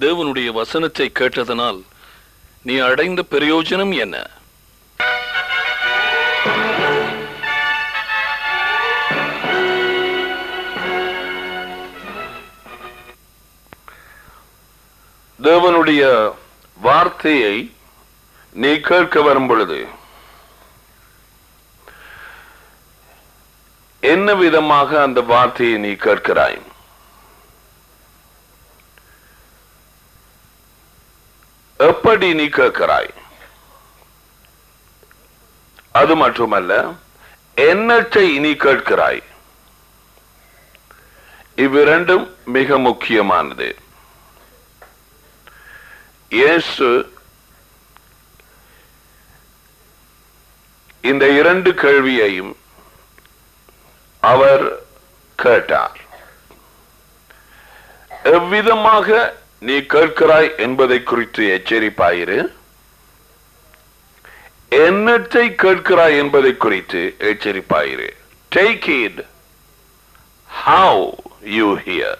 தேவனுடைய வசனத்தை கேட்டதனால் நீ அடைந்த பிரயோஜனம் என்ன தேவனுடைய வார்த்தையை நீ கேட்க வரும் பொழுது என்ன விதமாக அந்த வார்த்தையை நீ கேட்கிறாய் எப்படி நீ கேட்கிறாய் அது மட்டுமல்ல என்னத்தை நீ கேட்கிறாய் இவ்விரண்டும் மிக முக்கியமானது இயேசு இந்த இரண்டு கேள்வியையும் அவர் கேட்டார் எவ்விதமாக நீ கேட்கிறாய் என்பதை குறித்து எச்சரிப்பாயிரு என்னத்தை கேட்கிறாய் என்பதை குறித்து எச்சரிப்பாயிரு take it how you hear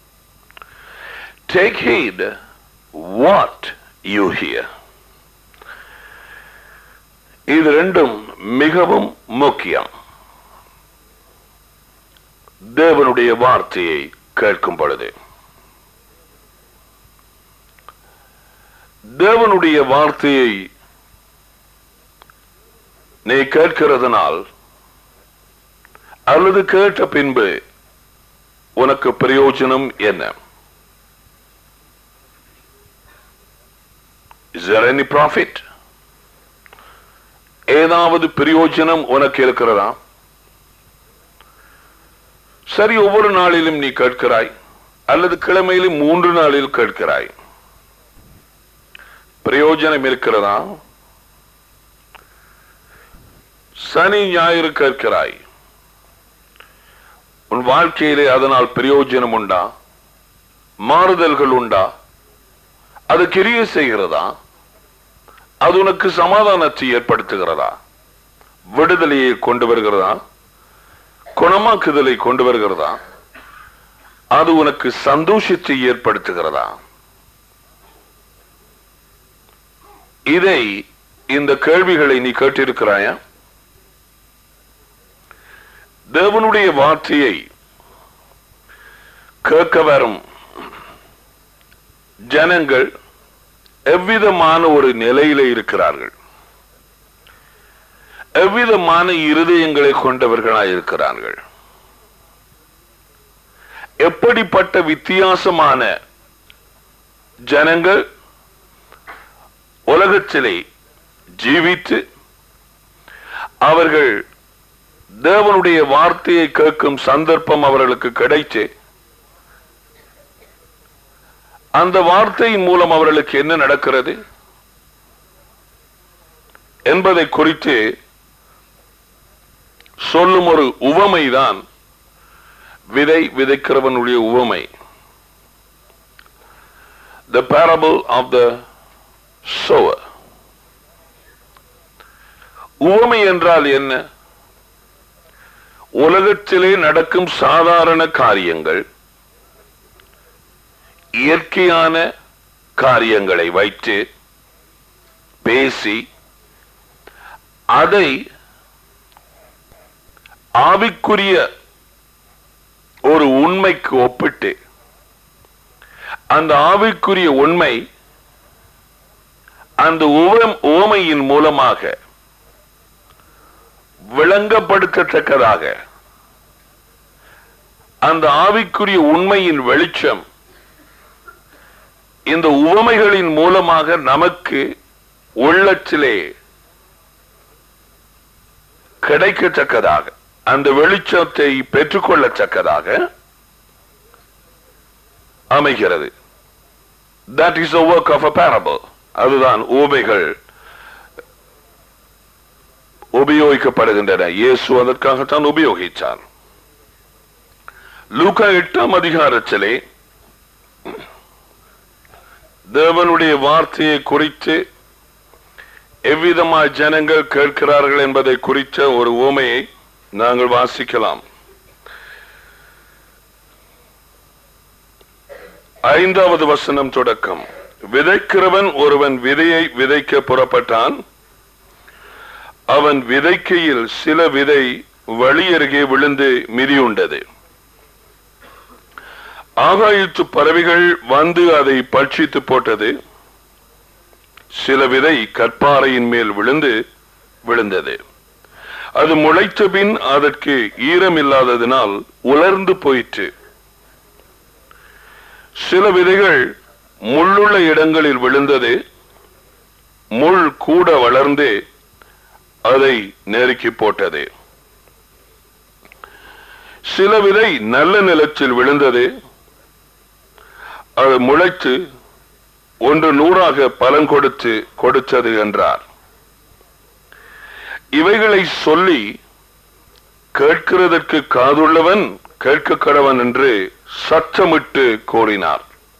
take heed what you hear இது ரெண்டும் மிகவும் முக்கியம் தேவனுடைய வார்த்தையை கேட்கும் பொழுது தேவனுடைய வார்த்தையை நீ கேட்கிறதுனால் அல்லது கேட்ட பின்பு உனக்கு பிரயோஜனம் என்ன இஸ் there any profit ஏதாவது பிரயோஜனம் உனக்கு இருக்கிறதா சரி ஒவ்வொரு நாளிலும் நீ கேட்கிறாய் அல்லது கிழமையிலும் மூன்று நாளில் கேட்கிறாய் பிரயோஜனம் இருக்கிறதா சனி ஞாயிறு கேட்கிறாய் உன் வாழ்க்கையிலே அதனால் பிரயோஜனம் உண்டா மாறுதல்கள் உண்டா அது கிரிய செய்கிறதா அது உனக்கு சமாதானத்தை ஏற்படுத்துகிறதா விடுதலையை கொண்டு வருகிறதா குணமாக்குதலை கொண்டு வருகிறதா அது உனக்கு சந்தோஷத்தை ஏற்படுத்துகிறதா இதை இந்த கேள்விகளை நீ கேட்டிருக்கிறாயா தேவனுடைய வார்த்தையை கேட்க வரும் ஜனங்கள் எவ்விதமான ஒரு நிலையில இருக்கிறார்கள் எவ்விதமான இருதயங்களை கொண்டவர்களாய் இருக்கிறார்கள் எப்படிப்பட்ட வித்தியாசமான ஜனங்கள் உலகத்திலே ஜீவித்து அவர்கள் தேவனுடைய வார்த்தையை கேட்கும் சந்தர்ப்பம் அவர்களுக்கு கிடைத்து அந்த வார்த்தையின் மூலம் அவர்களுக்கு என்ன நடக்கிறது என்பதை குறித்து சொல்லும் ஒரு உவமைதான் விதை விதைக்கிறவனுடைய உவமை the parable of the sower உவமை என்றால் என்ன உலகத்திலே நடக்கும் சாதாரண காரியங்கள் இயற்கையான காரியங்களை வைத்து பேசி அதை ஆவிக்குரிய ஒரு உண்மைக்கு ஒப்பிட்டு அந்த ஆவிக்குரிய உண்மை அந்த உவம் உவமையின் மூலமாக விளங்கப்படுத்தத்தக்கதாக அந்த ஆவிக்குரிய உண்மையின் வெளிச்சம் இந்த உவமைகளின் மூலமாக நமக்கு உள்ளத்திலே கிடைக்கத்தக்கதாக அந்த வெளிச்சத்தை பெற்றுக்கொள்ளத்தக்கதாக அமைகிறது that is work of a parable அதுதான் ஊமைகள் உபயோகிக்கப்படுகின்றன இயேசு அதற்காகத்தான் உபயோகித்தார் லூக்கா எட்டாம் அதிகாரத்திலே தேவனுடைய வார்த்தையை குறித்து எவ்விதமாய் ஜனங்கள் கேட்கிறார்கள் என்பதை குறித்த ஒரு உவமையை நாங்கள் வாசிக்கலாம் ஐந்தாவது வசனம் தொடக்கம் விதைக்கிறவன் ஒருவன் விதையை விதைக்க புறப்பட்டான் அவன் விதைக்கையில் சில விதை வழியருகே விழுந்து மிதியுண்டது ஆகாயத்து பறவைகள் வந்து அதை பட்சித்து போட்டது சில விதை கற்பாறையின் மேல் விழுந்து விழுந்தது அது முளைத்த பின் அதற்கு ஈரம் இல்லாததினால் உலர்ந்து போயிற்று சில விதைகள் முள்ளுள்ள இடங்களில் விழுந்தது முள் கூட வளர்ந்து அதை நெருக்கி போட்டது சில விதை நல்ல நிலத்தில் விழுந்தது அது முளைத்து ஒன்று நூறாக பலன் கொடுத்து கொடுத்தது என்றார் இவைகளை சொல்லி கேட்கிறதற்கு காதுள்ளவன் கேட்க கடவன் என்று சத்தமிட்டு கோரினார்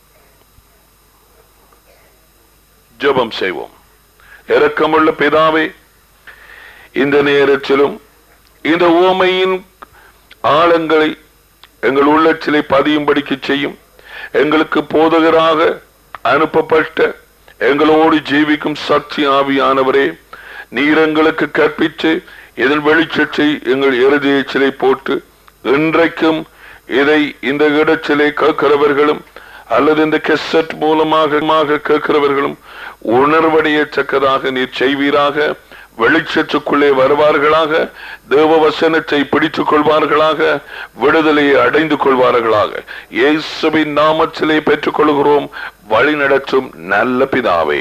ஜெபம் செய்வோம் இரக்கமுள்ள பிதாவே இந்த நேரத்திலும் இந்த ஓமையின் ஆழங்களை எங்கள் உள்ளத்திலே பதியும்படிக்கு செய்யும் எங்களுக்கு போதகராக அனுப்பப்பட்ட எங்களோடு ஜீவிக்கும் சக்தி ஆவியானவரே நீர் எங்களுக்கு கற்பித்து இதன் வெளிச்சத்தை எங்கள் இருதயச்சிலை போட்டு இன்றைக்கும் இதை இந்த இடத்திலே கேட்கிறவர்களும் அல்லது இந்த கெசட் மூலமாக கேட்கிறவர்களும் உணர்வடையத்தக்கதாக நீர் செய்வீராக வெளிச்சத்துக்குள்ளே வருவார்களாக தேவ வசனத்தை பிடித்துக் கொள்வார்களாக விடுதலையை அடைந்து கொள்வார்களாக இயேசுவின் நாமத்திலே பெற்றுக் கொள்கிறோம் வழி நடத்தும் நல்ல பிதாவே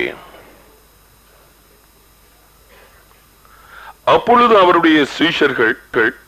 அப்பொழுது அவருடைய சீஷர்கள்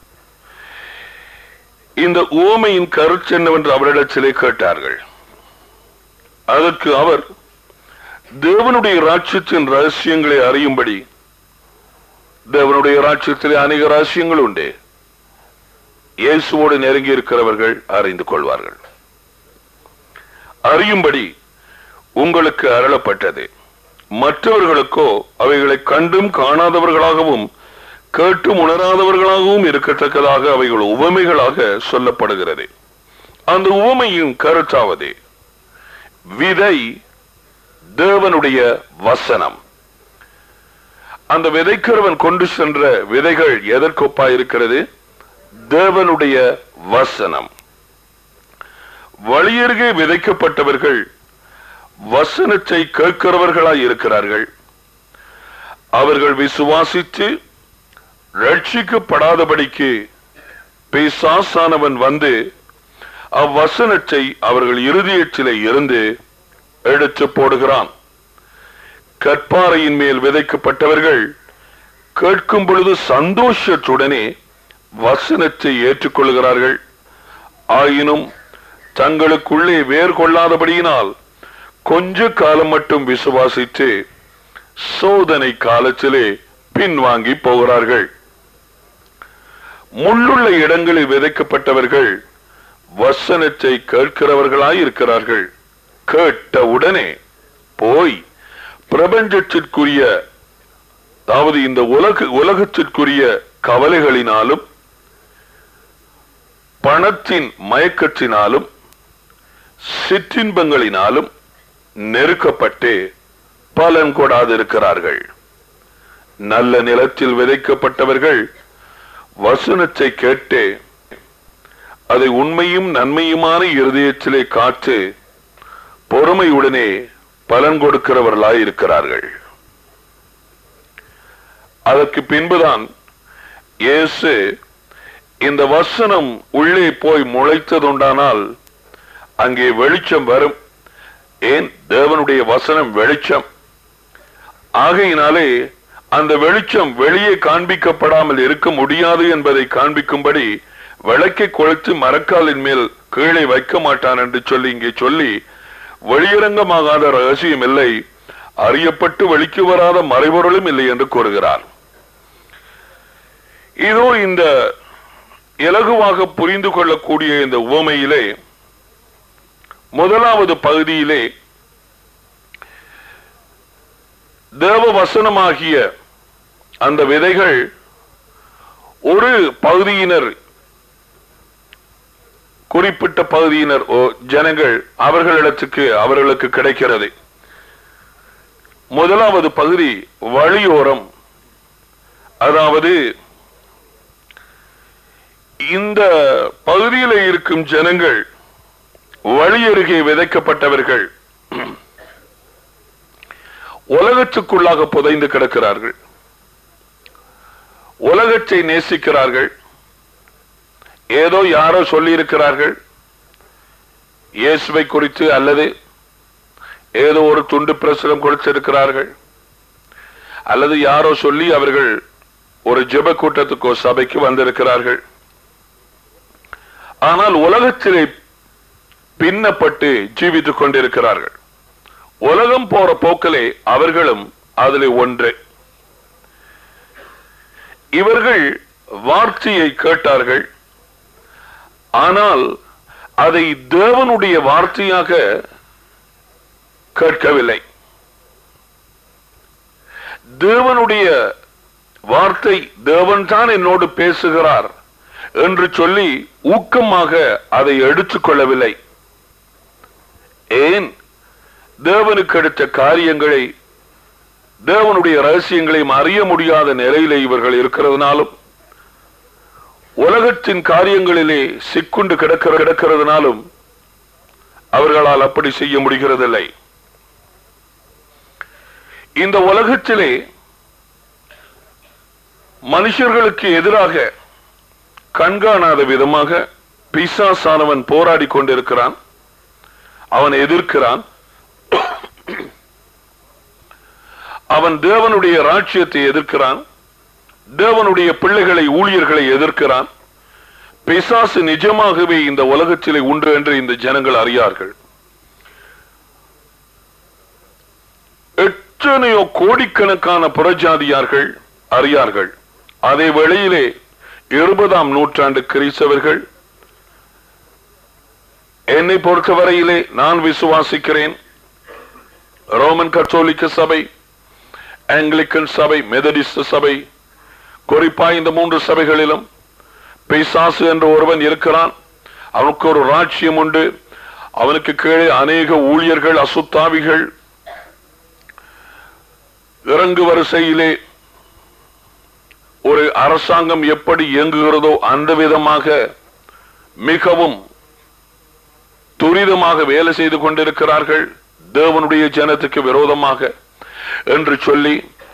இந்த ஓமையின் கருத்து என்னவென்று அவரிடத்திலே கேட்டார்கள் அதற்கு அவர் தேவனுடைய ராட்சியத்தின் ரகசியங்களை அறியும்படி தேவனுடைய ராட்சியத்திலே அநேக ரகசியங்கள் உண்டு இயேசுவோடு நெருங்கி இருக்கிறவர்கள் அறிந்து கொள்வார்கள் அறியும்படி உங்களுக்கு அருளப்பட்டது மற்றவர்களுக்கோ அவைகளை கண்டும் காணாதவர்களாகவும் கேட்டும் உணராதவர்களாகவும் இருக்கத்தக்கதாக அவைகள் உவமைகளாக சொல்லப்படுகிறது அந்த உவமையின் கருத்தாவது விதை தேவனுடைய வசனம் அந்த விதைக்கிறவன் கொண்டு சென்ற விதைகள் எதற்கொப்பா இருக்கிறது தேவனுடைய வசனம் வழியருகே விதைக்கப்பட்டவர்கள் வசனத்தை கேட்கிறவர்களாய் இருக்கிறார்கள் அவர்கள் விசுவாசித்து ரட்சிக்கப்படாதபடிக்கு பிசாசானவன் வந்து அவ்வசனத்தை அவர்கள் இருதயத்திலே இருந்து எடுத்து போடுகிறான் கற்பாறையின் மேல் விதைக்கப்பட்டவர்கள் கேட்கும் பொழுது சந்தோஷத்துடனே வசனத்தை ஏற்றுக்கொள்கிறார்கள் ஆயினும் தங்களுக்குள்ளே வேர் கொள்ளாதபடியினால் கொஞ்ச காலம் மட்டும் விசுவாசித்து சோதனை காலத்திலே பின்வாங்கி போகிறார்கள் முள்ளுள்ள இடங்களில் விதைக்கப்பட்டவர்கள் வசனத்தை கேட்கிறவர்களாய் இருக்கிறார்கள் கேட்ட உடனே போய் பிரபஞ்சத்திற்குரிய அதாவது இந்த உலக உலகத்திற்குரிய கவலைகளினாலும் பணத்தின் மயக்கத்தினாலும் சிற்றின்பங்களினாலும் நெருக்கப்பட்டு பலன் கொடாதிருக்கிறார்கள் நல்ல நிலத்தில் விதைக்கப்பட்டவர்கள் வசனத்தை கேட்டு அதை உண்மையும் நன்மையுமான இருதயத்திலே காத்து பொறுமையுடனே பலன் கொடுக்கிறவர்களாய் இருக்கிறார்கள் அதற்கு பின்புதான் இயேசு இந்த வசனம் உள்ளே போய் முளைத்ததுண்டானால் அங்கே வெளிச்சம் வரும் ஏன் தேவனுடைய வசனம் வெளிச்சம் ஆகையினாலே அந்த வெளிச்சம் வெளியே காண்பிக்கப்படாமல் இருக்க முடியாது என்பதை காண்பிக்கும்படி விளக்கை கொளுத்து மரக்காலின் மேல் கீழே வைக்க மாட்டான் என்று சொல்லி இங்கே சொல்லி வெளியரங்கமாகாத ரகசியம் இல்லை அறியப்பட்டு வெளிக்கு வராத மறைபொருளும் இல்லை என்று கூறுகிறார் இதோ இந்த இலகுவாக புரிந்து கொள்ளக்கூடிய இந்த உவமையிலே முதலாவது பகுதியிலே தேவ வசனமாகிய அந்த விதைகள் ஒரு பகுதியினர் குறிப்பிட்ட பகுதியினர் ஓ, ஜனங்கள் அவர்களிடத்துக்கு அவர்களுக்கு கிடைக்கிறது முதலாவது பகுதி வழியோரம் அதாவது இந்த பகுதியில் இருக்கும் ஜனங்கள் வழி அருகே விதைக்கப்பட்டவர்கள் உலகத்துக்குள்ளாக புதைந்து கிடக்கிறார்கள் உலகத்தை நேசிக்கிறார்கள் ஏதோ யாரோ சொல்லி இருக்கிறார்கள் இயேசுவை குறித்து அல்லது ஏதோ ஒரு துண்டு பிரசுரம் கொடுத்திருக்கிறார்கள் அல்லது யாரோ சொல்லி அவர்கள் ஒரு ஜெப கூட்டத்துக்கோ சபைக்கு வந்திருக்கிறார்கள் ஆனால் உலகத்திலே பின்னப்பட்டு ஜீவித்துக் கொண்டிருக்கிறார்கள் உலகம் போற போக்கிலே அவர்களும் அதிலே ஒன்று இவர்கள் வார்த்தையை கேட்டார்கள் ஆனால் அதை தேவனுடைய வார்த்தையாக கேட்கவில்லை தேவனுடைய வார்த்தை தேவன் தான் என்னோடு பேசுகிறார் என்று சொல்லி ஊக்கமாக அதை எடுத்துக்கொள்ளவில்லை ஏன் தேவனுக்கு அடுத்த காரியங்களை தேவனுடைய ரகசியங்களையும் அறிய முடியாத நிலையிலே இவர்கள் இருக்கிறதுனாலும் உலகத்தின் காரியங்களிலே சிக்குண்டு கிடக்கிற கிடக்கிறதுனாலும் அவர்களால் அப்படி செய்ய முடிகிறதில்லை இந்த உலகத்திலே மனுஷர்களுக்கு எதிராக கண்காணாத விதமாக பிசாசானவன் போராடி கொண்டிருக்கிறான் அவன் எதிர்க்கிறான் அவன் தேவனுடைய ராட்சியத்தை எதிர்க்கிறான் தேவனுடைய பிள்ளைகளை ஊழியர்களை எதிர்க்கிறான் பிசாசு நிஜமாகவே இந்த உலகத்திலே உண்டு என்று இந்த ஜனங்கள் அறியார்கள் எத்தனையோ கோடிக்கணக்கான புறஜாதியார்கள் அறியார்கள் அதே வேளையிலே இருபதாம் நூற்றாண்டு கிறிஸ்தவர்கள் என்னை பொறுத்தவரையிலே நான் விசுவாசிக்கிறேன் ரோமன் கத்தோலிக்க சபை ஆங்கிலிக்கன் சபை மெதடிஸ்ட் சபை குறிப்பா இந்த மூன்று சபைகளிலும் பிசாசு என்று ஒருவன் இருக்கிறான் அவனுக்கு ஒரு ராட்சியம் உண்டு அவனுக்கு கீழே அநேக ஊழியர்கள் அசுத்தாவிகள் இறங்கு வரிசையிலே ஒரு அரசாங்கம் எப்படி இயங்குகிறதோ அந்த விதமாக மிகவும் துரிதமாக வேலை செய்து கொண்டிருக்கிறார்கள் தேவனுடைய ஜனத்துக்கு விரோதமாக என்று சொல்லி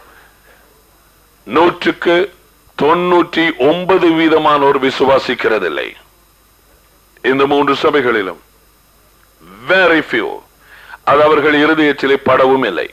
நூற்றுக்கு தொன்னூற்றி ஒன்பது வீதமானோர் விசுவாசிக்கிறதில்லை இந்த மூன்று சபைகளிலும் வெரி few அது அவர்கள் இருதயத்திலே படவும் இல்லை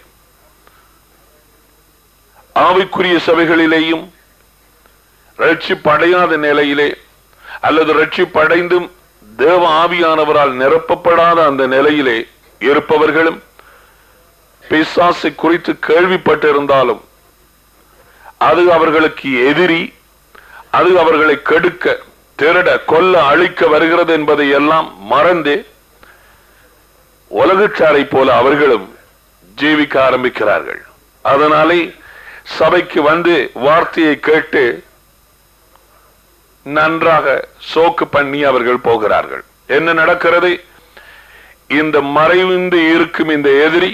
ஆவிக்குரிய சபைகளிலேயும் ரட்சிப்படையாத நிலையிலே அல்லது ரட்சிப்படைந்தும் தேவ ஆவியானவரால் நிரப்பப்படாத அந்த நிலையிலே இருப்பவர்களும் பிசாசை குறித்து கேள்விப்பட்டிருந்தாலும் அது அவர்களுக்கு எதிரி அது அவர்களை கெடுக்க திருட கொல்ல அழிக்க வருகிறது என்பதை எல்லாம் மறந்து உலகச்சாரை போல அவர்களும் ஜீவிக்க ஆரம்பிக்கிறார்கள் அதனாலே சபைக்கு வந்து வார்த்தையை கேட்டு நன்றாக சோக்கு பண்ணி அவர்கள் போகிறார்கள் என்ன நடக்கிறது இந்த மறைவிந்து இருக்கும் இந்த எதிரி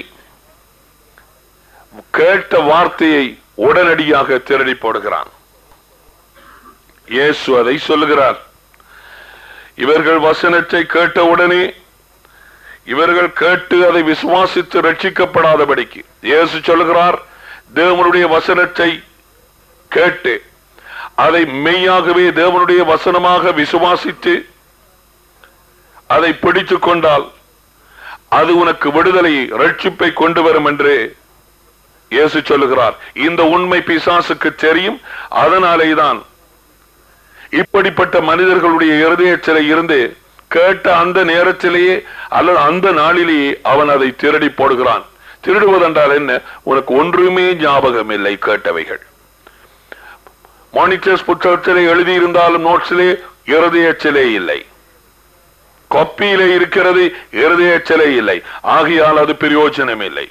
கேட்ட வார்த்தையை உடனடியாக திருடி போடுகிறான் இயேசு அதை சொல்லுகிறார் இவர்கள் வசனத்தை கேட்ட உடனே இவர்கள் கேட்டு அதை விசுவாசித்து ரட்சிக்கப்படாதபடிக்கு இயேசு சொல்லுகிறார் தேவனுடைய வசனத்தை கேட்டு அதை மெய்யாகவே தேவனுடைய வசனமாக விசுவாசித்து அதை பிடித்துக் கொண்டால் அது உனக்கு விடுதலை ரட்சிப்பை கொண்டு வரும் என்று இயேசு சொல்லுகிறார் இந்த உண்மை பிசாசுக்கு தெரியும் அதனாலேதான் இப்படிப்பட்ட மனிதர்களுடைய இருதயத்திலே இருந்து கேட்ட அந்த நேரத்திலேயே அல்லது அந்த நாளிலேயே அவன் அதை திருடி போடுகிறான் திருடுவதென்றால் என்ன உனக்கு ஒன்றுமே ஞாபகம் இல்லை கேட்டவைகள் மானிட்டர்ஸ் புத்தகத்திலே எழுதியிருந்தாலும் நோட்ஸிலே இருதயச்சிலே இல்லை கொப்பியிலே இருக்கிறது இருதயச்சிலே இல்லை ஆகையால் அது பிரயோஜனம் இல்லை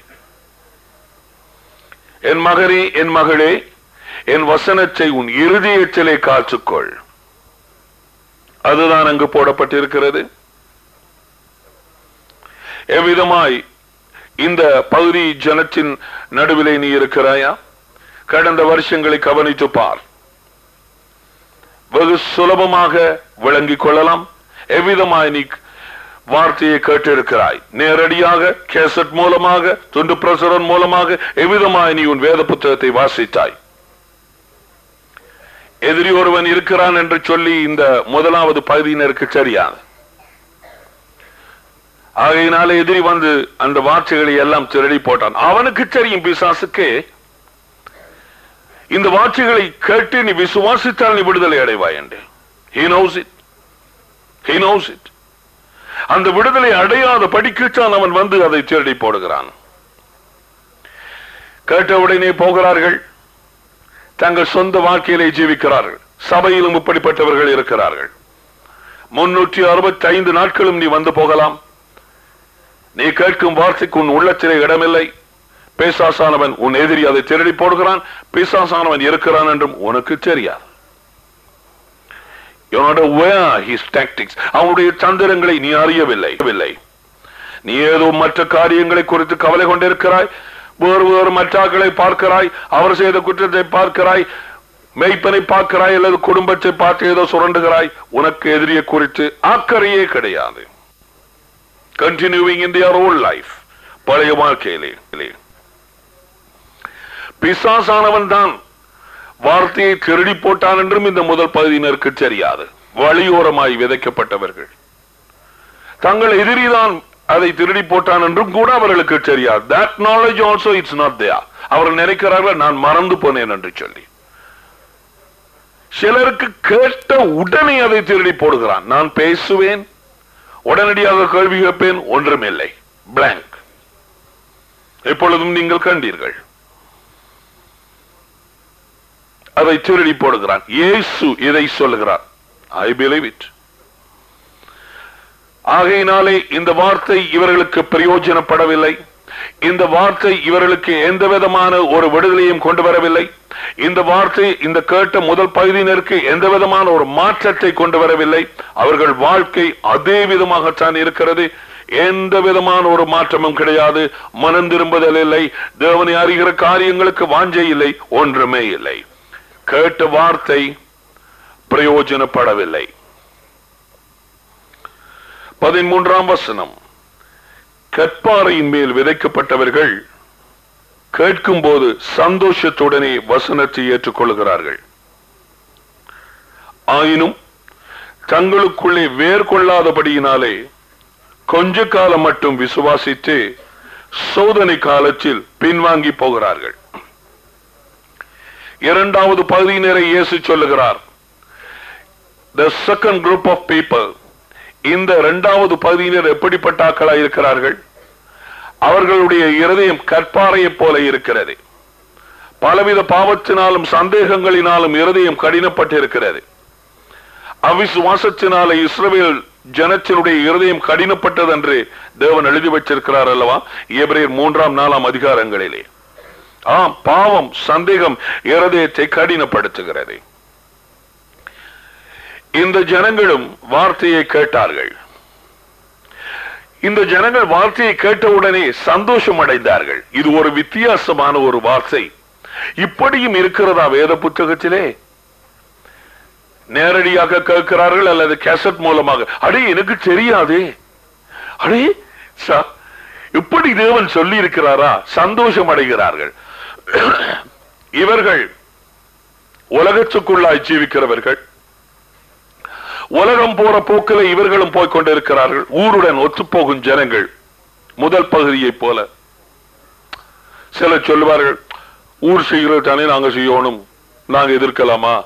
என் மகனே என் மகளே என் வசனத்தை உன் இருதயத்திலே காத்துக்கொள் அதுதான் அங்கு போடப்பட்டிருக்கிறது எவ்விதமாய் இந்த பகுதி ஜனத்தின் நடுவிலே நீ இருக்கிறாயா கடந்த வருஷங்களை கவனித்து பார் வெகு சுலபமாக விளங்கிக் கொள்ளலாம் எவ்விதமாய் நீ வார்த்தையை கேட்டிருக்கிறாய் நேரடியாக கேசட் மூலமாக துண்டு பிரசுரன் மூலமாக எவ்விதமாய் நீ உன் வேத புத்தகத்தை வாசித்தாய் எதிரி ஒருவன் இருக்கிறான் என்று சொல்லி இந்த முதலாவது பகுதியினருக்கு தெரியாது ஆகையினால எதிரி வந்து அந்த வார்த்தைகளை எல்லாம் திருடி போட்டான் அவனுக்கு தெரியும் பிசாசுக்கு இந்த வார்த்தைகளை கேட்டு நீ விசுவாசித்தால் நீ விடுதலை அடைவாய் என்று he knows it he knows it அந்த விடுதலை அடையாத படிக்கத்தான் அவன் வந்து அதை திருடி போடுகிறான் கேட்டவுடனே போகிறார்கள் தங்கள் சொந்த வாழ்க்கையிலே ஜீவிக்கிறார்கள் சபையிலும் இப்படிப்பட்டவர்கள் இருக்கிறார்கள் முன்னூற்றி அறுபத்தி ஐந்து நாட்களும் நீ வந்து போகலாம் நீ கேட்கும் வார்த்தைக்கு உன் உள்ளத்திலே இடமில்லை பேசாசானவன் உன் எதிரி அதை திருடி போடுகிறான் பேசாசானவன் இருக்கிறான் என்றும் உனக்கு தெரியாது You are not aware his tactics. அவனுடைய தந்திரங்களை நீ அறியவில்லை இல்லை. நீ ஏதோ மற்ற காரியங்களை குறித்து கவலை கொண்டிருக்கிறாய் வேறு வேறு மற்றாக்களை பார்க்கிறாய் அவர் செய்த குற்றத்தை பார்க்கிறாய் மெய்ப்பனை பார்க்கிறாய் அல்லது குடும்பத்தை பார்த்து ஏதோ சுரண்டுகிறாய் உனக்கு எதிரியை குறித்து அக்கறையே கிடையாது continuing in their whole life பழைய வாழ்க்கையிலே பிசாசானவன் தான் வார்த்தையை திருடி போட்டான் என்றும் இந்த முதல் பகுதியினருக்கு தெரியாது வழியோரமாய் விதைக்கப்பட்டவர்கள் தங்கள் எதிரிதான் அதை திருடி போட்டான் என்றும் கூட அவர்களுக்கு தெரியாது that knowledge also it's not there அவர்கள் நினைக்கிறார்கள் நான் மறந்து போனேன் என்று சொல்லி சிலருக்கு கேட்ட உடனே அதை திருடி போடுகிறான் நான் பேசுவேன் உடனடியாக கேள்வி கேட்பேன் ஒன்றுமில்லை பிளாங்க் எப்பொழுதும் நீங்கள் கண்டீர்கள் அதை திருடி போடுகிறான் இயேசு இதை சொல்லுகிறார் ஐ பிலீவ் இட் ஆகையினாலே இந்த வார்த்தை இவர்களுக்கு பிரயோஜனப்படவில்லை இந்த வார்த்தை இவர்களுக்கு எந்த விதமான ஒரு விடுதலையும் கொண்டு வரவில்லை இந்த வார்த்தை இந்த கேட்ட முதல் பகுதியினருக்கு எந்த விதமான ஒரு மாற்றத்தை கொண்டு வரவில்லை அவர்கள் வாழ்க்கை அதே விதமாகத்தான் இருக்கிறது எந்த விதமான ஒரு மாற்றமும் கிடையாது மனம் திரும்புதல் இல்லை தேவனை அறிகிற காரியங்களுக்கு வாஞ்சை இல்லை ஒன்றுமே இல்லை கேட்ட வார்த்தை பிரயோஜனப்படவில்லை பதிமூன்றாம் வசனம் கற்பாறையின் மேல் விதைக்கப்பட்டவர்கள் கேட்கும் போது சந்தோஷத்துடனே வசனத்தை ஏற்றுக்கொள்கிறார்கள் ஆயினும் தங்களுக்குள்ளே வேர் கொள்ளாதபடியினாலே கொஞ்ச காலம் மட்டும் விசுவாசித்து சோதனை காலத்தில் பின்வாங்கி போகிறார்கள் இரண்டாவது பகுதியினரை இயேசு சொல்லுகிறார் the second group of people இந்த இரண்டாவது பகுதியினர் எப்படிப்பட்ட ஆக்களாய் இருக்கிறார்கள் அவர்களுடைய இருதயம் கற்பாறையைப் போல இருக்கிறது பலவித பாவத்தினாலும் சந்தேகங்களினாலும் இருதயம் கடினப்பட்டு இருக்கிறது அவிசுவாசத்தினால இஸ்ரவேல் ஜனத்தினுடைய இருதயம் கடினப்பட்டது என்று தேவன் எழுதி வச்சிருக்கிறார் அல்லவா எபிரேயர் மூன்றாம் நாலாம் அதிகாரங்களிலே ஆம் பாவம் சந்தேகம் இருதயத்தை கடினப்படுத்துகிறது இந்த ஜனங்களும் வார்த்தையை கேட்டார்கள் இந்த ஜனங்கள் வார்த்தையை கேட்டவுடனே சந்தோஷம் அடைந்தார்கள் இது ஒரு வித்தியாசமான ஒரு வார்த்தை இப்படியும் இருக்கிறதா வேத புத்தகத்திலே நேரடியாக கேட்கிறார்கள் அல்லது கேசட் மூலமாக அடே எனக்கு தெரியாதே அடே ச- இப்படி தேவன் சொல்லி இருக்கிறாரா சந்தோஷம் அடைகிறார்கள் இவர்கள் உலகத்துக்குள்ளாய் ஜீவிக்கிறவர்கள் உலகம் போற போக்கில இவர்களும் போய் கொண்டிருக்கிறார்கள் ஊருடன் ஒத்துப்போகும் ஜனங்கள் முதல் பகுதியைப் போல சிலர் சொல்லுவார்கள் ஊர் செய்கிறது தானே நாங்க செய்யணும் நாங்க எதிர்க்கலாமா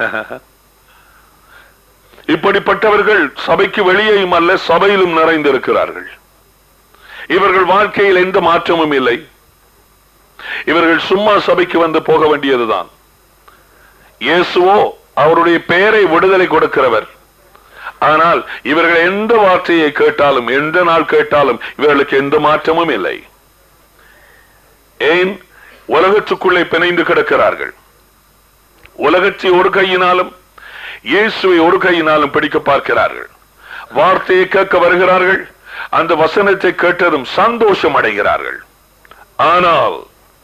இப்படிப்பட்டவர்கள் சபைக்கு வெளியேயும் அல்ல சபையிலும் நிறைந்திருக்கிறார்கள் இவர்கள் வாழ்க்கையில் எந்த மாற்றமும் இல்லை இவர்கள் சும்மா சபைக்கு வந்து போக வேண்டியதுதான் இயேசுவோ அவருடைய பெயரை விடுதலை கொடுக்கிறவர் ஆனால் இவர்கள் எந்த வார்த்தையை கேட்டாலும் எந்த நாள் கேட்டாலும் இவர்களுக்கு எந்த மாற்றமும் இல்லை ஏன் உலகத்துக்குள்ளே பிணைந்து கிடக்கிறார்கள் உலகத்தை ஒரு கையினாலும் இயேசுவை ஒரு கையினாலும் பிடிக்க பார்க்கிறார்கள் வார்த்தையை கேட்க வருகிறார்கள் அந்த வசனத்தை கேட்டதும் சந்தோஷம் அடைகிறார்கள் ஆனால்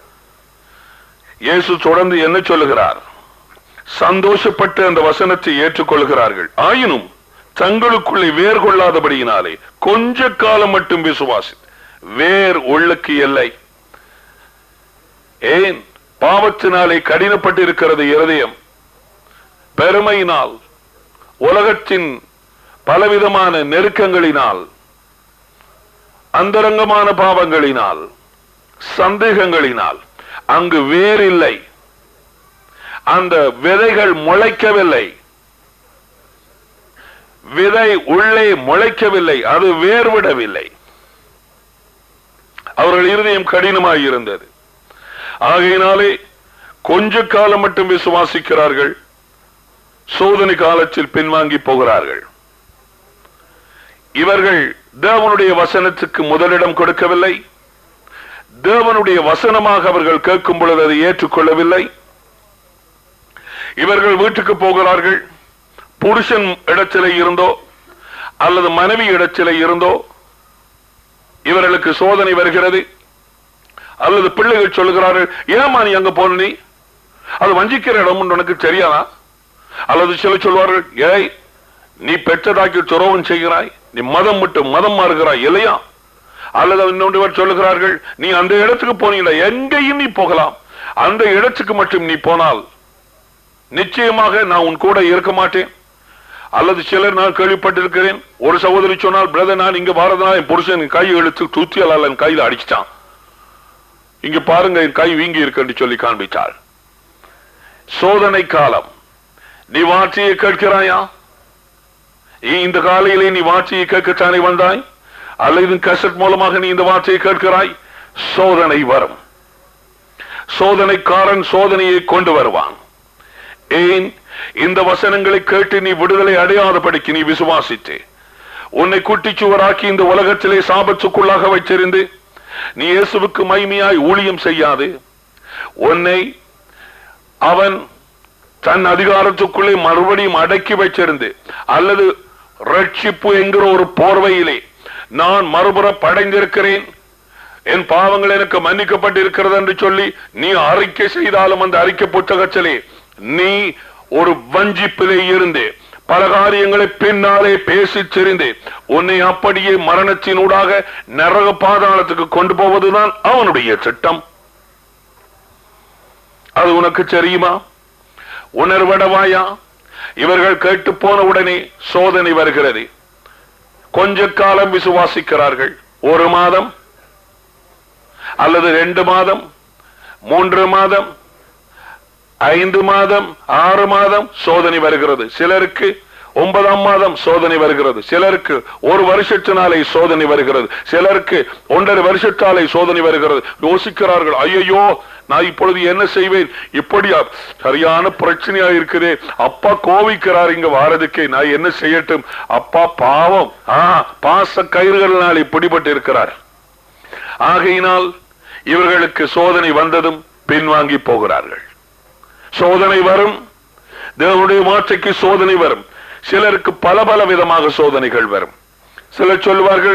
இயேசு தொடர்ந்து என்ன சொல்லுகிறார் சந்தோஷப்பட்டு அந்த வசனத்தை ஏற்றுக்கொள்கிறார்கள் ஆயினும் தங்களுக்குள்ளே வேர் கொள்ளாதபடியினாலே கொஞ்ச காலம் மட்டும் விசுவாசி வேர் உள்ளுக்கு எல்லை ஏன் பாவத்தினாலே கடினப்பட்டு இருக்கிறது இருதயம் பெருமையினால் உலகத்தின் பலவிதமான நெருக்கங்களினால் அந்தரங்கமான பாவங்களினால் சந்தேகங்களினால் அங்கு வேறில்லை அந்த விதைகள் முளைக்கவில்லை விதை உள்ளே முளைக்கவில்லை அது வேர்விடவில்லை அவர்கள் இருதயம் கடினமாய் இருந்தது ஆகையினாலே கொஞ்ச காலம் மட்டும் விசுவாசிக்கிறார்கள் சோதனை காலத்தில் பின்வாங்கி போகிறார்கள் இவர்கள் தேவனுடைய வசனத்துக்கு முதலிடம் கொடுக்கவில்லை தேவனுடைய வசனமாக அவர்கள் கேட்கும் பொழுது அதை ஏற்றுக்கொள்ளவில்லை இவர்கள் வீட்டுக்கு போகிறார்கள் புருஷன் இடத்திலே இருந்தோ அல்லது மனைவி இடத்திலே இருந்தோ இவர்களுக்கு சோதனை வருகிறது அல்லது பிள்ளைகள் சொல்லுகிறார்கள் ஏமா நீ அங்க போன நீ அது வஞ்சிக்கிற இடம் உனக்கு தெரியாதா அல்லது சில சொல்வார்கள் ஏய் நீ பெற்றதாக்கி துறவம் செய்கிறாய் நீ மதம் விட்டு மதம் மாறுகிறாய் இல்லையா அல்லது இன்னொன்று சொல்லுகிறார்கள் நீ அந்த இடத்துக்கு போனீங்களா எங்கேயும் நீ போகலாம் அந்த இடத்துக்கு மட்டும் நீ போனால் நிச்சயமாக நான் உன் கூட இருக்க மாட்டேன் அல்லது சிலர் நான் கேள்விப்பட்டிருக்கிறேன் ஒரு சகோதரி சொன்னால் பிரதர் நான் இங்க பாரதனா என் புருஷன் என் கை இழுத்து தூத்தியலால் என் கையில அடிச்சிட்டான் இங்க பாருங்க என் கை வீங்கி இருக்குன்னு சொல்லி காண்பித்தாள் சோதனை காலம் நீ வார்த்தையை கேட்கிறாயா இந்த காலையிலே நீ வார்த்தையை கேட்கத்தானே வந்தாய் அல்லது கசட் மூலமாக நீ இந்த வார்த்தையை கேட்கிறாய் சோதனை வரும் சோதனைக்காரன் சோதனையை கொண்டு வருவான் ஏன் இந்த வசனங்களை கேட்டு நீ விடுதலை அடையாதபடிக்கு நீ விசுவாசித்து உன்னை குட்டிச்சுவராக்கி இந்த உலகத்திலே சாபத்துக்குள்ளாக வைத்திருந்து நீ இயேசுவுக்கு மைமையாய் ஊழியம் செய்யாது உன்னை அவன் தன் அதிகாரத்துக்குள்ளே மறுபடியும் அடக்கி வச்சிருந்து அல்லது ரட்சிப்பு என்கிற ஒரு போர்வையிலே நான் மறுபுற படைந்திருக்கிறேன் என் பாவங்கள் எனக்கு மன்னிக்கப்பட்டிருக்கிறது என்று சொல்லி நீ அறிக்கை செய்தாலும் அந்த அறிக்கை புத்தகத்திலே நீ ஒரு வஞ்சிப்பிலே இருந்து பல காரியங்களை பின்னாலே பேசி தெரிந்து உன்னை அப்படியே மரணத்தினூடாக நரக பாதாளத்துக்கு கொண்டு போவதுதான் அவனுடைய திட்டம் அது உனக்கு தெரியுமா உணர்வடவாயா இவர்கள் கேட்டு போன உடனே சோதனை வருகிறது கொஞ்ச காலம் விசுவாசிக்கிறார்கள் ஒரு மாதம் அல்லது ரெண்டு மாதம் மூன்று மாதம் ஐந்து மாதம் ஆறு மாதம் சோதனை வருகிறது சிலருக்கு ஒன்பதாம் மாதம் சோதனை வருகிறது சிலருக்கு ஒரு வருஷத்தினாலே சோதனை வருகிறது சிலருக்கு ஒன்றரை வருஷத்தாலே சோதனை வருகிறது யோசிக்கிறார்கள் ஐயோ நான் இப்பொழுது என்ன செய்வேன் இப்படி சரியான பிரச்சனையா இருக்குதே அப்பா கோவிக்கிறார் இங்க வாரதுக்கே நான் என்ன செய்யட்டும் அப்பா பாவம் ஆ பாச கயிறுகளினால் பிடிபட்டு இருக்கிறார் ஆகையினால் இவர்களுக்கு சோதனை வந்ததும் பின்வாங்கி போகிறார்கள் சோதனை வரும் தேவனுடைய வார்த்தைக்கு சோதனை வரும் சிலருக்கு பல பல விதமாக சோதனைகள் வரும் சிலர் சொல்வார்கள்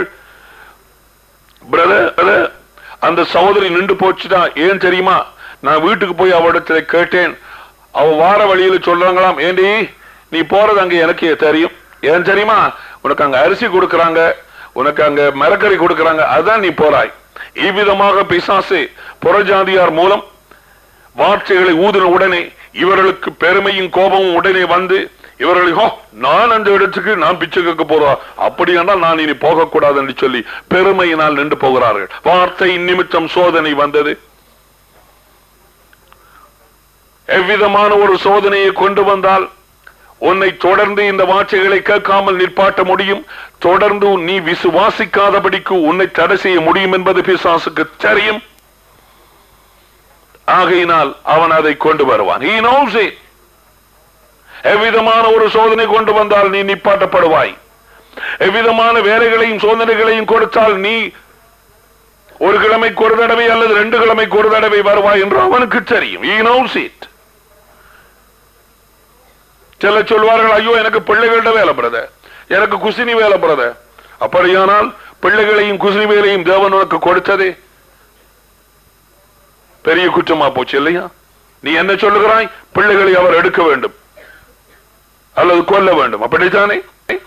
பிரதர் அந்த சகோதரி நின்று போச்சுட்டா ஏன் தெரியுமா நான் வீட்டுக்கு போய் அவடத்துல கேட்டேன் அவ வார வழியில சொல்றாங்களாம் ஏண்டி நீ போறது அங்க எனக்கு தெரியும் ஏன் தெரியுமா உனக்கு அங்க அரிசி கொடுக்கறாங்க உனக்கு அங்க மரக்கறி கொடுக்கறாங்க அதான் நீ போறாய் இவ்விதமாக பிசாசு புறஜாதியார் மூலம் வார்த்தைகளை ஊதின உடனே இவர்களுக்கு பெருமையும் கோபமும் உடனே வந்து இவர்களை "ஹோ, நான் அந்த இடத்துக்கு நான் பிச்சை கேட்க போறா அப்படியானால் நான் இனி போகக்கூடாது என்று சொல்லி பெருமையினால் நின்று போகிறார்கள் வார்த்தை நிமித்தம் சோதனை வந்தது எவ்விதமான ஒரு சோதனையை கொண்டு வந்தால் உன்னை தொடர்ந்து இந்த வார்த்தைகளை கேட்காமல் நிற்பாட்ட முடியும் தொடர்ந்து நீ விசுவாசிக்காதபடிக்கு உன்னை தடை செய்ய முடியும் என்பது பிசாசுக்கு தெரியும் ஆகையினால் அவன் அதை கொண்டு வருவான் He knows it. எவ்விதமான ஒரு சோதனை கொண்டு வந்தால் நீ நிப்பாட்டப்படுவாய் எவ்விதமான வேலைகளையும் சோதனைகளையும் கொடுத்தால் நீ ஒரு கிழமைக்கு ஒரு தடவை அல்லது ரெண்டு கிழமைக்கு ஒரு தடவை வருவாய் என்று அவனுக்கு தெரியும் He knows it. சில சொல்வார்கள் ஐயோ எனக்கு பிள்ளைகள்ட வேலை பிரதர் எனக்கு குசினி வேலை பிரதர் அப்படியானால் பிள்ளைகளையும் குசினி வேலையும் தேவன் உனக்கு கொடுத்ததே பெரிய குற்றமா போச்சு இல்லையா நீ என்ன சொல்லுகிறாய் பிள்ளைகளை அவர் எடுக்க வேண்டும் அல்லது கொல்ல வேண்டும் அப்படித்தானே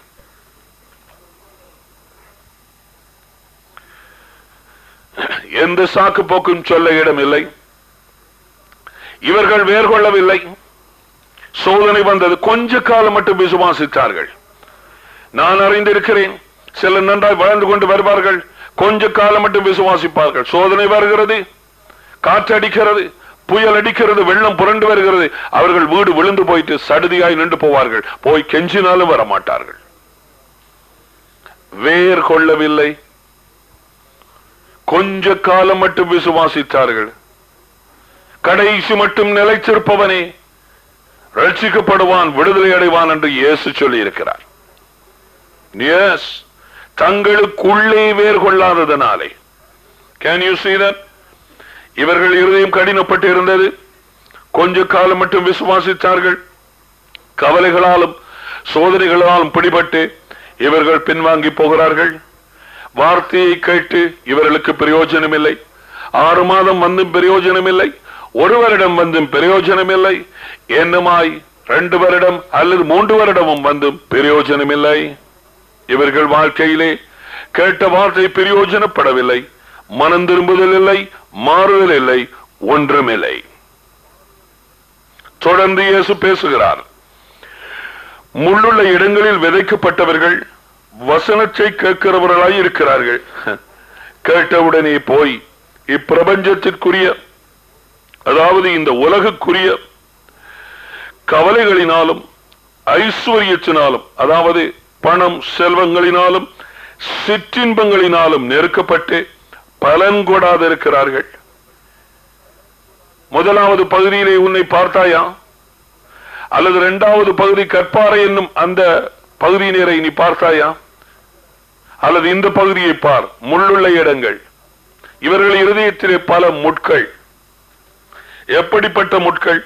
எந்த சாக்கு போக்கும் சொல்ல இடமில்லை இவர்கள் வேர்கொள்ளவில்லை சோதனை வந்தது கொஞ்ச காலம் மட்டும் விசுவாசித்தார்கள் நான் அறிந்திருக்கிறேன் சில நன்றாய் வாழ்ந்து கொண்டு வருவார்கள் கொஞ்ச காலம் மட்டும் விசுவாசிப்பார்கள் சோதனை வருகிறது காற்று அடிக்கிறது புயல் அடிக்கிறது வெள்ளம் புரண்டு வருகிறது அவர்கள் வீடு விழுந்து போயிட்டு சடுதியாய் நின்று போவார்கள் போய் கெஞ்சினாலும் வர மாட்டார்கள் வேர் கொள்ளவில்லை கொஞ்ச காலம் மட்டும் விசுவாசித்தார்கள் கடைசி மட்டும் நிலைத்திருப்பவனே ரட்சிக்கப்படுவான் விடுதலை அடைவான் என்று இயேசு சொல்லி இருக்கிறார் எஸ் தங்களுக்குள்ளே வேர் கொள்ளாததனாலே கேன் யூ see that இவர்கள் இருதயம் கடினப்பட்டு இருந்தது கொஞ்ச காலம் மட்டும் விசுவாசித்தார்கள் கவலைகளாலும் சோதனைகளாலும் பிடிபட்டு இவர்கள் பின்வாங்கி போகிறார்கள் வார்த்தையை கேட்டு இவர்களுக்கு பிரயோஜனம் இல்லை ஆறு மாதம் வந்தும் பிரயோஜனம் இல்லை ஒரு வருடம் வந்தும் பிரயோஜனம் இல்லை என்னமாய் ரெண்டு வருடம் அல்லது மூன்று வருடமும் வந்தும் பிரயோஜனம் இல்லை இவர்கள் வாழ்க்கையிலே கேட்ட வார்த்தை பிரயோஜனப்படவில்லை மனம் திரும்புதல் இல்லை மாறுதல் இல்லை ஒன்றுமில்லை தொடர்ந்து இயேசு பேசுகிறார் முள்ளுள்ள இடங்களில் விதைக்கப்பட்டவர்கள் வசனத்தை கேட்கிறவர்களாய் இருக்கிறார்கள் கேட்டவுடனே போய் இப்பிரபஞ்சத்திற்குரிய அதாவது இந்த உலகுக்குரிய கவலைகளினாலும் ஐஸ்வர்யத்தினாலும் அதாவது பணம் செல்வங்களினாலும் சிற்றின்பங்களினாலும் நெருக்கப்பட்டு பலன் கொடாது இருக்கிறார்கள் முதலாவது பகுதியிலே உன்னை பார்த்தாயா அல்லது இரண்டாவது பகுதி கற்பாறை என்னும் அந்த பகுதியினரை நீ பார்த்தாயா அல்லது இந்த பகுதியை பார் முள்ளுள்ள இடங்கள் இவர்கள் இருதயத்திலே பல முட்கள் எப்படிப்பட்ட முட்கள்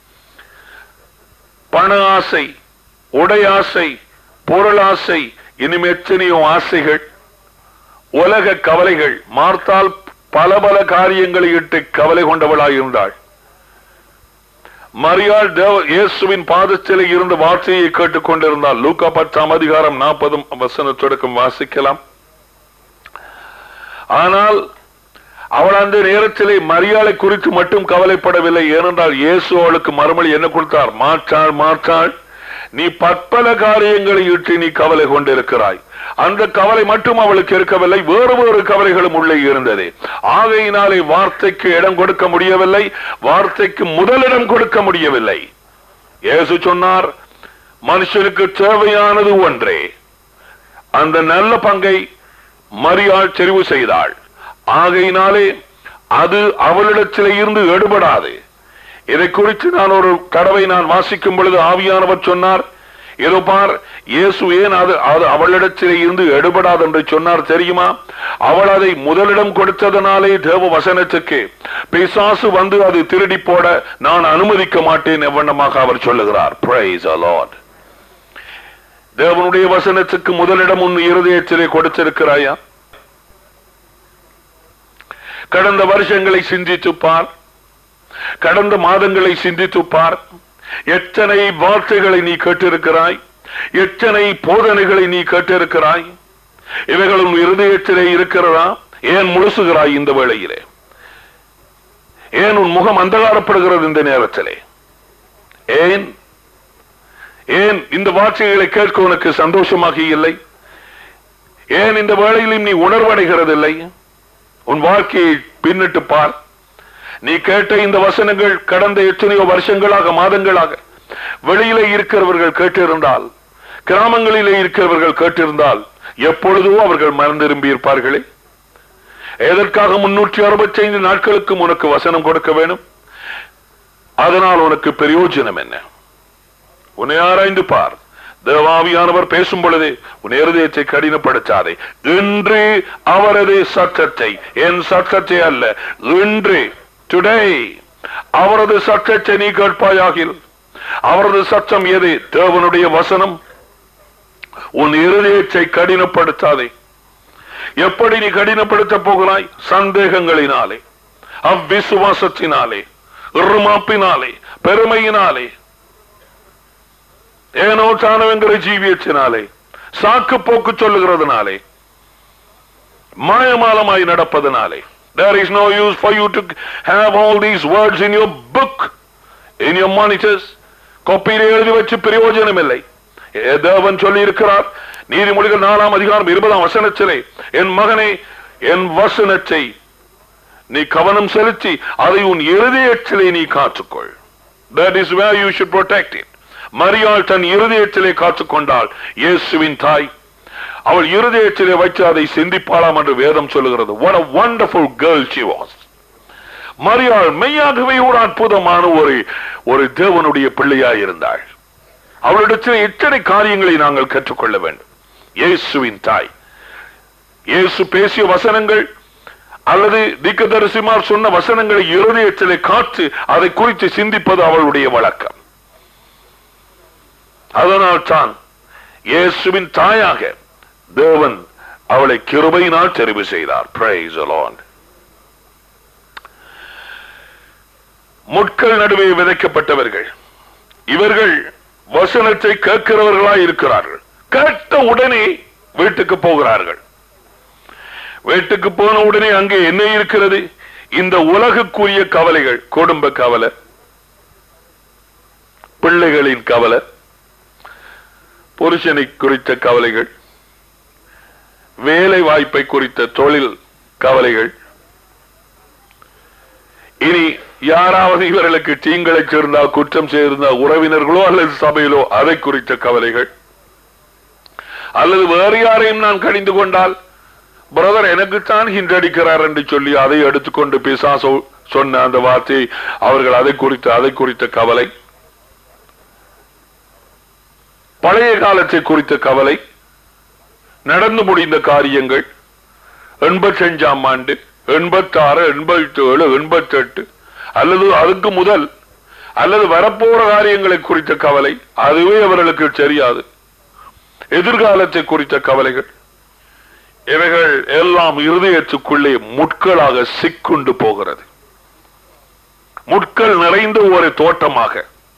பண ஆசை உடை ஆசை பொருள் ஆசை இனிமே எத்தனையோ ஆசைகள் உலக கவலைகள் மார்த்தால் பல பல காரியங்களை இட்டு கவலை கொண்டவளாய் இருந்தாள் மரியாள் தேவ இயேசுவின் பாதத்திலே இருந்த வார்த்தையை கேட்டுக் கொண்டிருந்தால் லூக்கா பத்தாம் அதிகாரம் நாற்பதும் வசன தொடக்கம் வாசிக்கலாம் ஆனால் அவள் அந்த நேரத்திலே மரியாதை குறித்து மட்டும் கவலைப்படவில்லை ஏனென்றால் இயேசு அவளுக்கு மறுமொழி என்ன கொடுத்தார் மாற்றாள் மாற்றாள் நீ பற்பல காரியங்களை இட்டு நீ கவலை கொண்டிருக்கிறாய் அந்த கவலை மட்டும் அவளுக்கு இருக்கவில்லை வேறு வேறு கவலைகளும் உள்ளே இருந்தது ஆகையினாலே வார்த்தைக்கு இடம் கொடுக்க முடியவில்லை வார்த்தைக்கு முதலிடம் கொடுக்க முடியவில்லை இயேசு சொன்னார் மனுஷனுக்கு தேவையானது ஒன்றே அந்த நல்ல பங்கை மரியாள் தெரிவு செய்தாள் ஆகையினாலே அது அவளிடத்திலே இருந்து எடுபடாது இதை குறித்து நான் ஒரு தடவை நான் வாசிக்கும் பொழுது ஆவியானவர் சொன்னார் ஏதோ பார் இயேசு ஏன் அது அது அவளிடத்திலே இருந்து எடுபடாது என்று சொன்னார் தெரியுமா அவள் அதை முதலிடம் கொடுத்ததனாலே தேவ வசனத்துக்கு பிசாசு வந்து அது திருடி போட நான் அனுமதிக்க மாட்டேன் எவ்வண்ணமாக அவர் சொல்லுகிறார் Praise the Lord. தேவனுடைய வசனத்துக்கு முதலிடம் உன் இருதயத்திலே கொடுத்திருக்கிறாயா கடந்த வருஷங்களை சிந்தித்து பார் கடந்த மாதங்களை சிந்தித்து பார் எத்தனை வார்த்தைகளை நீ கேட்டிருக்கிறாய் எத்தனை போதனைகளை நீ கேட்டிருக்கிறாய் இவைகள் உன் இருதயத்திலே இருக்கிறதா ஏன் முழுசுகிறாய் இந்த வேளையிலே ஏன் உன் முகம் அந்தகாரப்படுகிறது இந்த நேரத்திலே ஏன் ஏன் இந்த வார்த்தைகளை கேட்க உனக்கு சந்தோஷமாக இல்லை ஏன் இந்த வேளையிலும் நீ உணர்வடைகிறதில்லை உன் வாழ்க்கையை பின்னிட்டு பார் நீ கேட்ட இந்த வசனங்கள் கடந்த எத்தனையோ வருஷங்களாக மாதங்களாக வெளியிலே இருக்கிறவர்கள் கேட்டிருந்தால் கிராமங்களிலே இருக்கிறவர்கள் கேட்டிருந்தால் எப்பொழுதோ அவர்கள் மறந்திரும்பி இருப்பார்களே எதற்காக முன்னூற்றி அறுபத்தி ஐந்து நாட்களுக்கும் உனக்கு வசனம் கொடுக்க வேண்டும் அதனால் உனக்கு பிரயோஜனம் என்ன உன்னை ஆராய்ந்து பார் தேவாவியானவர் பேசும் பொழுது உன் இருதயத்தை கடினப்படுத்தாதே இன்று அவரது சத்தத்தை என் சத்தத்தை அல்ல இன்று டுடே அவரது சத்தத்தை நீ கேட்பாயாகில் அவரது சத்தம் எது தேவனுடைய வசனம் உன் இருதயத்தை கடினப்படுத்தாதே எப்படி நீ கடினப்படுத்த போகிறாய் சந்தேகங்களினாலே அவ்விசுவாசத்தினாலே இருமாப்பினாலே பெருமையினாலே ஏனோ தானவென்கிற ஜீவியத்தினாலே சாக்கு போக்கு சொல்லுகிறதுனாலே மாயமாலமாய் நடப்பதனாலே there is no use for you to have all these words in your book in your monitors கொப்பியிலே எழுதி வச்சு பிரயோஜனம் இல்லை ஏ தேவன் சொல்லி இருக்கிறார் நீதிமொழிகள் நாலாம் அதிகாரம் இருபதாம் வசனத்திலே என் மகனே என் வசனத்தை நீ கவனம் செலுத்தி அதை உன் இருதயத்திலே நீ காத்துக்கொள் that is where you should protect it மரியாள் தன் இருதயத்திலே காத்துக்கொண்டாள் இயேசுவின் தாய் அவள் இருதயத்திலே வைத்து அதை சிந்திப்பாளாம் என்று வேதம் சொல்லுகிறது what a wonderful girl she was மரியாள் மெய்யாகவே ஒரு அற்புதமான ஒரு ஒரு தேவனுடைய பிள்ளையாய் இருந்தாள் அவளிடத்தில் எத்தனை காரியங்களை நாங்கள் கற்றுக்கொள்ள வேண்டும் இயேசுவின் தாய் இயேசு பேசிய வசனங்கள் அல்லது திக்கதரிசிமார் சொன்ன வசனங்களை இருதயத்திலே காத்து அதை குறித்து சிந்திப்பது அவளுடைய வழக்கம் அதனால் தான் இயேசுவின் தாயாக தேவன் அவளை கிருபையினால் தெரிவு செய்தார் Praise the Lord. முட்கள் நடுவே விதைக்கப்பட்டவர்கள் இவர்கள் வசனத்தை கேட்கிறவர்களாய் இருக்கிறார்கள் கேட்ட உடனே வீட்டுக்கு போகிறார்கள் வீட்டுக்கு போன உடனே அங்கே என்ன இருக்கிறது இந்த உலகுக்குரிய கவலைகள் குடும்ப கவலை பிள்ளைகளின் கவலை புருஷனை குறித்த கவலைகள் வேலை வாய்ப்பை குறித்த தொழில் கவலைகள் இனி யாராவது இவர்களுக்கு தீங்களை சேர்ந்தா குற்றம் செய்திருந்தா உறவினர்களோ அல்லது சபையிலோ அதை குறித்த கவலைகள் அல்லது வேறு யாரையும் நான் கடிந்து கொண்டால் பிரதர் எனக்குத்தான் ஹிண்டடிக்கிறார் என்று சொல்லி அதை எடுத்துக்கொண்டு பிசாசோ சொன்ன அந்த வார்த்தை அவர்கள் அதை குறித்து அதை குறித்த கவலை பழைய காலத்தை குறித்த கவலை நடந்து முடிந்த காரியங்கள் எண்பத்தி அஞ்சாம் ஆண்டு எண்பத்தி ஆறு எண்பத்தி ஏழு எண்பத்தி எட்டு அல்லது அதுக்கு முதல் அல்லது வரப்போற காரியங்களை குறித்த கவலை அதுவே அவர்களுக்கு தெரியாது எதிர்காலத்தை குறித்த கவலைகள் இவைகள் எல்லாம் இருதயத்துக்குள்ளே முட்களாக சிக்குண்டு போகிறது முட்கள் நிறைந்த ஒரு தோட்டமாக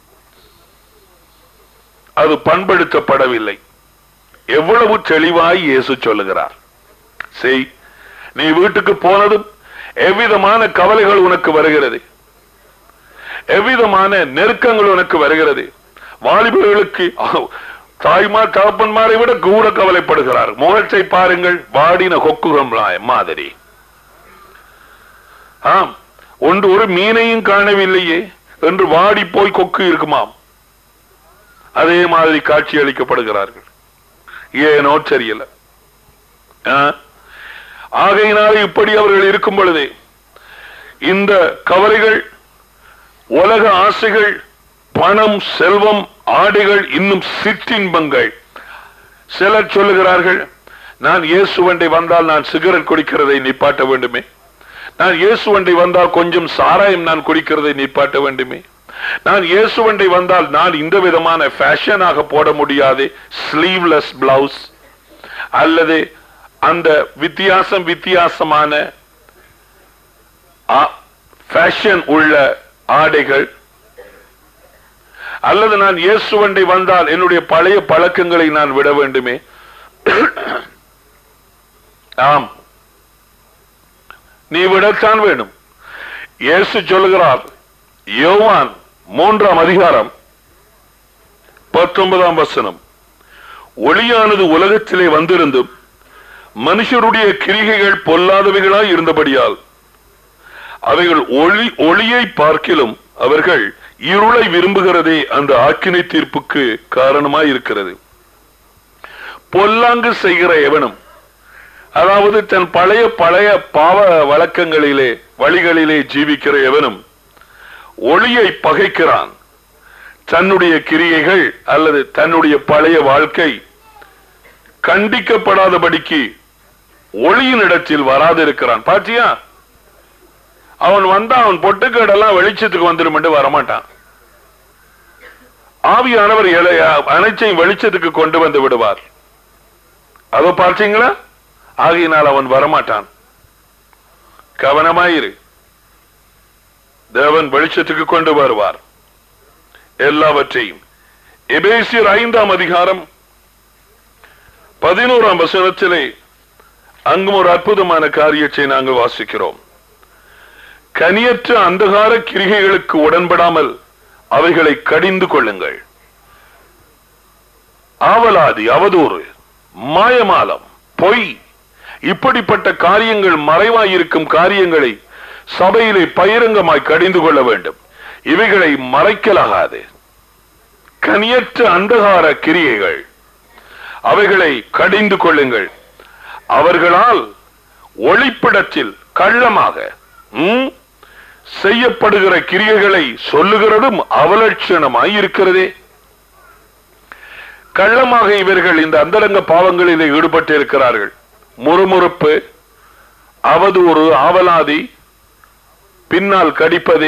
அது பண்படுத்தப்படவில்லை எவ்வளவு தெளிவாய் இயேசு சொல்லுகிறார் செய் நீ வீட்டுக்கு போனதும் எவ்விதமான கவலைகள் உனக்கு வருகிறது எவ்விதமான நெருக்கங்கள் உனக்கு வருகிறது வாலிபர்களுக்கு தாய்மார் தகப்பன்மாரை விட கூட கவலைப்படுகிறார் முகத்தை பாருங்கள் வாடின கொக்குகம் மாதிரி ஆம் ஒன்று ஒரு மீனையும் காணவில்லையே என்று வாடி போய் கொக்கு இருக்குமாம் அதே மாதிரி காட்சி அளிக்கப்படுகிறார்கள் ஏனோ தெரியல ஆ? ஆகையினாலே இப்படி அவர்கள் இருக்கும் பொழுதே இந்த கவலைகள் உலக ஆசைகள் பணம் செல்வம் ஆடைகள் இன்னும் சிற்றின்பங்கள் சிலர் சொல்லுகிறார்கள் நான் இயேசுவண்டை வந்தால் நான் சிகரெட் குடிக்கிறதை நிப்பாட்ட வேண்டுமே நான் இயேசுவண்டை வந்தால் கொஞ்சம் சாராயம் நான் குடிக்கிறதை நிப்பாட்ட வேண்டுமே நான் இயேசுவண்டை வந்தால் நான் இந்த விதமான ஃபேஷனாக போட முடியாது ஸ்லீவ்லெஸ் பிளவுஸ் அல்லது அந்த வித்தியாசம் வித்தியாசமான ஃபேஷன் உள்ள ஆடைகள் அல்லது நான் இயேசுவண்டை வந்தால் என்னுடைய பழைய பழக்கங்களை நான் விட வேண்டுமே ஆம் நீ விடத்தான் வேண்டும் இயேசு சொல்லுகிறார் யோவான் மூன்றாம் அதிகாரம் பத்தொன்பதாம் வசனம் ஒளியானது உலகத்திலே வந்திருந்தும் மனுஷருடைய கிரிகைகள் பொல்லாதவைகளாய் இருந்தபடியால் அவைகள் ஒளி ஒளியை பார்க்கிலும் அவர்கள் இருளை விரும்புகிறதே அந்த ஆக்கினை தீர்ப்புக்கு காரணமாய் இருக்கிறது பொல்லாங்கு செய்கிற எவனும் அதாவது தன் பழைய பழைய பாவ வழக்கங்களிலே வழிகளிலே ஜீவிக்கிற எவனும் ஒளியை பகைக்கிறான் தன்னுடைய கிரியைகள் அல்லது தன்னுடைய பழைய வாழ்க்கை கண்டிக்கப்படாதபடிக்கு ஒளியின் இடத்தில் வராதிருக்கிறான் பாத்தியா அவன் வந்தா அவன் பொட்டுக்கேடெல்லாம் வெளிச்சத்துக்கு வந்துடும் வரமாட்டான் ஆவியானவர் எலை- அனைத்தையும் வெளிச்சத்துக்கு கொண்டு வந்து விடுவார் அதோ பார்த்தீங்களா ஆகையினால் அவன் வரமாட்டான் கவனமாயிரு தேவன் வெளிச்சத்துக்கு கொண்டு வருவார் எல்லாவற்றையும் எபேசியர் ஐந்தாம் அதிகாரம் பதினோராம் வசனத்திலே அங்கும் ஒரு அற்புதமான காரியத்தை நாங்கள் வாசிக்கிறோம் கனியற்ற அந்தகார கிரிகைகளுக்கு உடன்படாமல் அவைகளை கடிந்து கொள்ளுங்கள் ஆவலாதி அவதூறு மாயமாலம் பொய் இப்படிப்பட்ட காரியங்கள் மறைவாயிருக்கும் காரியங்களை சபையிலே பகிரங்கமாய் கடிந்து கொள்ள வேண்டும் இவைகளை மறைக்கலாகாது கனியற்ற அந்தகார கிரியைகள் அவைகளை கடிந்து கொள்ளுங்கள் அவர்களால் ஒளிப்பிடத்தில் கள்ளமாக ம், செய்யப்படுகிற கிரியைகளை சொல்லுகிறதும் அவலட்சணமாய் இருக்கிறதே கள்ளமாக இவர்கள் இந்த அந்தரங்க பாவங்களிலே ஈடுபட்டு இருக்கிறார்கள் முறுமுறுப்பு அவதூறு ஆவலாதி பின்னால் கடிப்பது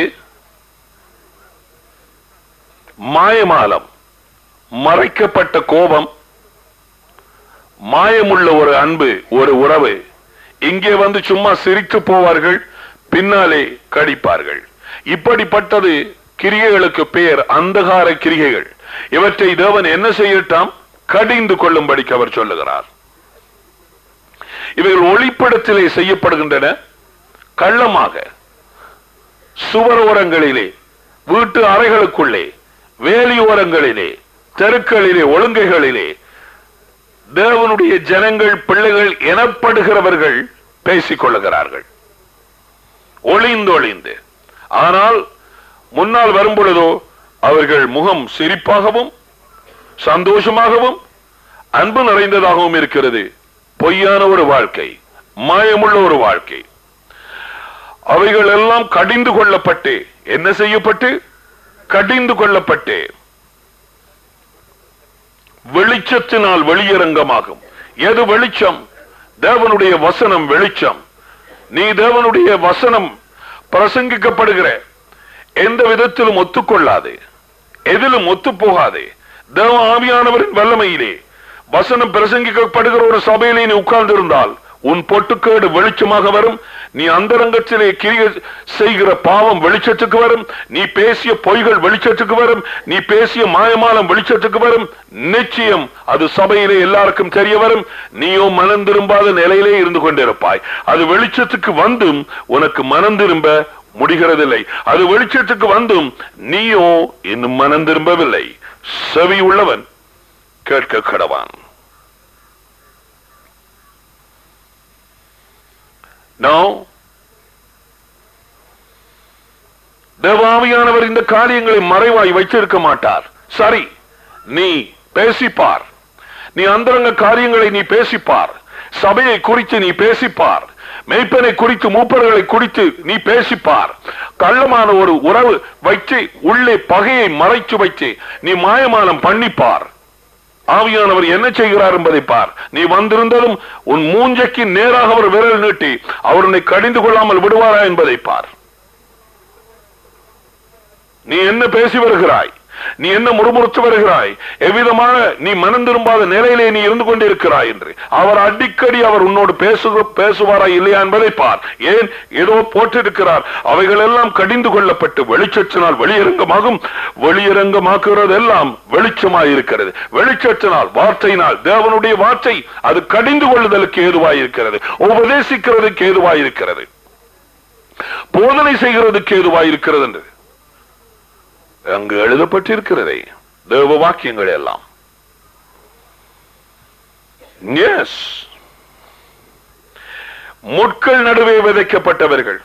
மாயமாலம் மறைக்கப்பட்ட கோபம் மாயமுள்ள ஒரு அன்பு ஒரு உறவு இங்கே வந்து சும்மா சிரித்து போவார்கள் பின்னாலே கடிப்பார்கள் இப்படிப்பட்டது கிரியைகளுக்கு பெயர் அந்தகார கிரிகைகள் இவற்றை தேவன் என்ன செய்யட்டாம் கடிந்து கொள்ளும்படிக்கு அவர் சொல்லுகிறார் இவைகள் ஒளிப்படத்திலே செய்யப்படுகின்றன கள்ளமாக சுவரோரங்களிலே வீட்டு அறைகளுக்குள்ளே வேலியோரங்களிலே தெருக்களிலே ஒழுங்கைகளிலே தேவனுடைய ஜனங்கள் பிள்ளைகள் எனப்படுகிறவர்கள் பேசிக் கொள்ளுகிறார்கள் ஒளிந்து ஒளிந்து ஆனால் முன்னால் வரும் பொழுதோ அவர்கள் முகம் சிரிப்பாகவும் சந்தோஷமாகவும் அன்பு நிறைந்ததாகவும் இருக்கிறது பொய்யான ஒரு வாழ்க்கை மாயமுள்ள ஒரு வாழ்க்கை அவைகள் எல்லாம் கடிந்து கொள்ளப்பட்டு என்ன செய்யப்பட்டு கடிந்து கொள்ளப்பட்டு வெளிச்சத்தினால் வெளியரங்கமாகும் எது வெளிச்சம் தேவனுடைய வசனம் வெளிச்சம் நீ தேவனுடைய வசனம் பிரசங்கிக்கப்படுகிற எந்த விதத்திலும் ஒத்துக்கொள்ளாது எதிலும் ஒத்து போகாது தேவ ஆவியானவரின் வல்லமையிலே வசனம் பிரசங்கிக்கப்படுகிற ஒரு சபையிலே நீ உட்கார்ந்திருந்தால் உன் பொட்டுக்கேடு வெளிச்சமாக வரும் நீ அந்தரங்கத்திலே கிரிய செய்கிற பாவம் வெளிச்சத்துக்கு வரும் நீ பேசிய பொய்கள் வெளிச்சத்துக்கு வரும் நீ பேசிய மாயமாலம் வெளிச்சத்துக்கு வரும் நிச்சயம் அது சபையிலே எல்லாருக்கும் தெரிய வரும் நீயோ மனம் திரும்பாத நிலையிலே இருந்து கொண்டிருப்பாய் அது வெளிச்சத்துக்கு வந்தும் உனக்கு மனம் திரும்ப முடிகிறதில்லை அது வெளிச்சத்துக்கு வந்தும் நீயோ இன்னும் மனம் திரும்பவில்லை செவி உள்ளவன் கேட்க கடவான் நோ தேவாவியானவர் இந்த காரியங்களை மறைவாய் வைத்திருக்க மாட்டார் சரி நீ பேசிப்பார் நீ அந்தரங்க காரியங்களை நீ பேசிப்பார் சபையை குறித்து நீ பேசிப்பார் மெய்ப்பனை குறித்து மூப்பர்களை குறித்து நீ பேசிப்பார் கள்ளமான ஒரு உறவு வைத்து உள்ளே பகையை மறைச்சு வைத்து நீ மாயமானம் பண்ணிப்பார் ஆவியானவர் என்ன செய்கிறார் என்பதை பார் நீ வந்திருந்ததும் உன் மூஞ்சைக்கு நேராக அவர் விரல் நீட்டி அவர் உன்னை கடிந்து கொள்ளாமல் விடுவாரா என்பதை பார் நீ என்ன பேசி வருகிறாய் நீ என்ன முறுமுறுத்து வருகிறாய் எவ்விதமான நீ மனம் திரும்பாத நிலையிலே நீ இருந்து கொண்டிருக்கிறாய் என்று அவர் அடிக்கடி அவர் உன்னோடு பேசு பேசுவாரா இல்லையா என்பதை பார் ஏன் ஏதோ போட்டிருக்கிறார் அவைகள் எல்லாம் கடிந்து கொள்ளப்பட்டு வெளிச்சத்தினால் வெளியரங்கமாகும் வெளியரங்கமாக்குகிறது எல்லாம் வெளிச்சமாய் இருக்கிறது வெளிச்சத்தினால் வார்த்தையினால் தேவனுடைய வார்த்தை அது கடிந்து கொள்ளுதலுக்கு ஏதுவாய் இருக்கிறது உபதேசிக்கிறதுக்கு ஏதுவாய் இருக்கிறது போதனை செய்கிறதுக்கு ஏதுவாய் இருக்கிறது என்று அங்கு எழுதப்பட்டிருக்கிறதே தேவ வாக்கியங்கள் எல்லாம் எஸ் முட்கள் நடுவே விதைக்கப்பட்டவர்கள்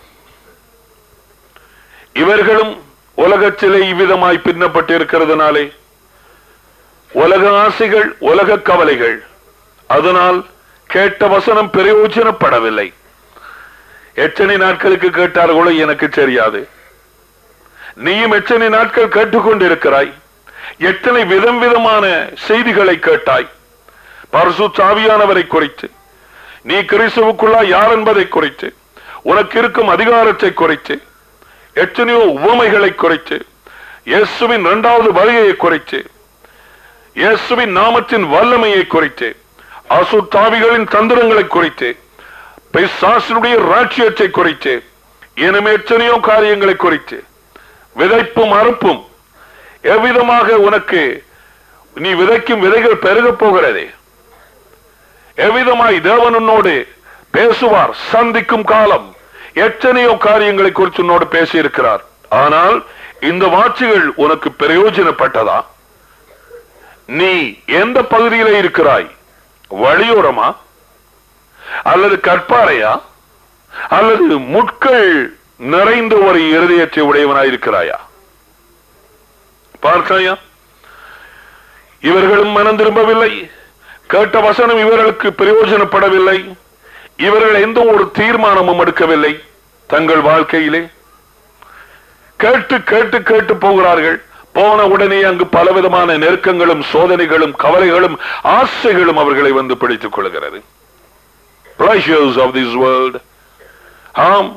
இவர்களும் உலகத்திலே இவ்விதமாய் பின்னப்பட்டிருக்கிறதுனாலே உலக ஆசைகள் உலக கவலைகள் அதனால் கேட்ட வசனம் பிரயோஜனப்படவில்லை எத்தனை நாட்களுக்கு கேட்டார்களோ எனக்கு தெரியாது நீயும் எத்தனை நாட்கள் கேட்டுக்கொண்டிருக்கிறாய் எத்தனை விதம் விதமான செய்திகளை கேட்டாய் பரசு சாவியானவரை குறித்து நீ கிறிஸ்துவுக்குள்ளா யார் என்பதை குறித்து உனக்கு இருக்கும் அதிகாரத்தை குறித்து எத்தனையோ உவமைகளை குறித்து இயேசுவின் இரண்டாவது வருகையை குறித்து இயேசுவின் நாமத்தின் வல்லமையை குறித்து அசுத்தாவிகளின் தந்திரங்களை குறித்து பிசாசினுடைய ராட்சியத்தை குறித்து இனிமே எத்தனையோ காரியங்களை குறித்து விதைப்பும் அறுப்பும் எவ்விதமாக உனக்கு நீ விதைக்கும் விதைகள் பெருகப் போகிறதே எவ்விதமாய் தேவன் உன்னோடு பேசுவார் சந்திக்கும் காலம் எத்தனையோ காரியங்களை குறித்து உன்னோடு பேசியிருக்கிறார் ஆனால் இந்த வாட்சிகள் உனக்கு பிரயோஜனப்பட்டதா நீ எந்த பகுதியில இருக்கிறாய் வழியோரமா அல்லது கற்பாறையா அல்லது முட்கள் நிறைந்த ஒரு இருதயத்தை உடையவனாய் இருக்கிறாயா பார்க்காயா இவர்களும் மனம் திரும்பவில்லை கேட்ட வசனம் இவர்களுக்கு பிரயோஜனப்படவில்லை இவர்கள் எந்த ஒரு தீர்மானமும் எடுக்கவில்லை தங்கள் வாழ்க்கையிலே கேட்டு கேட்டு கேட்டு போகிறார்கள் போன உடனே அங்கு பலவிதமான நெருக்கங்களும் சோதனைகளும் கவலைகளும் ஆசைகளும் அவர்களை வந்து பிடித்துக் கொள்கிறது pleasures of this world ஆம்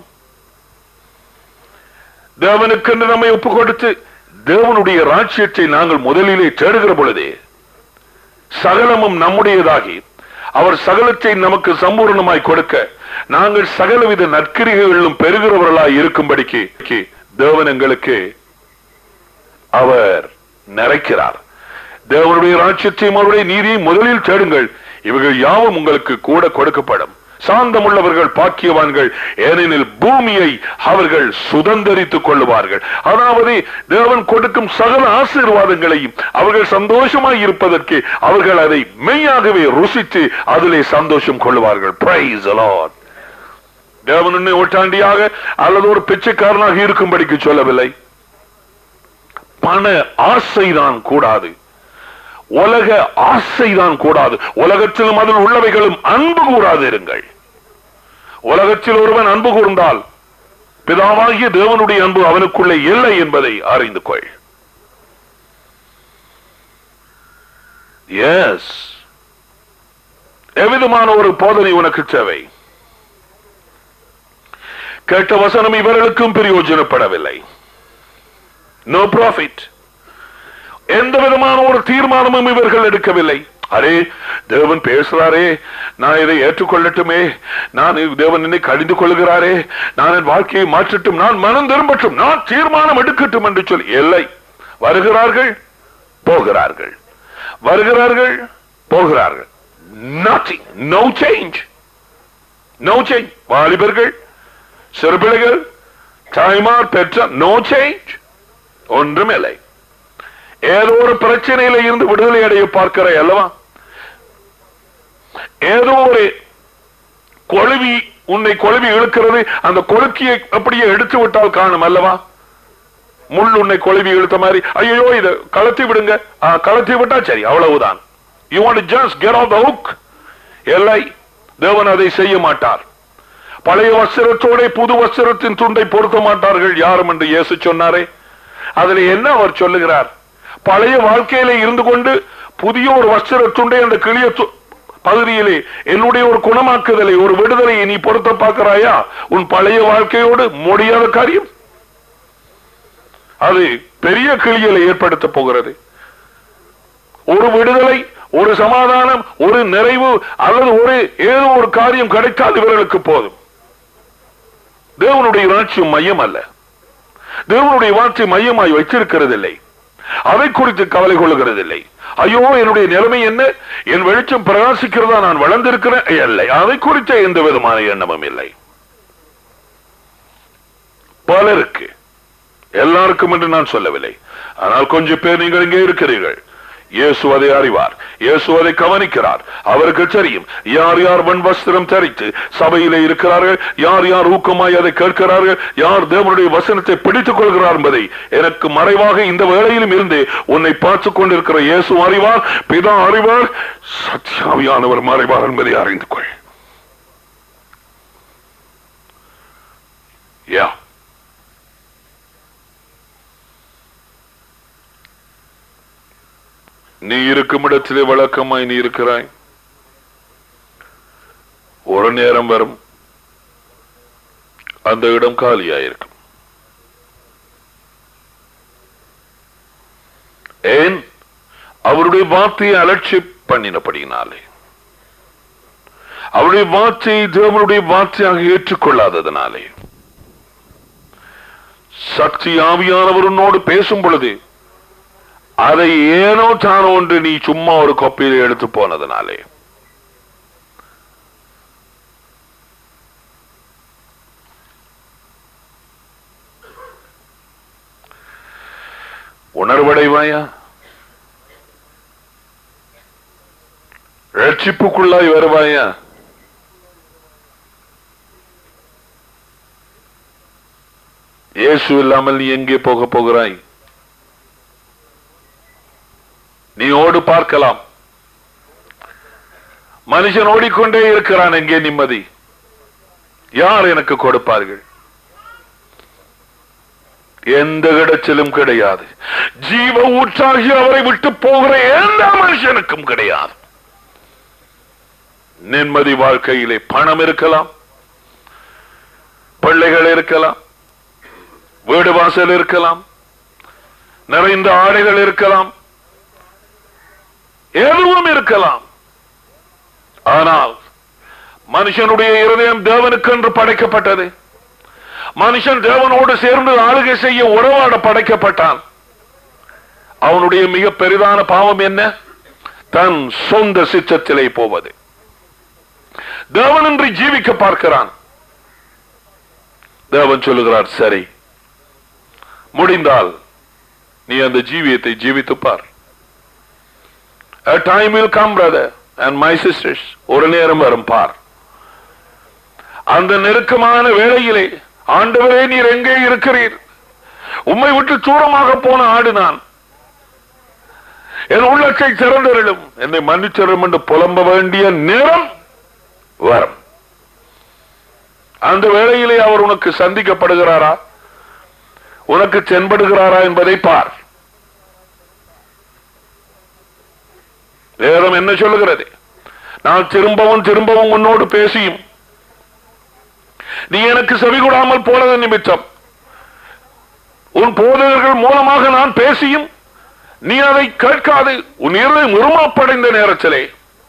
தேவனுக்கென்று நம்மை ஒப்பு கொடுத்து தேவனுடைய ராஜ்யத்தை நாங்கள் முதலிலே தேடுகிற பொழுதே சகலமும் நம்முடையதாகி அவர் சகலத்தை நமக்கு சம்பூர்ணமாய் கொடுக்க நாங்கள் சகலவித நற்கிரிகளிலும் பெறுகிறவர்களாய் இருக்கும்படிக்கு தேவன் எங்களுக்கு அவர் நிறைக்கிறார் தேவனுடைய ராட்சியத்தையும் அவருடைய நீதியை முதலில் தேடுங்கள் இவர்கள் யாவும் உங்களுக்கு கூட கொடுக்கப்படும் சாந்தமுள்ளவர்கள் பாக்கியவான்கள் ஏனெனில் பூமியை அவர்கள் சுதந்தரித்துக் கொள்ளுவார்கள் அதாவது தேவன் கொடுக்கும் சகல ஆசீர்வாதங்களையும் அவர்கள் சந்தோஷமாய் இருப்பதற்கு அவர்கள் அதை மெய்யாகவே ருசித்து அதிலே சந்தோஷம் கொள்ளுவார்கள் பிரைஸ் அலாட் தேவன் உன்னை ஒட்டாண்டியாக அல்லது ஒரு பிச்சைக்காரனாக இருக்கும்படிக்கு சொல்லவில்லை பண ஆசைதான் கூடாது உலக ஆசைதான் கூடாது உலகத்திலும் அதில் உள்ளவைகளும் அன்பு கூறாது இருங்கள் உலகத்தில் ஒருவன் அன்பு கூர்ந்தால் பிதாவாகிய தேவனுடைய அன்பு அவனுக்குள்ளே இல்லை என்பதை அறிந்து கொள் எஸ் எவ்விதமான ஒரு போதனை உனக்கு தேவை கேட்ட வசனம் இவர்களுக்கும் பிரயோஜனப்படவில்லை நோ ப்ராஃபிட் எந்த விதமான ஒரு தீர்மானமும் இவர்கள் எடுக்கவில்லை அரே தேவன் பேசுறாரே நான் இதை ஏற்றுக்கொள்ளட்டுமே நான் இது- தேவன் என்னை கடிந்து கொள்கிறாரே நான் என் வாழ்க்கையை மாற்றட்டும் நான் மனம் திரும்பட்டும் நான் தீர்மானம் எடுக்கட்டும் என்று சொல்லி இல்லை வருகிறார்கள் போகிறார்கள் வருகிறார்கள் போகிறார்கள் nothing no change no change வாலிபர்கள் சிறுபிள்ளைகள் தாய்மார் பெற்ற நோ சேஞ்ச் ஒன்றுமில்லை ஏதோ ஒரு பிரச்சனையில இருந்து விடுதலை அடைய பார்க்கிறாய் அல்லவா ஏதோ ஒரு கொழுவி உன்னை கொழுவி இழுக்கிறது அந்த கொழுக்கியை அப்படியே எடுத்து விட்டால் காணும் அல்லவா முள் உன்னை கொழுவி இழுத்த மாதிரி ஐயோ இத கலத்தி விடுங்க ஆ, கலத்தி விட்டா சரி அவ்வளவுதான் you want just get off the hook இல்லை தேவன் அதை செய்ய மாட்டார் பழைய வஸ்திரத்தோட புது வஸ்திரத்தின் துண்டை பொருத்த மாட்டார்கள் யாரும் என்று இயேசு சொன்னாரே அதுல என்ன அவர் சொல்லுகிறார் பழைய வாழ்க்கையில இருந்து கொண்டு புதிய ஒரு வஸ்திர துண்டை அந்த கிளிய து- பகுதியிலே என்னுடைய ஒரு குணமாக்குதலை ஒரு விடுதலையை நீ பொருத்த பார்க்கிறாயா உன் பழைய வாழ்க்கையோடு முடியாத காரியம் அது பெரிய கிளியலை ஏற்படுத்த போகிறது ஒரு விடுதலை ஒரு சமாதானம் ஒரு நிறைவு அல்லது ஒரு ஏதோ ஒரு காரியம் கிடைத்தால் இவர்களுக்கு போதும் தேவனுடைய ராட்சியம் மையம் அல்ல தேவனுடைய வார்த்தை மையமாய் வைத்திருக்கிறதில்லை அதை குறித்து கவலை கொள்ளுகிறதில்லை ஐயோ என்னுடைய நிலைமை என்ன என் வெளிச்சம் பிரகாசிக்கிறதா நான் வளர்ந்திருக்கிறேன் இல்லை அதை குறித்த எந்த விதமான எண்ணமும் இல்லை பலருக்கு எல்லாருக்கும் என்று நான் சொல்லவில்லை ஆனால் கொஞ்சம் பேர் நீங்கள் இங்கே இருக்கிறீர்கள் இயேசு அதை அறிவார் இயேசு அதை கவனிக்கிறார் அவருக்கு தெரியும் யார் யார் வன் வஸ்திரம் தரித்து சபையிலே இருக்கிறார்கள் யார் யார் ஊக்கமாய் அதை கேட்கிறார்கள் யார் தேவனுடைய வசனத்தை பிடித்துக் கொள்கிறார் என்பதை எனக்கு மறைவாக இந்த வேளையிலும் இருந்து உன்னை பார்த்துக் கொண்டிருக்கிற இயேசு அறிவார் பிதா அறிவார் சத்யாவியானவர் மறைவார் என்பதை அறிந்து கொள் யா நீ இருக்கும் இடத்திலே வழக்கமாய் நீ இருக்கிறாய் ஒரு நேரம் வரும் அந்த இடம் காலியாயிருக்கும் அவருடைய வார்த்தையை அலட்சி பண்ணினபடியினாலே அவருடைய வார்த்தையை தேவனுடைய வார்த்தையாக ஏற்றுக்கொள்ளாததனாலே சக்தி ஆவியானவர் உன்னோடு பேசும் பொழுது அதை ஏனோ தானோ ஒன்று நீ சும்மா ஒரு கொப்பையில் எடுத்து போனதனாலே உணர்வடைவாயா ரட்சிப்புக்குள்ளாய் வருவாயா இயேசு இல்லாமல் நீ எங்கே போக போகிறாய் நீ ஓடு பார்க்கலாம் மனுஷன் ஓடிக்கொண்டே இருக்கிறான் எங்கே நிம்மதி யார் எனக்கு கொடுப்பார்கள் எந்த இடத்திலும் கிடையாது ஜீவ ஊற்றாகி அவரை விட்டு போகிற எந்த மனுஷனுக்கும் கிடையாது நிம்மதி வாழ்க்கையிலே பணம் இருக்கலாம் பிள்ளைகள் இருக்கலாம் வீடு வாசல் இருக்கலாம் நிறைந்த ஆடைகள் இருக்கலாம் எதுவும் இருக்கலாம் ஆனால் மனுஷனுடைய இருதயம் தேவனுக்கென்று படைக்கப்பட்டது மனுஷன் தேவனோடு சேர்ந்து ஆளுகை செய்ய உறவாட படைக்கப்பட்டான் அவனுடைய மிக பெரிதான பாவம் என்ன தன் சொந்த சித்தத்திலே போவது தேவனின்றி ஜீவிக்க பார்க்கிறான் தேவன் சொல்லுகிறார் சரி முடிந்தால் நீ அந்த ஜீவியத்தை ஜீவித்து பார் A time will come, brother and my sisters. ஒரு நேரம் வரும் பார் அந்த நெருக்கமான வேளையிலே ஆண்டவரே நீர் எங்கே இருக்கிறீர் உம்மை விட்டு தூரமாக போன ஆடு நான் என் உள்ளத்தை திறந்தருளும் என்னை மன்னிச்சரும் என்று புலம்ப வேண்டிய நேரம் வரும் அந்த வேளையிலே அவர் உனக்கு சந்திக்கப்படுகிறாரா உனக்கு தென்படுகிறாரா என்பதை பார் வேதம் என்ன சொல்லுகிறது நான் திரும்பவும் திரும்பவும் உன்னோடு பேசியும் நீ எனக்கு செவி கொடாமல் போனது நிமித்தம் உன் போதகர்கள் மூலமாக நான் பேசியும் நீ அதை கேட்காது உன் இருதயம் உருமாப்படைந்த நேரத்திலே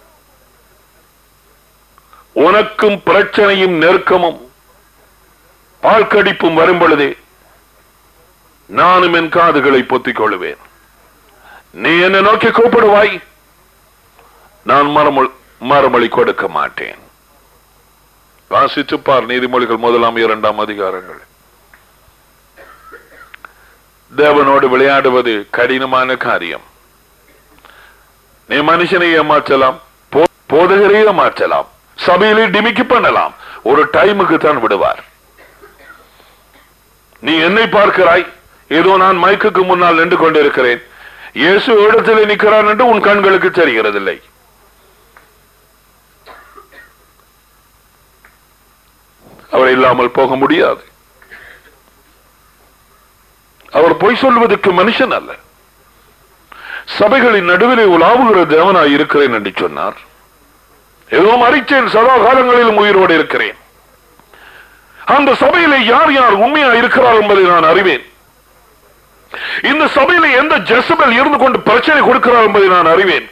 உனக்கும் பிரச்சனையும் நெருக்கமும் பால்கடிப்பும் வரும் பொழுதே நானும் என் காதுகளை பொத்திக் கொள்ளுவேன் நீ என்னை நோக்கி கூப்பிடுவாய் நான் மறுமொழி மறுமொழி கொடுக்க மாட்டேன் வாசித்து பார் நீதிமொழிகள் முதலாம் இரண்டாம் அதிகாரங்கள் தேவனோடு விளையாடுவது கடினமான காரியம் நீ மனுஷனை ஏமாற்றலாம் போ- போதகரை ஏமாற்றலாம் சபையிலே டிமிக்கி பண்ணலாம் ஒரு டைமுக்கு தான் விடுவார் நீ என்னை பார்க்கிறாய் ஏதோ நான் மைக்குக்கு முன்னால் நின்று கொண்டிருக்கிறேன் இயேசு இடத்திலே நிற்கிறான் என்று உன் கண்களுக்கு தெரிகிறதில்லை அவர் இல்லாமல் போக முடியாது அவர் பொய் சொல்வதற்கு மனுஷன் அல்ல சபைகளின் நடுவிலே உலாவுகிற தேவனாய் இருக்கிறேன் என்று சொன்னார் ஏதோ மறிச்சேன் சதா காலங்களிலும் உயிரோடு இருக்கிறேன் அந்த சபையிலே யார் யார் உண்மையா இருக்கிறார் என்பதை நான் அறிவேன் இந்த சபையிலே எந்த ஜெசபல் இருந்து கொண்டு பிரச்சனை கொடுக்கிறார் என்பதை நான் அறிவேன்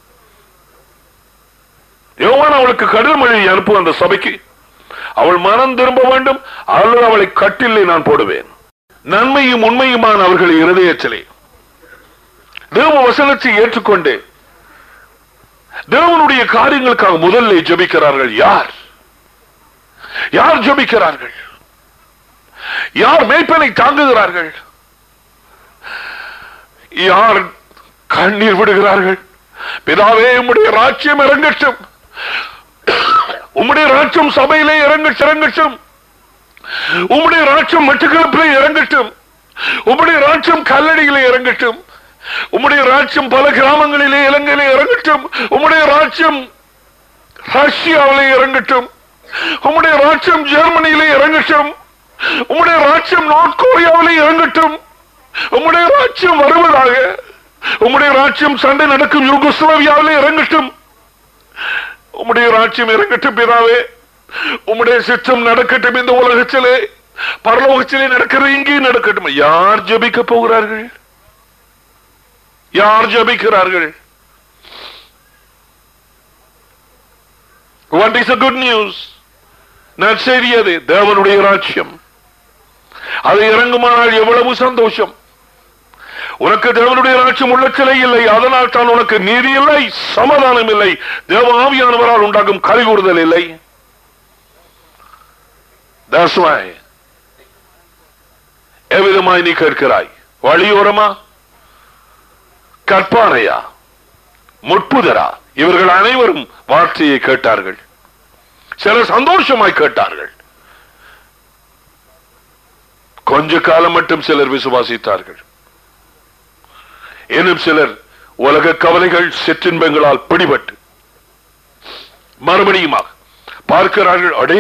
யோவான் அவளுக்கு கடிதம் எழுதி அனுப்பு அந்த சபைக்கு அவள் மனம் திரும்ப வேண்டும் அல்லது அவளை கட்டிலே நான் போடுவேன் நன்மையும் உண்மையுமான அவர்கள் இருதயத்திலே தேவ வசனத்தை ஏற்றுக்கொண்டு தேவனுடைய காரியங்களுக்காக முதல்ல ஜெபிக்கிறார்கள் யார் யார் ஜெபிக்கிறார்கள் யார் மேய்ப்பனை தாங்குகிறார்கள் யார் கண்ணீர் விடுகிறார்கள் பிதாவே உம்முடைய ராஜ்யம் இறங்கட்டும் உம்முடைய ராஜ்யம் சபையிலே இறங்கட்டும் இறங்கட்டும் உம்முடைய ராஜ்யம் மட்டுக்களப்பிலே இறங்கட்டும் உம்முடைய ராஜ்யம் கல்லடியிலே இறங்கட்டும் உம்முடைய ராஜ்யம் பல கிராமங்களிலே இலங்கையிலே இறங்கட்டும் உம்முடைய ராஜ்யம் ரஷ்யாவிலே இறங்கட்டும் உம்முடைய ராஜ்யம் ஜெர்மனியிலே இறங்கட்டும் உம்முடைய ராஜ்யம் நார்த் கொரியாவிலே இறங்கட்டும் உம்முடைய ராஜ்யம் வருவதாக உம்முடைய ராஜ்யம் சண்டை நடக்கும் யூகோஸ்லாவியாவிலே இறங்கட்டும் உம்முடைய ராஜ்யம் இறங்கட்டும் பிதாவே உம்முடைய சித்தம் நடக்கட்டும் இந்த உலகத்திலே பரலோகத்திலே நடக்கிறது இங்கே நடக்கட்டும் யார் ஜெபிக்க போகிறார்கள் யார் ஜெபிக்கிறார்கள் What is the good news? நற்செய்தி அது தேவனுடைய ராஜ்யம் அது இறங்குமானால் எவ்வளவு சந்தோஷம் உனக்கு தேவனுடைய ராட்சியம் உள்ளத்திலே இல்லை அதனால் தான் உனக்கு நீதி இல்லை சமாதானம் இல்லை தேவ ஆவியானவரால் உண்டாகும் கலிகூறுதல் இல்லை That's why எவ்விதமாய் நீ கேட்கிறாய் வழியோரமா கற்பானையா முட்புதரா இவர்கள் அனைவரும் வார்த்தையை கேட்டார்கள் சிலர் சந்தோஷமாய் கேட்டார்கள் கொஞ்ச காலம் மட்டும் சிலர் விசுவாசித்தார்கள் இன்னும் சிலர் உலக கவலைகள் சிற்றின்பங்களால் பிடிபட்டு மறுபடியுமாக பார்க்கிறார்கள் அடே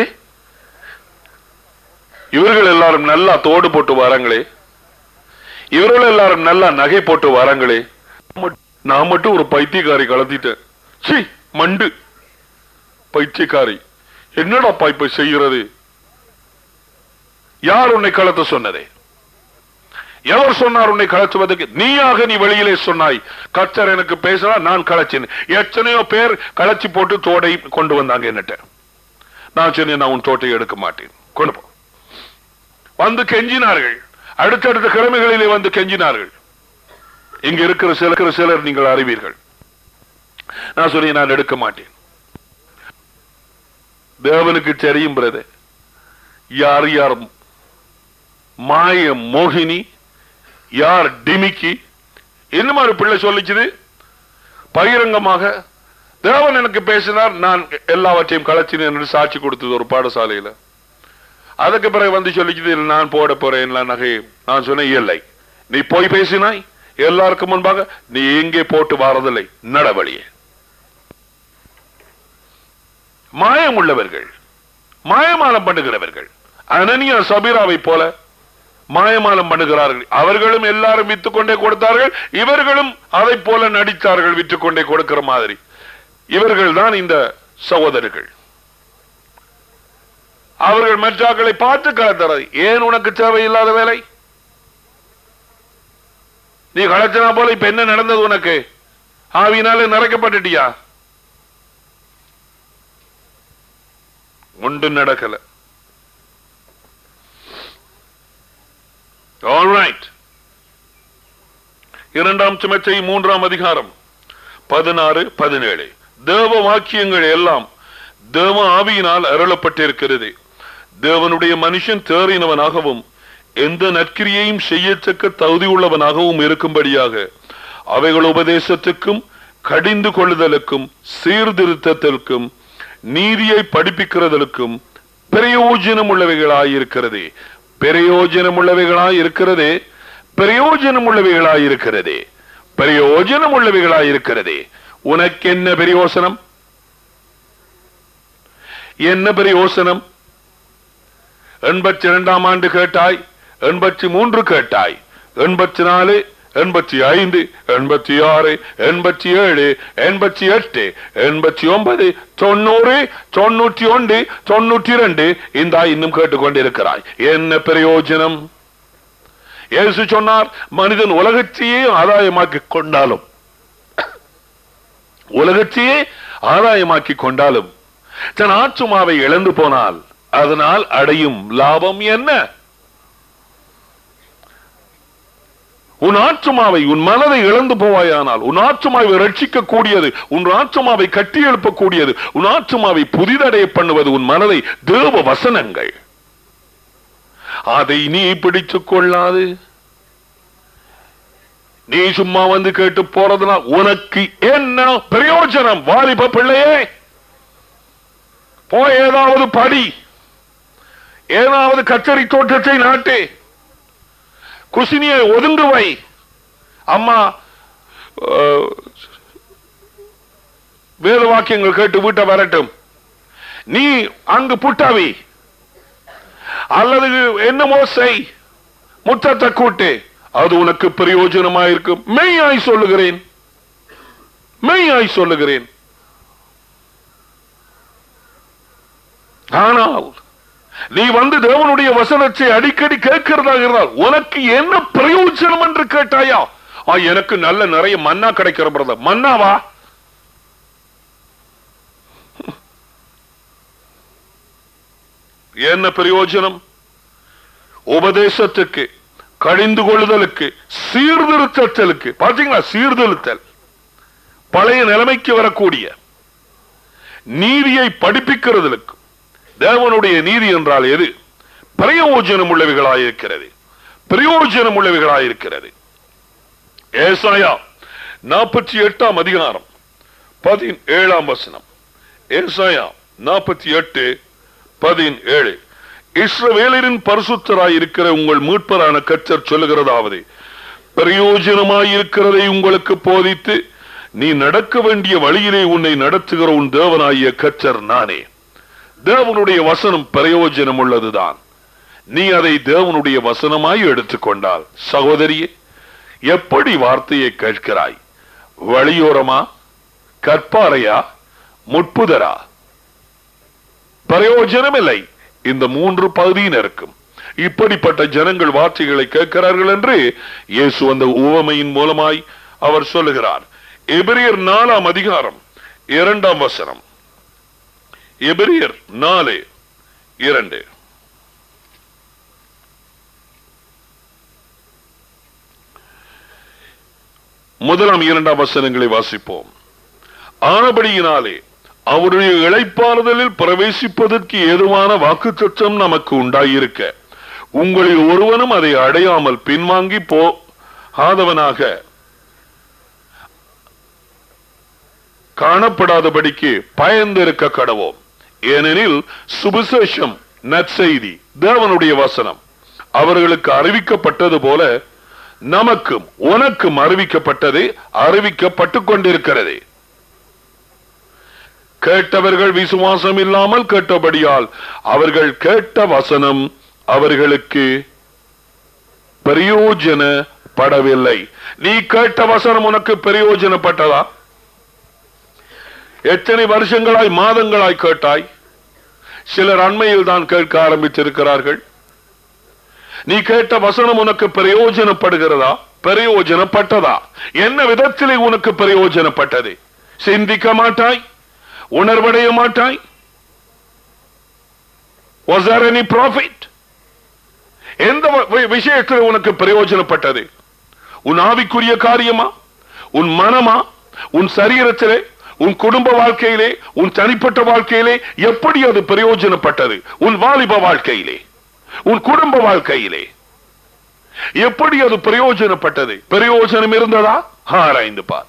இவர்கள் எல்லாரும் நல்லா தோடு போட்டு வராங்களே இவர்கள் எல்லாரும் நல்லா நகை போட்டு வராங்களே நான் மட்டும் ஒரு பைத்தியக்காரி கலத்திட்டேன் சீ மண்டு பைத்தியக்காரி என்னடா இப்ப செய்கிறது யார் உன்னை கலத்த சொன்னதே எவர் சொன்னார் உன்னை கலத்துவதற்கு நீயாக நீ வெளியிலே சொன்னாய் கர்த்தர் எனக்கு பேசினா நான் களைச்சேன் எத்தனையோ பேர் களைச்சி போட்டு தோடை கொண்டு வந்தாங்க என்னட்ட நான் சொன்னேன் நான் உன் தோட்டை எடுக்க மாட்டேன் கொண்டு போ வந்து கெஞ்சினார்கள் அடுத்தடுத்த கிழமைகளிலே வந்து கெஞ்சினார்கள் இங்க இருக்கிற சில சிலர் நீங்கள் அறிவீர்கள் நான் சொன்னேன் நான் எடுக்க மாட்டேன் தேவனுக்கு தெரியும் பிரதே யார் யார் மாய மோகினி யார் டிமிக்கி என்ன மாதிரி பிள்ளை சொல்லிச்சுது பகிரங்கமாக தேவன் எனக்கு பேசினார் நான் எல்லாவற்றையும் கலைச்சினேன் என்று சாட்சி கொடுத்தது ஒரு பாடசாலையில அதுக்கு பிறகு வந்து சொல்லிச்சுது நான் போட போறேன் எல்லா நகையும் நான் சொன்னேன் இல்லை நீ போய் பேசினாய் எல்லாருக்கும் முன்பாக நீ எங்கே போட்டு வாரதில்லை நடவழியே மாயம் உள்ளவர்கள் மாயமாலம் பண்ணுகிறவர்கள் அனனியா சபீராவை போல மாயமாலம் பண்ணுகிறார்கள் அவர்களும் எல்லாரும் வித்துக் கொண்டே கொடுத்தார்கள் இவர்களும் அதை போல நடித்தார்கள் விற்றுக் கொண்டே கொடுக்கிற மாதிரி இவர்கள் தான் இந்த சகோதரர்கள் அவர்கள் மற்றாக்களை பார்த்து கலத்துறது ஏன் உனக்கு தேவையில்லாத வேலை நீ கலத்தினா போல இப்ப என்ன நடந்தது உனக்கு ஆவினால நிறைக்கப்பட்டுட்டியா ஒன்றும் நடக்கல ஆல்ரைட் இரண்டாம் சுமச்சை மூன்றாம் அதிகாரம் பதினாறு பதினேழு தேவ வாக்கியங்கள் எல்லாம் தேவ ஆவியினால் அருளப்பட்டிருக்கிறது தேவனுடைய மனுஷன் தேறினவனாகவும் எந்த நற்கிரியையும் செய்யத்தக்க தகுதி உள்ளவனாகவும் இருக்கும்படியாக அவைகள் உபதேசத்துக்கும் கடிந்து கொள்ளுதலுக்கும் சீர்திருத்தத்திற்கும் நீதியை படிப்பிக்கிறதற்கும் பிரயோஜனம் உள்ளவைகளாயிருக்கிறது பிரயோஜனம் உள்ளவைகளாய் இருக்கிறதே பிரயோஜனம் உள்ளவைகளாய் இருக்கிறதே பிரயோஜனம் உள்ளவைகளாய் இருக்கிறதே உனக்கு என்ன பிரயோசனம் என்ன பிரயோசனம் எண்பத்தி இரண்டாம் ஆண்டு கேட்டாய் எண்பத்தி மூன்று கேட்டாய் எண்பத்தி நாலு எண்பத்தி ஐந்து எண்பத்தி ஆறு எண்பத்தி ஏழு எண்பத்தி எட்டு எண்பத்தி ஒன்பது தொண்ணூறு தொண்ணூற்றி ஒன்று தொண்ணூற்றி இரண்டு இந்த இன்னும் கேட்டுக்கொண்டிருக்கிறாய் என்ன பிரயோஜனம் இயேசு சொன்னார் மனிதன் உலகத்தையே ஆதாயமாக்கி கொண்டாலும் உலகத்தையே ஆதாயமாக்கி கொண்டாலும் தன் ஆற்றுமாவை இழந்து போனால் அதனால் அடையும் லாபம் என்ன உன் ஆற்றுமாவை உன் மனதை இழந்து போவாயானால் உன் ஆற்றுமாவை ரட்சிக்க கூடியது உன் ஆற்றுமாவை கட்டி எழுப்பக்கூடியது உன் ஆற்றுமாவை புதிதடைய பண்ணுவது உன் மனதை தேவ வசனங்கள் அதை நீ பிடித்துக் கொள்ளாது நீ சும்மா வந்து கேட்டு போறதுனால் உனக்கு என்ன பிரயோஜனம் வாலிப பிள்ளையே போய் ஏதாவது படி ஏதாவது கச்சரி தோட்டத்தை நாட்டு குசினியை ஒதுங்கு வை அம்மா அஹ், வேத வாக்கியங்கள் கேட்டு வீட்டை வரட்டும் நீ அங்கு புட்டாவி அல்லது என்னமோ செய் முற்றத்தை கூட்டு அது உனக்கு பிரயோஜனமாயிருக்கும் மெய்யாய் சொல்லுகிறேன் மெய்யாய் சொல்லுகிறேன் ஆனால் நீ வந்து தேவனுடைய வசனத்தை அடிக்கடி கேட்கிறதா இருந்தால் உனக்கு என்ன பிரயோஜனம் என்று கேட்டாயா ஆ, எனக்கு நல்ல நிறைய மன்னா கிடைக்கிற பிரதர் மன்னாவா என்ன பிரயோஜனம் உபதேசத்துக்கு கழிந்து கொள்ளுதலுக்கு சீர்திருத்தலுக்கு பாத்தீங்களா சீர்திருத்தல் பழைய நிலைமைக்கு வரக்கூடிய நீதியை படிப்பிக்கிறதுக்கு தேவனுடைய நீதி என்றால் எது பிரயோஜனம் உள்ளவைகளாயிருக்கிறது பிரயோஜனம் உள்ளவைகளாயிருக்கிறது ஏசாயா நாற்பத்தி எட்டாம் அதிகாரம் பதினேழாம் வசனம் ஏசாயா நாற்பத்தி எட்டு பதினேழு இஸ்ரவேலரின் பரிசுத்தராயிருக்கிற உங்கள் மீட்பரான கர்த்தர் சொல்லுகிறதாவது பிரயோஜனமாயிருக்கிறதை உங்களுக்கு போதித்து நீ நடக்க வேண்டிய வழியிலே உன்னை நடத்துகிற உன் தேவனாகிய கர்த்தர் நானே தேவனுடைய வசனம் பிரயோஜனம் உள்ளதுதான் நீ அதை தேவனுடைய வசனமாய் எடுத்துக்கொண்டால் சகோதரியே எப்படி வார்த்தையை கேட்கிறாய் வழியோரமா கற்பாரையா முட்புதரா பிரயோஜனமில்லை இந்த மூன்று பகுதியினருக்கும் இப்படிப்பட்ட ஜனங்கள் வார்த்தைகளை கேட்கிறார்கள் என்று இயேசு அந்த உவமையின் மூலமாய் அவர் சொல்லுகிறார் எபிரியர் நாலாம் அதிகாரம் இரண்டாம் வசனம் எபிரியர் நாலு இரண்டு முதலாம் இரண்டாம் வசனங்களை வாசிப்போம் ஆனபடியினாலே அவருடைய இழைப்பாறுதலில் பிரவேசிப்பதற்கு ஏதுவான வாக்கு நமக்கு உண்டாயிருக்க உங்களில் ஒருவனும் அதை அடையாமல் பின்வாங்கி போ ஆதவனாக காணப்படாதபடிக்கு பயந்திருக்க கடவோம் ஏனெனில் சுபிசேஷம் நற்செய்தி தேவனுடைய வசனம் அவர்களுக்கு அறிவிக்கப்பட்டது போல நமக்கும் உனக்கும் அறிவிக்கப்பட்டது அறிவிக்கப்பட்டுக் கொண்டிருக்கிறது கேட்டவர்கள் விசுவாசம் இல்லாமல் கேட்டபடியால் அவர்கள் கேட்ட வசனம் அவர்களுக்கு பிரயோஜனப்படவில்லை நீ கேட்ட வசனம் உனக்கு பிரயோஜனப்பட்டதா எத்தனை வருஷங்களாய் மாதங்களாய் கேட்டாய் சிலர் அண்மையில் தான் கேட்க ஆரம்பித்திருக்கிறார்கள் நீ கேட்ட வசனம் உனக்கு பிரயோஜனப்படுகிறதா பிரயோஜனப்பட்டதா என்ன விதத்திலே உனக்கு பிரயோஜனப்பட்டது சிந்திக்க மாட்டாய் உணர்வடைய மாட்டாய் Was there any profit? எந்த வ- வி- விஷயத்தில் உனக்கு பிரயோஜனப்பட்டது உன் ஆவிக்குரிய காரியமா உன் மனமா உன் சரீரத்திலே உன் குடும்ப வாழ்க்கையிலே உன் தனிப்பட்ட வாழ்க்கையிலே எப்படி அது பிரயோஜனப்பட்டது உன் வாலிப வாழ்க்கையிலே உன் குடும்ப வாழ்க்கையிலே எப்படி அது பிரயோஜனப்பட்டது பிரயோஜனம் இருந்ததா ஆராய்ந்து பார்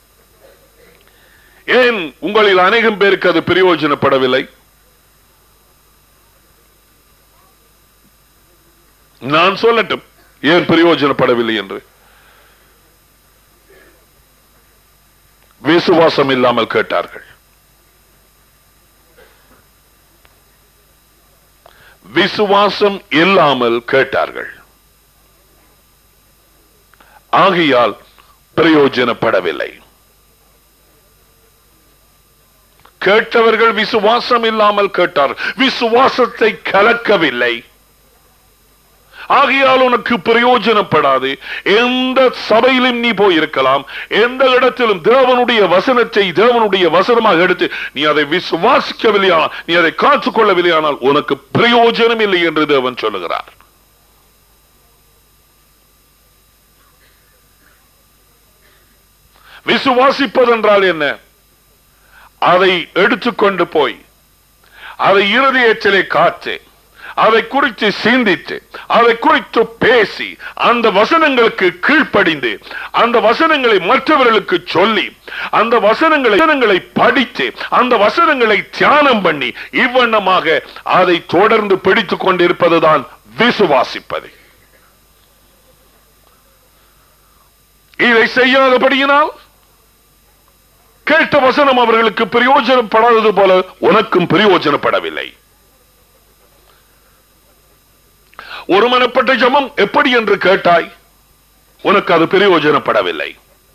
ஏன் உங்களில் அநேகம் பேருக்கு அது பிரயோஜனப்படவில்லை நான் சொல்லட்டும் ஏன் பிரயோஜனப்படவில்லை என்று விசுவாசம் இல்லாமல் கேட்டார்கள் விசுவாசம் இல்லாமல் கேட்டார்கள் ஆகையால் பிரயோஜனப்படவில்லை கேட்டவர்கள் விசுவாசம் இல்லாமல் கேட்டார் விசுவாசத்தை கலக்கவில்லை ஆகையால் உனக்கு பிரயோஜனப்படாது எந்த சபையிலும் நீ போயிருக்கலாம் எந்த இடத்திலும் தேவனுடைய வசனத்தை தேவனுடைய வசனமாக எடுத்து நீ அதை விசுவாசிக்கவில்லையானால் நீ அதை காத்துக்கொள்ளவில்லையானால் உனக்கு பிரயோஜனம் இல்லை என்று தேவன் சொல்லுகிறார் விசுவாசிப்பதென்றால் என்ன அதை எடுத்துக்கொண்டு போய் அதை இருதயத்திலே காத்து அதை குறித்து சிந்தித்து அதை குறித்து பேசி அந்த வசனங்களுக்கு கீழ்ப்படிந்து அந்த வசனங்களை மற்றவர்களுக்கு சொல்லி அந்த வசனங்களை வசனங்களை படித்து அந்த வசனங்களை தியானம் பண்ணி இவ்வண்ணமாக அதை தொடர்ந்து பிடித்துக் கொண்டிருப்பதுதான் விசுவாசிப்பது இதை செய்யாதபடியினால் கேட்ட வசனம் அவர்களுக்கு பிரயோஜனப்படாதது போல உனக்கும் பிரயோஜனப்படவில்லை ஒருமனப்பட்ட ஜெபம் எப்படி என்று கேட்டாய் உனக்கு அது பிரயோஜனப்படவில்லை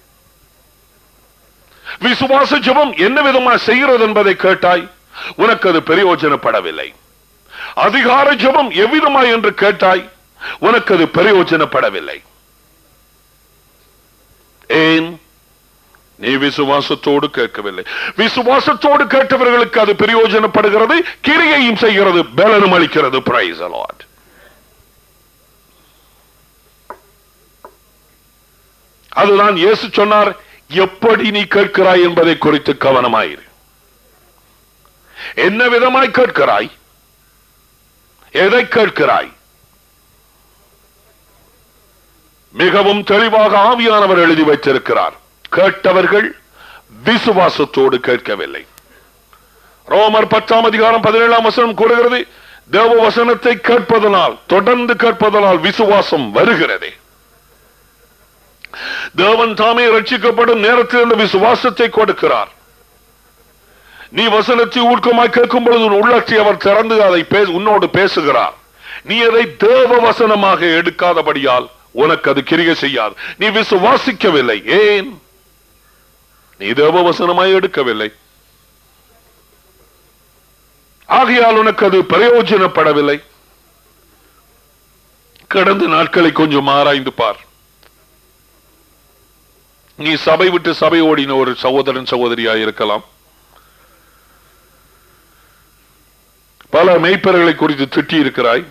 விசுவாச ஜெபம் என்ன விதமா செய்கிறது என்பதை கேட்டாய் உனக்கு அது பிரயோஜனப்படவில்லை அதிகார ஜெபம் எவ்விதமா என்று கேட்டாய் உனக்கு அது பிரயோஜனப்படவில்லை ஏன் நீ விசுவாசத்தோடு கேட்கவில்லை விசுவாசத்தோடு கேட்டவர்களுக்கு அது பிரயோஜனப்படுகிறது கிரியையும் செய்கிறது பலனும் அளிக்கிறது பிரைஸ் அலாட் அதுதான் இயேசு சொன்னார் எப்படி நீ கேட்கிறாய் என்பதை குறித்து கவனமாயிரு என்ன விதமாய் கேட்கிறாய் எதை கேட்கிறாய் மிகவும் தெளிவாக ஆவியானவர் எழுதி வைத்திருக்கிறார் கேட்டவர்கள் விசுவாசத்தோடு கேட்கவில்லை ரோமர் பத்தாம் அதிகாரம் பதினேழாம் வசனம் கூறுகிறது தேவ வசனத்தை கேட்பதனால் தொடர்ந்து கேட்பதனால் விசுவாசம் வருகிறது தேவன் தாமே ரட்சிக்கப்படும் நேரத்தில் இந்த விசுவாசத்தை கொடுக்கிறார் நீ வசனத்தை ஊக்கமாய் கேட்கும் பொழுது உன் உள்ளத்தை அவர் திறந்து அதை பே- உன்னோடு பேசுகிறார் நீ அதை தேவ வசனமாக எடுக்காதபடியால் உனக்கு அது கிரியை செய்யாது நீ விசுவாசிக்கவில்லை ஏன் நீ தேவ வசனமாய் எடுக்கவில்லை ஆகையால் உனக்கு அது பிரயோஜனப்படவில்லை கடந்த நாட்களை கொஞ்சம் ஆராய்ந்து பார் நீ சபை விட்டு சபை ஓடின ஒரு சகோதரன் சகோதரியா இருக்கலாம் பல மெய்ப்பர்களை குறித்து திட்டி இருக்கிறாய்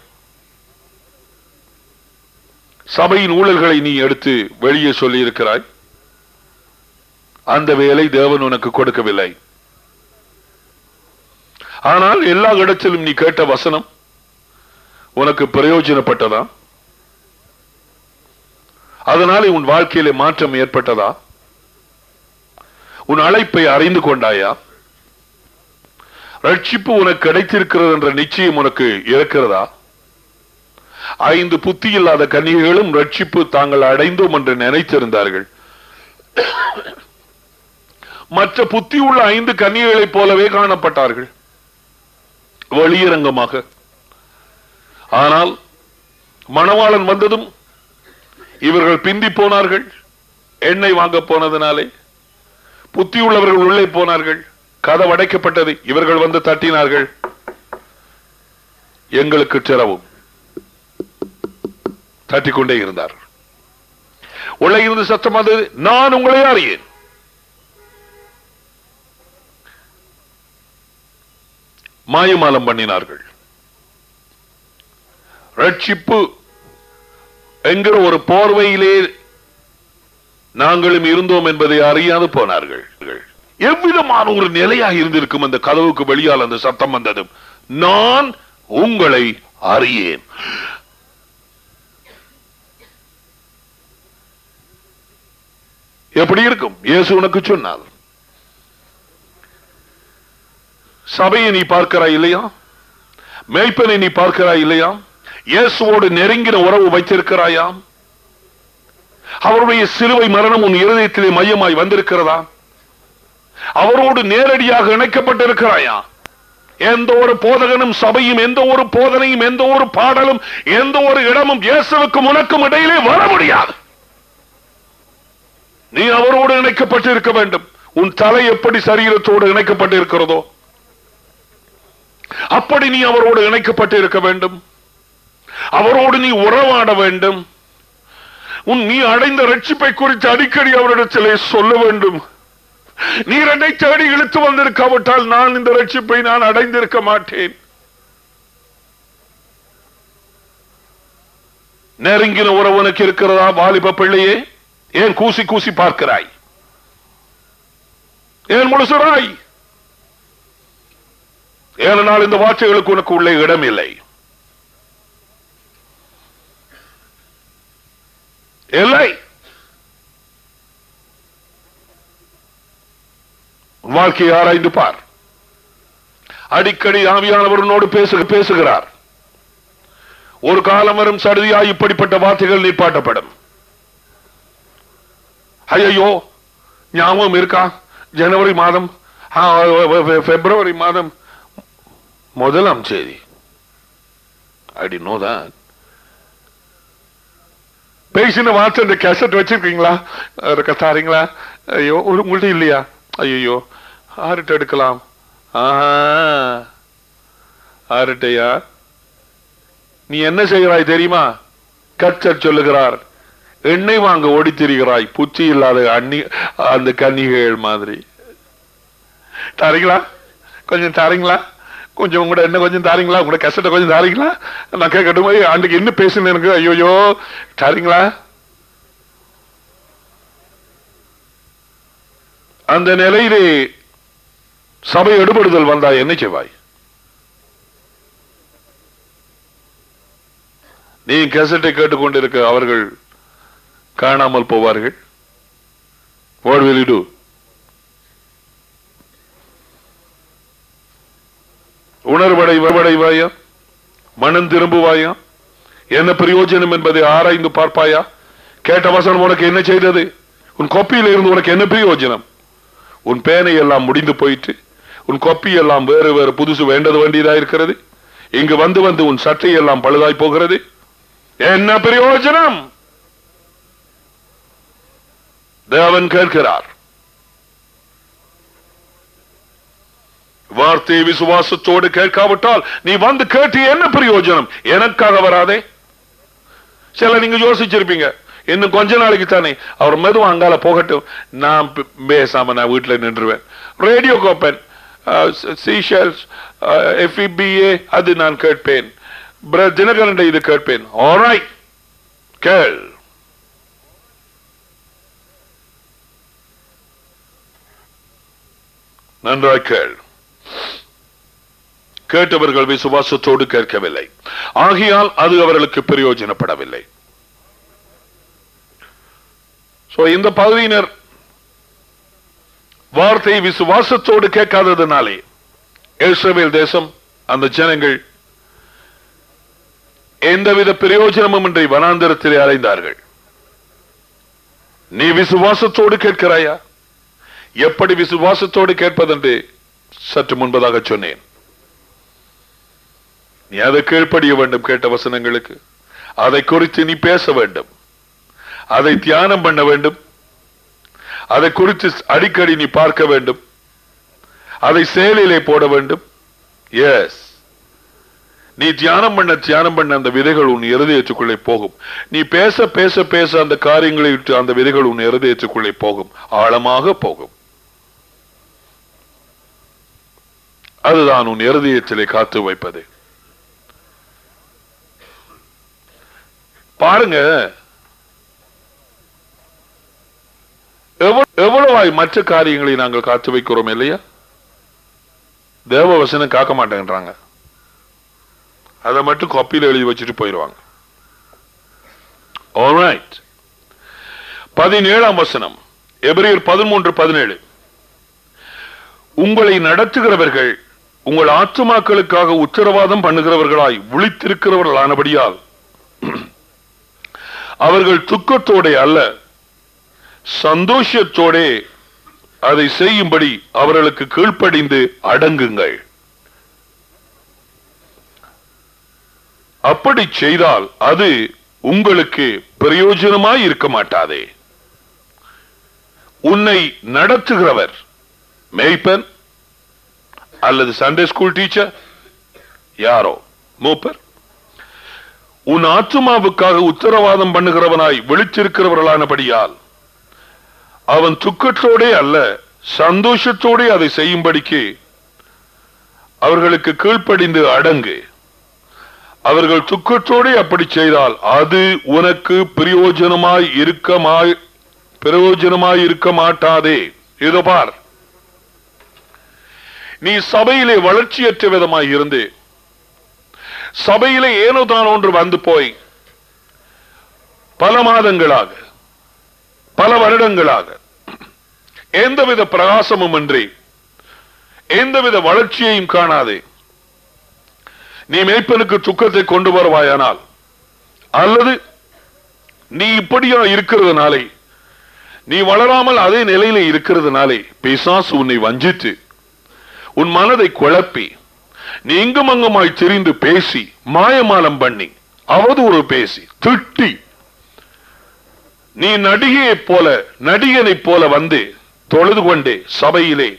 சபையின் ஊழல்களை நீ எடுத்து வெளியே சொல்லி இருக்கிறாய் அந்த வேலை தேவன் உனக்கு கொடுக்கவில்லை ஆனால் எல்லா இடத்திலும் நீ கேட்ட வசனம் உனக்கு பிரயோஜனப்பட்டதா அதனாலே உன் வாழ்க்கையிலே மாற்றம் ஏற்பட்டதா உன் அழைப்பை அறிந்து கொண்டாயா ரட்சிப்பு உனக்கு கிடைத்திருக்கிறது என்ற நிச்சயம் உனக்கு இருக்கிறதா ஐந்து புத்தி இல்லாத கன்னிகைகளும் ரட்சிப்பு தாங்கள் அடைந்தோம் என்று நினைத்திருந்தார்கள் மற்ற புத்தி உள்ள ஐந்து கன்னிகைகளைப் போலவே காணப்பட்டார்கள் வெளியரங்கமாக ஆனால் மணவாளன் வந்ததும் இவர்கள் பிந்தி போனார்கள் எண்ணெய் வாங்க போனதினாலே புத்தி உள்ளவர்கள் உள்ளே போனார்கள் கதவு அடைக்கப்பட்டது இவர்கள் வந்து தட்டினார்கள் எங்களுக்கு திறவும் தட்டிக் கொண்டே இருந்தார் உள்ளே இருந்து சத்தம் வந்தது நான் உங்களை அறியேன் மாயமாலம் பண்ணினார்கள் ரட்சிப்பு என்கிற ஒரு போர்வையிலே நாங்களும் இருந்தோம் என்பதை அறியாது போனார்கள் எவ்விதமான ஒரு நிலையாக இருந்திருக்கும் அந்த கதவுக்கு வெளியால் அந்த சத்தம் வந்ததும் நான் உங்களை அறியேன் எப்படி இருக்கும் இயேசு உனக்கு சொன்னால் சபையை நீ பார்க்கிறாய் இல்லையா மேய்ப்பனை நீ பார்க்கிறாய் இல்லையா இயேசுவோடு நெருங்கின உறவு வைத்திருக்கிறாயா அவருடைய சிலுவை மரணம் உன் இருதயத்திலே மையமாய் வந்திருக்கிறதா அவரோடு நேரடியாக இணைக்கப்பட்டிருக்கிறாயா எந்த ஒரு போதகனும் சபையும் எந்த ஒரு போதனையும் எந்த ஒரு பாடலும் எந்த ஒரு இடமும் இயேசுவுக்கும் உனக்கும் இடையிலே வர முடியாது நீ அவரோடு இணைக்கப்பட்டிருக்க வேண்டும் உன் தலை எப்படி சரீரத்தோடு இணைக்கப்பட்டிருக்கிறதோ அப்படி நீ அவரோடு இணைக்கப்பட்டு இருக்க வேண்டும் அவரோடு நீ உறவாட வேண்டும் உன் நீ அடைந்த ரட்சிப்பை குறித்து அடிக்கடி அவரிடத்திலே சொல்ல வேண்டும் நீர் என்னை தேடி இழுத்து வந்திருக்காவிட்டால் நான் இந்த ரட்சிப்பை நான் அடைந்திருக்க மாட்டேன் நெருங்கின உறவு உனக்கு இருக்கிறதா வாலிப பிள்ளையே ஏன் கூசி கூசி பார்க்கிறாய் ஏன் முழுசுறாய் ஏனென்றால் இந்த வார்த்தைகளுக்கு உனக்கு உள்ளே இடம் இல்லை இல்லை உன் வாழ்க்கையை ஆராய்ந்து பார் அடிக்கடி ஆவியானவரனோடு பேசு பேசுகிறார் ஒரு காலம் வரும் சடுதியாய் இப்படிப்பட்ட வார்த்தைகள் நீப்பாட்டப்படும் ஐயோ ஞாபகம் இருக்கா ஜனவரி மாதம் ஆ, பிப்ரவரி மாதம் முதலாம் தேதி அடி நோ தான் பேசின வார்த்தை இந்த கேசட் வச்சிருக்கீங்களா இருக்க தாரீங்களா ஐயோ ஒரு உங்கள்ட்ட இல்லையா ஐயோ ஆறுட்ட எடுக்கலாம் ஆஹா ஆறுட்டையா நீ என்ன செய்கிறாய் தெரியுமா கர்த்தர் சொல்லுகிறார் எண்ணெய் வாங்க ஓடி திரிகிறாய் புச்சி இல்லாத அண்ணி அந்த கன்னிகைகள் மாதிரி தரீங்களா கொஞ்சம் தரீங்களா கொஞ்சம் உங்களோட என்ன கொஞ்சம் தாரீங்களா உங்களோட கசட்டை கொஞ்சம் தாரீங்களா நான் கேட்கட்டும் போய் அன்றைக்கு என்ன பேசுனேன் எனக்கு ஐயோயோ தாரீங்களா அந்த நிலையிலே சபை எடுபடுதல் வந்தா என்ன செய்வாய் நீ கசட்டை கேட்டுக்கொண்டிருக்க அவர்கள் காணாமல் போவார்கள் what will you do உணர்வடை வரவடைவாயா மனம் திரும்புவாயா என்ன பிரயோஜனம் என்பதை ஆராய்ந்து பார்ப்பாயா கேட்ட வசனம் உனக்கு என்ன செய்தது உன் கொப்பியில் இருந்து உனக்கு என்ன பிரயோஜனம் உன் பேனை எல்லாம் முடிந்து போயிட்டு உன் கொப்பி எல்லாம் வேறு வேறு புதுசு வேண்டது வேண்டியதா இருக்கிறது இங்கு வந்து வந்து உன் சட்டை எல்லாம் பழுதாய் போகிறது என்ன பிரயோஜனம் தேவன் கேட்கிறார் வார்த்தையை விசுவாசத்தோடு கேட்காவிட்டால் நீ வந்து கேட்டு என்ன பிரயோஜனம் எனக்காக வராதே சில நீங்க யோசிச்சிருப்பீங்க இன்னும் கொஞ்ச நாளைக்கு தானே அவர் மெதுவா அங்கால போகட்டும் நான் பே- பேசாம நான் வீட்டுல நின்றுவேன் ரேடியோ கோப்பன் சீஷல்ஸ் எஃபிபிஏ அது நான் கேட்பேன் பிர- தினகரன் இது கேட்பேன் ஆல்ரைட் கேள் நன்றாய் கேள் கேட்டவர்கள் விசுவாசத்தோடு கேட்கவில்லை ஆகையால் அது அவர்களுக்கு பிரயோஜனப்படவில்லை சோ இந்த பகுதியினர் வார்த்தை விசுவாசத்தோடு கேட்காததினாலே இஸ்ரவேல் தேசம் அந்த ஜனங்கள் எந்தவித பிரயோஜனமும் இன்றி வனாந்தரத்திலே அலைந்தார்கள் நீ விசுவாசத்தோடு கேட்கிறாயா எப்படி விசுவாசத்தோடு கேட்பதென்று சற்று முன்பதாக சொன்னேன் நீ அதை கீழ்ப்படிய வேண்டும் கேட்ட வசனங்களுக்கு அதை குறித்து நீ பேச வேண்டும் அதை தியானம் பண்ண வேண்டும் அதை குறித்து அடிக்கடி நீ பார்க்க வேண்டும் அதை செயலிலே போட வேண்டும் எஸ் நீ தியானம் பண்ண தியானம் பண்ண அந்த விதைகள் உன் இருதயத்துக்குள்ளே போகும் நீ பேச பேச பேச அந்த காரியங்களை விட்டு அந்த விதைகள் உன் இருதயத்துக்குள்ளே போகும் ஆழமாக போகும் அதுதான் உன் இருதயத்திலே காத்து வைப்பது பாருங்க எவ்வ- எவ்வளவாய் மற்ற காரியங்களை நாங்கள் காத்து வைக்கிறோம் இல்லையா தேவ வசனம் காக்க மாட்டேன்றாங்க அதை மட்டும் காப்பியில் எழுதி வச்சுட்டு போயிடுவாங்க Alright. பதினேழாம் வசனம் எபிரேயர் பதிமூன்று பதினேழு உங்களை நடத்துகிறவர்கள் உங்கள் ஆத்துமாக்களுக்காக உத்தரவாதம் பண்ணுகிறவர்களாய் விழித்திருக்கிறவர்களானபடியால் அவர்கள் துக்கத்தோடே அல்ல சந்தோஷத்தோடே அதை செய்யும்படி அவர்களுக்கு கீழ்ப்படிந்து அடங்குங்கள் அப்படி செய்தால் அது உங்களுக்கு பிரயோஜனமாய் இருக்க மாட்டாதே உன்னை நடத்துகிறவர் மேய்ப்பன் அல்லது சண்டே ஸ்கூல் டீச்சர் யாரோ மூப்பர் உன் ஆத்துமாவுக்காக உத்தரவாதம் பண்ணுகிறவனாய் விழித்திருக்கிறவர்களானபடியால் அவன் துக்கத்தோடே அல்ல சந்தோஷத்தோடே அதை செய்யும்படிக்கு அவர்களுக்கு கீழ்ப்படிந்து அடங்கு அவர்கள் துக்கத்தோடே அப்படி செய்தால் அது உனக்கு பிரயோஜனமாய் இருக்கமாய் பிரயோஜனமாய் இருக்க மாட்டாதே இதோ பார் நீ சபையிலே வளர்ச்சியற்ற விதமாய் இருந்து சபையிலே ஏனோ தான் ஒன்று வந்து போய் பல மாதங்களாக பல வருடங்களாக எந்தவித பிரகாசமும் இன்றி எந்தவித வளர்ச்சியையும் காணாதே நீ மேய்ப்பனுக்கு துக்கத்தை கொண்டு வருவாயானால் அல்லது நீ இப்படியா இருக்கிறதுனாலே நீ வளராமல் அதே நிலையில இருக்கிறதுனாலே பிசாசு உன்னை வஞ்சித்து உன் மனதை குழப்பி நீ இங்கும் அங்குமாய் திரிந்து பேசி மாயமாலம் பண்ணி அவதூறு பேசி திட்டி நீ நடிகையைப் போல நடிகனைப் போல வந்து தொழுது கொண்டே சபையிலே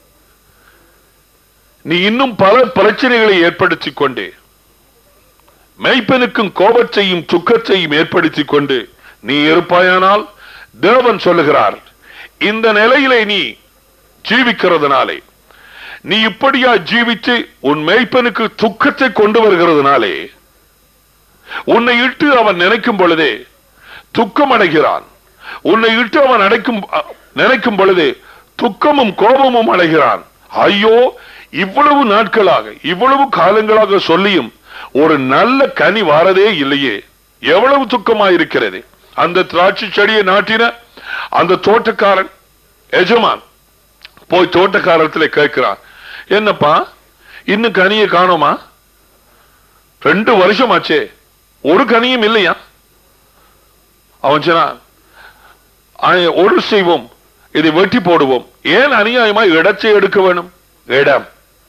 நீ இன்னும் பல பிரச்சனைகளை ஏற்படுத்திக் கொண்டே மெய்ப்பனுக்கும் கோபத்தையும் துக்கத்தையும் ஏற்படுத்திக் கொண்டு நீ இருப்பாயானால் தேவன் சொல்லுகிறார் இந்த நிலையிலே நீ ஜீவிக்கிறதுனாலே நீ இப்படியா ஜீவித்து உன் மேய்ப்பனுக்கு துக்கத்தை கொண்டு வருகிறதுனாலே உன்னை இட்டு அவன் நினைக்கும் பொழுதே துக்கம் அடைகிறான் உன்னை இட்டு அவன் அடைக்கும் அ, நினைக்கும் பொழுது துக்கமும் கோபமும் அடைகிறான் ஐயோ இவ்வளவு நாட்களாக இவ்வளவு காலங்களாக சொல்லியும் ஒரு நல்ல கனி வாரதே இல்லையே எவ்வளவு துக்கமாயிருக்கிறது அந்த திராட்சை செடியை நாட்டின அந்த தோட்டக்காரன் எஜமான் போய் தோட்டக்காரத்துல கேட்கிறான் என்னப்பா இன்னும் கனியை காணோமா ரெண்டு வருஷம் ஆச்சே ஒரு கனியும் இல்லையா அவன் சொன்னான் "ஆ- ஒரு செய்வோம் இதை வெட்டி போடுவோம் ஏன் அநியாயமா இடத்தை எடுக்க வேணும் இடம்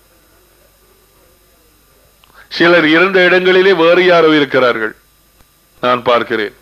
சிலர் இருந்த இடங்களிலே வேறு யாரோ இருக்கிறார்கள் நான் பார்க்கிறேன்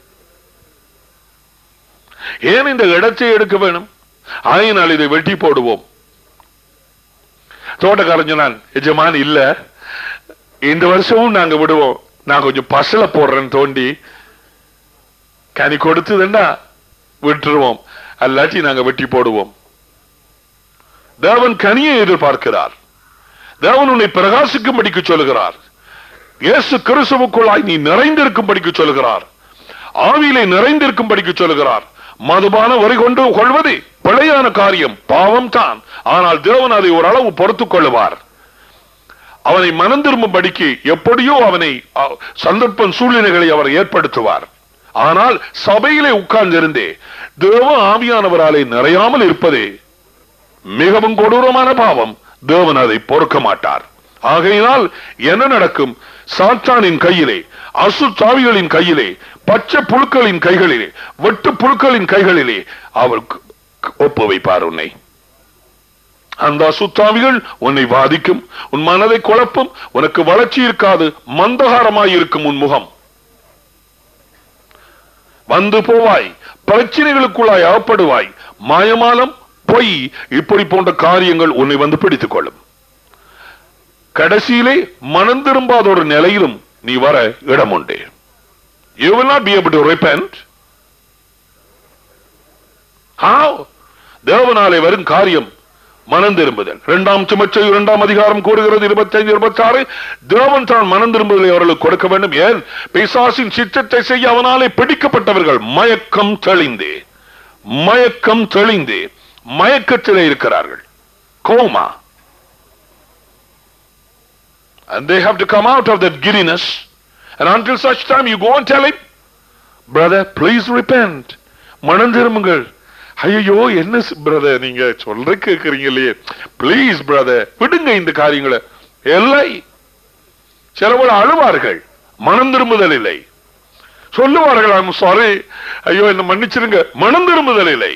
ஏன் இந்த இடத்தை எடுக்க வேணும் ஆயினால் இதை வெட்டி போடுவோம் தோட்டக்காரன் சொன்னான் எஜமான் இல்ல இந்த வருஷமும் நாங்க விடுவோம் நான் கொஞ்சம் பசல போடுறேன் தோண்டி கனி கொடுத்ததுன்னா விட்டுருவோம் அல்லாட்டி நாங்க வெட்டி போடுவோம் தேவன் கனியை எதிர்பார்க்கிறார் தேவன் உன்னை பிரகாசிக்கும்படிக்கு சொல்லுகிறார் இயேசு கிறிஸ்துவுக்குள்ளாய் நீ நிறைந்திருக்கும்படிக்கு சொல்லுகிறார் ஆவியிலே நிறைந்திருக்கும்படிக்கு சொல்லுகிறார் மதுபான வரி கொண்டு கொள்வது பிழையான காரியம் பாவம் தான் ஆனால் தேவன் அதை ஓரளவு பொறுத்துக் கொள்ளுவார் அவனை மனம் திரும்பும்படிக்கு எப்படியோ அவனை அ, சந்தர்ப்பம் சூழ்நிலைகளை அவர் ஏற்படுத்துவார் ஆனால் சபையிலே உட்கார்ந்திருந்தே தேவ ஆவியானவராலே நிறையாமல் இருப்பதே மிகவும் கொடூரமான பாவம் தேவன் அதை பொறுக்க மாட்டார் ஆகையினால் என்ன நடக்கும் சாத்தானின் கையிலே அசுத்தாவிகளின் கையிலே பச்சை புழுக்களின் கைகளிலே வெட்டு புழுக்களின் கைகளிலே அவருக்கு ஒப்பு வைப்பார் உன்னை அந்த அசுத்தாவிகள் உன்னை வாதிக்கும் உன் மனதை குழப்பும் உனக்கு வளர்ச்சி இருக்காது மந்தகாரமாய் இருக்கும் உன் முகம் வந்து போவாய் பிரச்சனைகளுக்குள்ளாய் அகப்படுவாய் மாயமாலம் பொய் இப்படி போன்ற காரியங்கள் உன்னை வந்து பிடித்துக் கொள்ளும் கடைசியிலே மனம் திரும்பாத ஒரு நிலையிலும் நீ வர இடம் உண்டு you will not be able to repent how தேவனாலே வரும் காரியம் மனம் திரும்புதல் இரண்டாம் சுமச்சை இரண்டாம் அதிகாரம் கூறுகிறது இருபத்தி ஐந்து இருபத்தி ஆறு தேவன் தான் மனம் திரும்புதலை அவர்களுக்கு கொடுக்க வேண்டும் ஏன் பிசாசின் சித்தத்தை செய்ய அவனாலே பிடிக்கப்பட்டவர்கள் மயக்கம் தெளிந்து மயக்கம் தெளிந்து மயக்கத்திலே இருக்கிறார்கள் coma and they have to come out of that giddiness and until such time you go and tell him brother please repent மனம் திரும்புங்கள் ஐயோ என்ன பிரதர் நீங்க சொல்ற கேக்குறீங்க இல்லையே ப்ளீஸ் பிரதர் விடுங்க இந்த காரியங்களை இல்லை சிலவள் அழுவார்கள் மனம் திரும்புதல் இல்லை சொல்லுவார்கள் ஐம் சாரி ஐயோ என்ன மன்னிச்சிருங்க மனம் திரும்புதல் இல்லை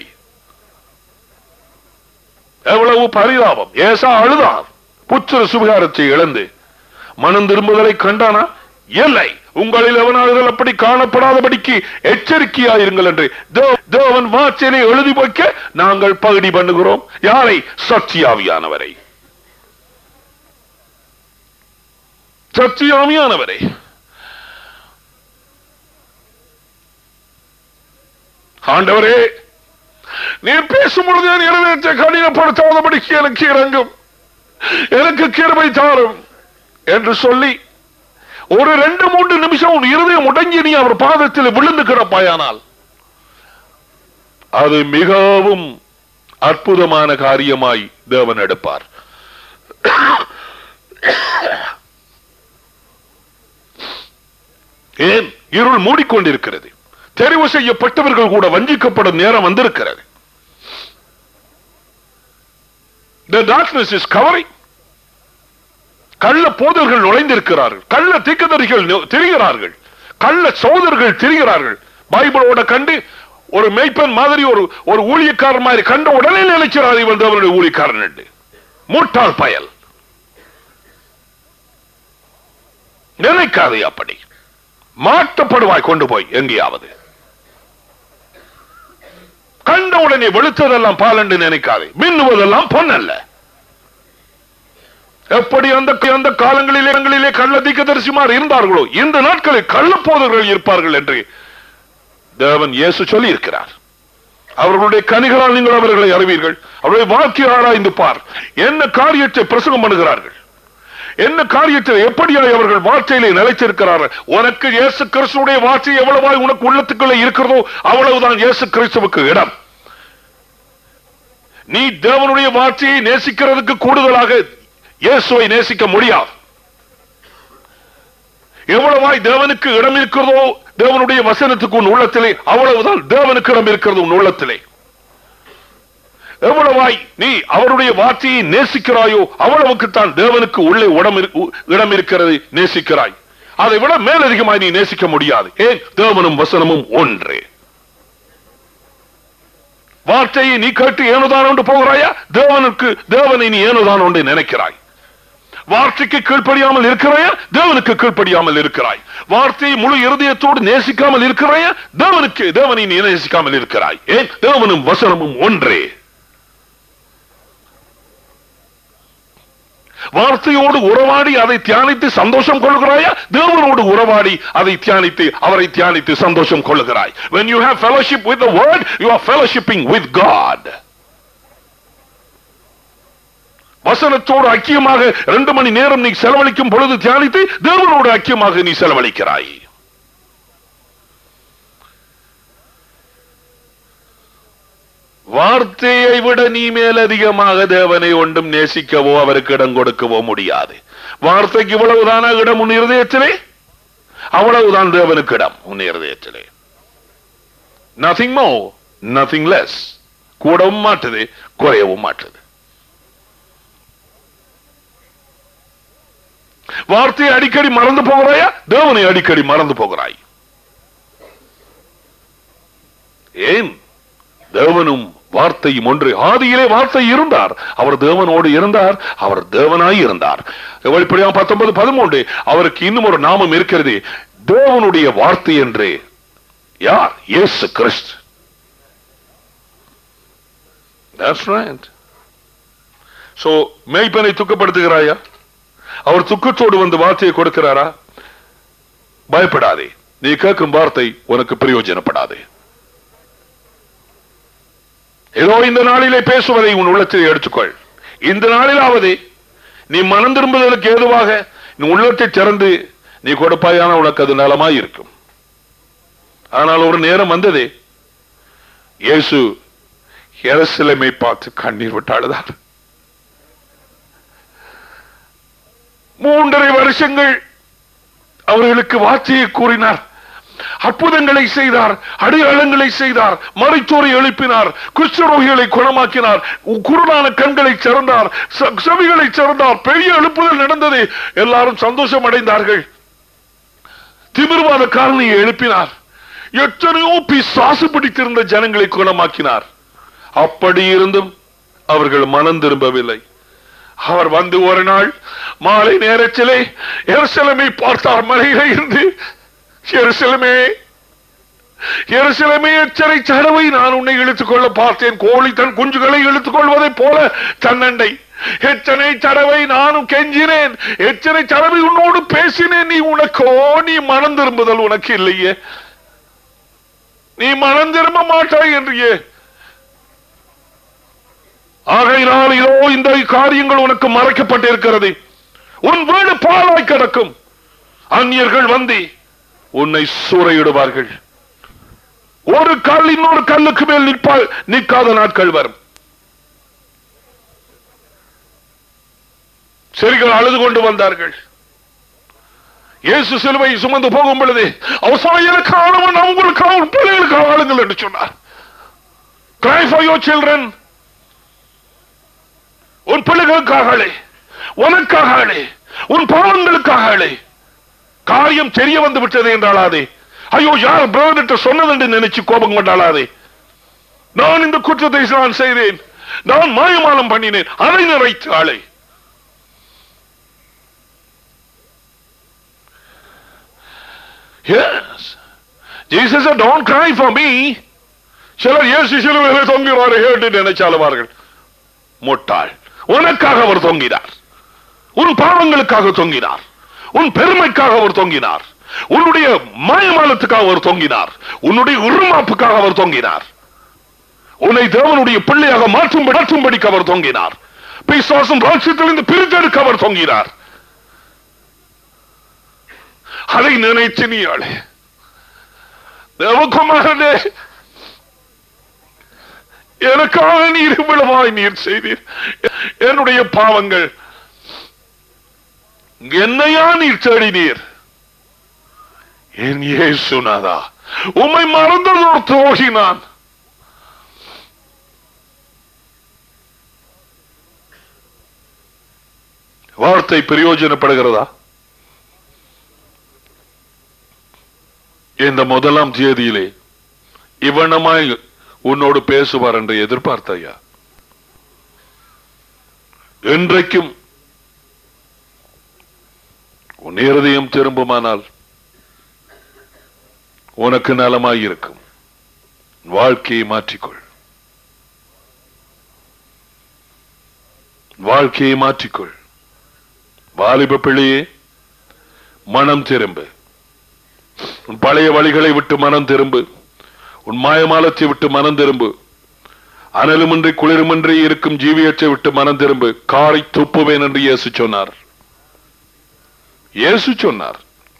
எவ்வளவு பரிதாபம் ஏசா அழுதான் புத்திர சுகாரத்தை இழந்து மனம் திரும்புதலை கண்டானா இல்லை உங்களில் எவனாளுகள் அப்படி காணப்படாதபடிக்கு எச்சரிக்கையாயிருங்கள் என்று தே- தேவன் வார்த்தையிலே எழுதி வைக்க நாங்கள் பகுதி பண்ணுகிறோம் யாரை சத்தியாவியானவரை சத்தியாவியானவரை ஆண்டவரே நீர் பேசும் பொழுது என் இருதயத்தை கடினப்படுத்தாதபடிக்கு எனக்கு இறங்கும் எனக்கு கிருபை தாரும் என்று சொல்லி ஒரு ரெண்டு மூன்று நிமிஷம் உன் இருதயம் முடங்கி நீ அவர் பாதத்தில் விழுந்து கிடப்பாயானால் அது மிகவும் அற்புதமான காரியமாய் தேவன் எடுப்பார் ஏன் இருள் மூடிக்கொண்டிருக்கிறது தெரிவு செய்யப்பட்டவர்கள் கூட வஞ்சிக்கப்படும் நேரம் வந்திருக்கிறது The darkness is covering. கள்ள போதர்கள் நுழைந்திருக்கிறார்கள் கள்ள தீக்கதரிகள் நு- திரிகிறார்கள் கள்ள சோதர்கள் திரிகிறார்கள் பைபிளோட கண்டு ஒரு மெய்ப்பன் மாதிரி ஒரு ஒரு ஊழியக்காரன் மாதிரி கண்ட உடனே நினைக்கிறார் இவன் தேவனுடைய ஊழியக்காரன் என்று மூட்டாள் பயல் நினைக்காதே அப்படி மாட்டப்படுவாய் கொண்டு போய் எங்கேயாவது கண்ட உடனே வெளுத்ததெல்லாம் பால் என்று நினைக்காதே மின்னுவதெல்லாம் பொன்னல்ல எப்படி அந்த அந்த காலங்களிலே இடங்களிலே கள்ள தீக்கதரிசிமார் இருந்தார்களோ இந்த நாட்களில் கள்ளப்போதர்கள் இருப்பார்கள் என்று தேவன் இயேசு சொல்லி இருக்கிறார் அவர்களுடைய கனிகளால் நீங்கள் அவர்களை அறிவீர்கள் அவருடைய வாழ்க்கை ஆராய்ந்து பார் என்ன காரியத்தை பிரசங்கம் பண்ணுகிறார்கள் என்ன காரியத்தை எப்படியாய் அவர்கள் வார்த்தையிலே நிலைத்திருக்கிறார்கள் உனக்கு இயேசு கிறிஸ்துடைய வார்த்தை எவ்வளவாய் உனக்கு உள்ளத்துக்குள்ளே இருக்கிறதோ அவ்வளவுதான் இயேசு கிறிஸ்துவுக்கு இடம் நீ தேவனுடைய வார்த்தையை நேசிக்கிறதுக்கு கூடுதலாக இயேசுவை நேசிக்க முடியாது எவ்வளவாய் தேவனுக்கு இடம் இருக்கிறதோ தேவனுடைய வசனத்துக்கு உன் உள்ளத்திலே அவ்வளவுதான் தேவனுக்கு இடம் இருக்கிறது உன் உள்ளத்திலே எவ்வளவாய் நீ அவருடைய வார்த்தையை நேசிக்கிறாயோ அவ்வளவுக்கு தான் தேவனுக்கு உள்ளே உடம் இரு- இடம் இருக்கிறது நேசிக்கிறாய் அதை விட மேலதிகமாய் நீ நேசிக்க முடியாது ஏன் தேவனும் வசனமும் ஒன்றே வார்த்தையை நீ கேட்டு ஏனுதான் ஒன்று போகிறாயா தேவனுக்கு தேவனை நீ ஏனுதான் ஒன்று நினைக்கிறாய் வார்த்தைக்கு கீழ்ப்படியாமல் இருக்கிறாயா தேவனுக்கு கீழ்ப்படியாமல் இருக்கிறாய் வார்த்தையை முழு இருதயத்தோடு நேசிக்காமல் இருக்கிறாயா தேவனுக்கு தேவனை நீ நேசிக்காமல் இருக்கிறாய் ஏன் தேவனும் வசனமும் ஒன்றே வார்த்தையோடு உறவாடி அதை தியானித்து சந்தோஷம் கொள்கிறாயா தேவனோடு உறவாடி அதை தியானித்து அவரை தியானித்து சந்தோஷம் கொள்கிறாய் when you have fellowship with the word you are fellowshipping with god வசனத்தோடு ஐக்கியமாக ரெண்டு மணி நேரம் நீ செலவழிக்கும் பொழுது தியானித்து தேவனோடு ஐக்கியமாக நீ செலவழிக்கிறாய் வார்த்தையை விட நீ மேலதிகமாக தேவனை ஒன்றும் நேசிக்கவோ அவருக்கு இடம் கொடுக்கவோ முடியாது வார்த்தைக்கு இவ்வளவுதானா இடம் உன் இருதயத்திலே அவ்வளவுதான் தேவனுக்கு இடம் உன் இருதயத்திலே நதிங் மோ நதிங் லெஸ் கூடவும் மாட்டுது குறையவும் மாட்டுது வார்த்தையை அடிக்கடி மறந்து போகிறாயா தேவனை அடிக்கடி மறந்து போகிறாய் ஏன் தேவனும் வார்த்தையும் ஒன்று ஆதியிலே வார்த்தை இருந்தார் அவர் தேவனோடு இருந்தார் அவர் தேவனாய் இருந்தார் வெளிப்படையா பத்தொன்பது பதிமூன்று அவருக்கு இன்னும் ஒரு நாமம் இருக்கிறது தேவனுடைய வார்த்தை என்று யார் இயேசு கிறிஸ்து That's right. So, மேய்ப்பனை துக்கப்படுத்துகிறாயா அவர் துக்கத்தோடு வந்து வார்த்தையை கொடுக்கிறாரா பயப்படாதே நீ கேட்கும் வார்த்தை உனக்கு பிரயோஜனப்படாது ஏதோ இந்த நாளிலே பேசுவதை உன் உள்ளத்தில் எடுத்துக்கொள் இந்த நாளிலாவது நீ மனம் திரும்புவதற்கு ஏதுவாக நீ உள்ளத்தை திறந்து நீ கொடுப்பாயான உனக்கு அது நலமாய் இருக்கும் ஆனால் ஒரு நேரம் வந்ததே இயேசு எரசிலமை பார்த்து கண்ணீர் விட்டு அழுதார் மூன்றரை வருஷங்கள் அவர்களுக்கு வார்த்தையை கூறினார் அற்புதங்களை செய்தார் அடையாளங்களை செய்தார் மறைச்சோரை எழுப்பினார் குஷ்டரோகிகளை குணமாக்கினார் குருடான கண்களை சிறந்தார் ச- செவிகளை சிறந்தார் பெரிய எழுப்புதல் நடந்தது எல்லாரும் சந்தோஷம் அடைந்தார்கள் திமிர்வாத காலனியை எழுப்பினார் எத்தனையோ பிசாசு பிடித்திருந்த ஜனங்களை குணமாக்கினார் அப்படி இருந்தும் அவர்கள் மனம் திரும்பவில்லை அவர் வந்து ஒரு நாள் மாலை நேரத்திலே எருசலமை பார்த்தார் மலையில இருந்து எருசலமே எருசலமே எச்சரை தடவை நான் உன்னை இழுத்துக் கொள்ள பார்த்தேன் கோழி தன் குஞ்சுகளை இழுத்துக் கொள்வதைப் போல தன்னண்டை எத்தனை தடவை நானும் கெஞ்சினேன் எத்தனை தடவை உன்னோடு பேசினேன் நீ உனக்கோ நீ மனம் திரும்புதல் உனக்கு இல்லையே நீ மனம் திரும்ப மாட்டாய் என்றியே ஆகையினால் இதோ இந்த காரியங்கள் உனக்கு மறைக்கப்பட்டிருக்கிறது உன் வீடு பாழாய் கிடக்கும் அந்நியர்கள் வந்து உன்னை சூறையிடுவார்கள் ஒரு கல் இன்னொரு கல்லுக்கு மேல் நிற்பா நிற்காத நாட்கள் வரும் செரிகள் அழுது கொண்டு வந்தார்கள் இயேசு சிலுவை சுமந்து போகும் பொழுது அவசரம் எனக்கு ஆளுவன் அவங்களுக்கு அவன் பிள்ளைகளுக்கு ஆளுங்கள் என்று சொன்னார் Cry for your children. உன் பிள்ளைகளுக்காக அழை. உனக்காக அழை. உன் பாவங்களுக்காக அழை. காரியம் தெரிய வந்து விட்டது என்றாளாதே ஐயோ யார் பிரதர் சொன்னது என்று நினைச்சு கோபம் கொண்டாளாதே நான் இந்த குற்றத்தை நான் செய்தேன் நான் மாயமானம் பண்ணினேன் அதை நிறைத்து ஆளை Yes. Jesus said, don't cry for me. சிலர் இயேசு சிலுவையிலே தொங்குவாரு என்று நினைச்சாலுவார்கள் முட்டாள் உனக்காக அவர் தொங்கினார் உன் பாவங்களுக்காக தொங்கினார் உன் பெருமைக்காக அவர் தொங்கினார் உன்னுடைய மாயமாலத்துக்காக அவர் தொங்கினார் உன்னுடைய உருமாப்புக்காக அவர் தொங்கினார் உன்னை தேவனுடைய பிள்ளையாக மாற்றும் மாற்றும்படிக்கு அவர் தொங்கினார் பிசாசும் ராட்சியத்திலிருந்து பிரித்தெடுக்க அவர் தொங்கினார் அதை நினைச்சு நீ ஆளே தேவகுமாரனே எனக்காக நீர் இவ்வளவாய் நீர் செய்தீர் என்னுடைய பாவங்கள் என்னையா நீர் தேடினீர் என் இயேசுநாதா உம்மை மறந்ததோர் துரோகி நான் வார்த்தை பிரயோஜனப்படுகிறதா இந்த முதலாம் தேதியிலே இவ்வண்ணமாய் உன்னோடு பேசுவார் என்று எதிர்பார்த்தையா என்றைக்கும் உன் இருதயம் திரும்புமானால் உனக்கு நலமாயிருக்கும் வாழ்க்கையை மாற்றிக்கொள் வாழ்க்கையை மாற்றிக்கொள் வாலிப பிள்ளையே மனம் திரும்பு உன் பழைய வழிகளை விட்டு மனம் திரும்பு உன் மாயமாலத்தை விட்டு மனம் திரும்பு அனலுமின்றி குளிருமின்றி இருக்கும் ஜீவியத்தை விட்டு மனம் திரும்பு காரை துப்புவேன் என்று இயேசு சொன்னார் இயேசு சொன்னார்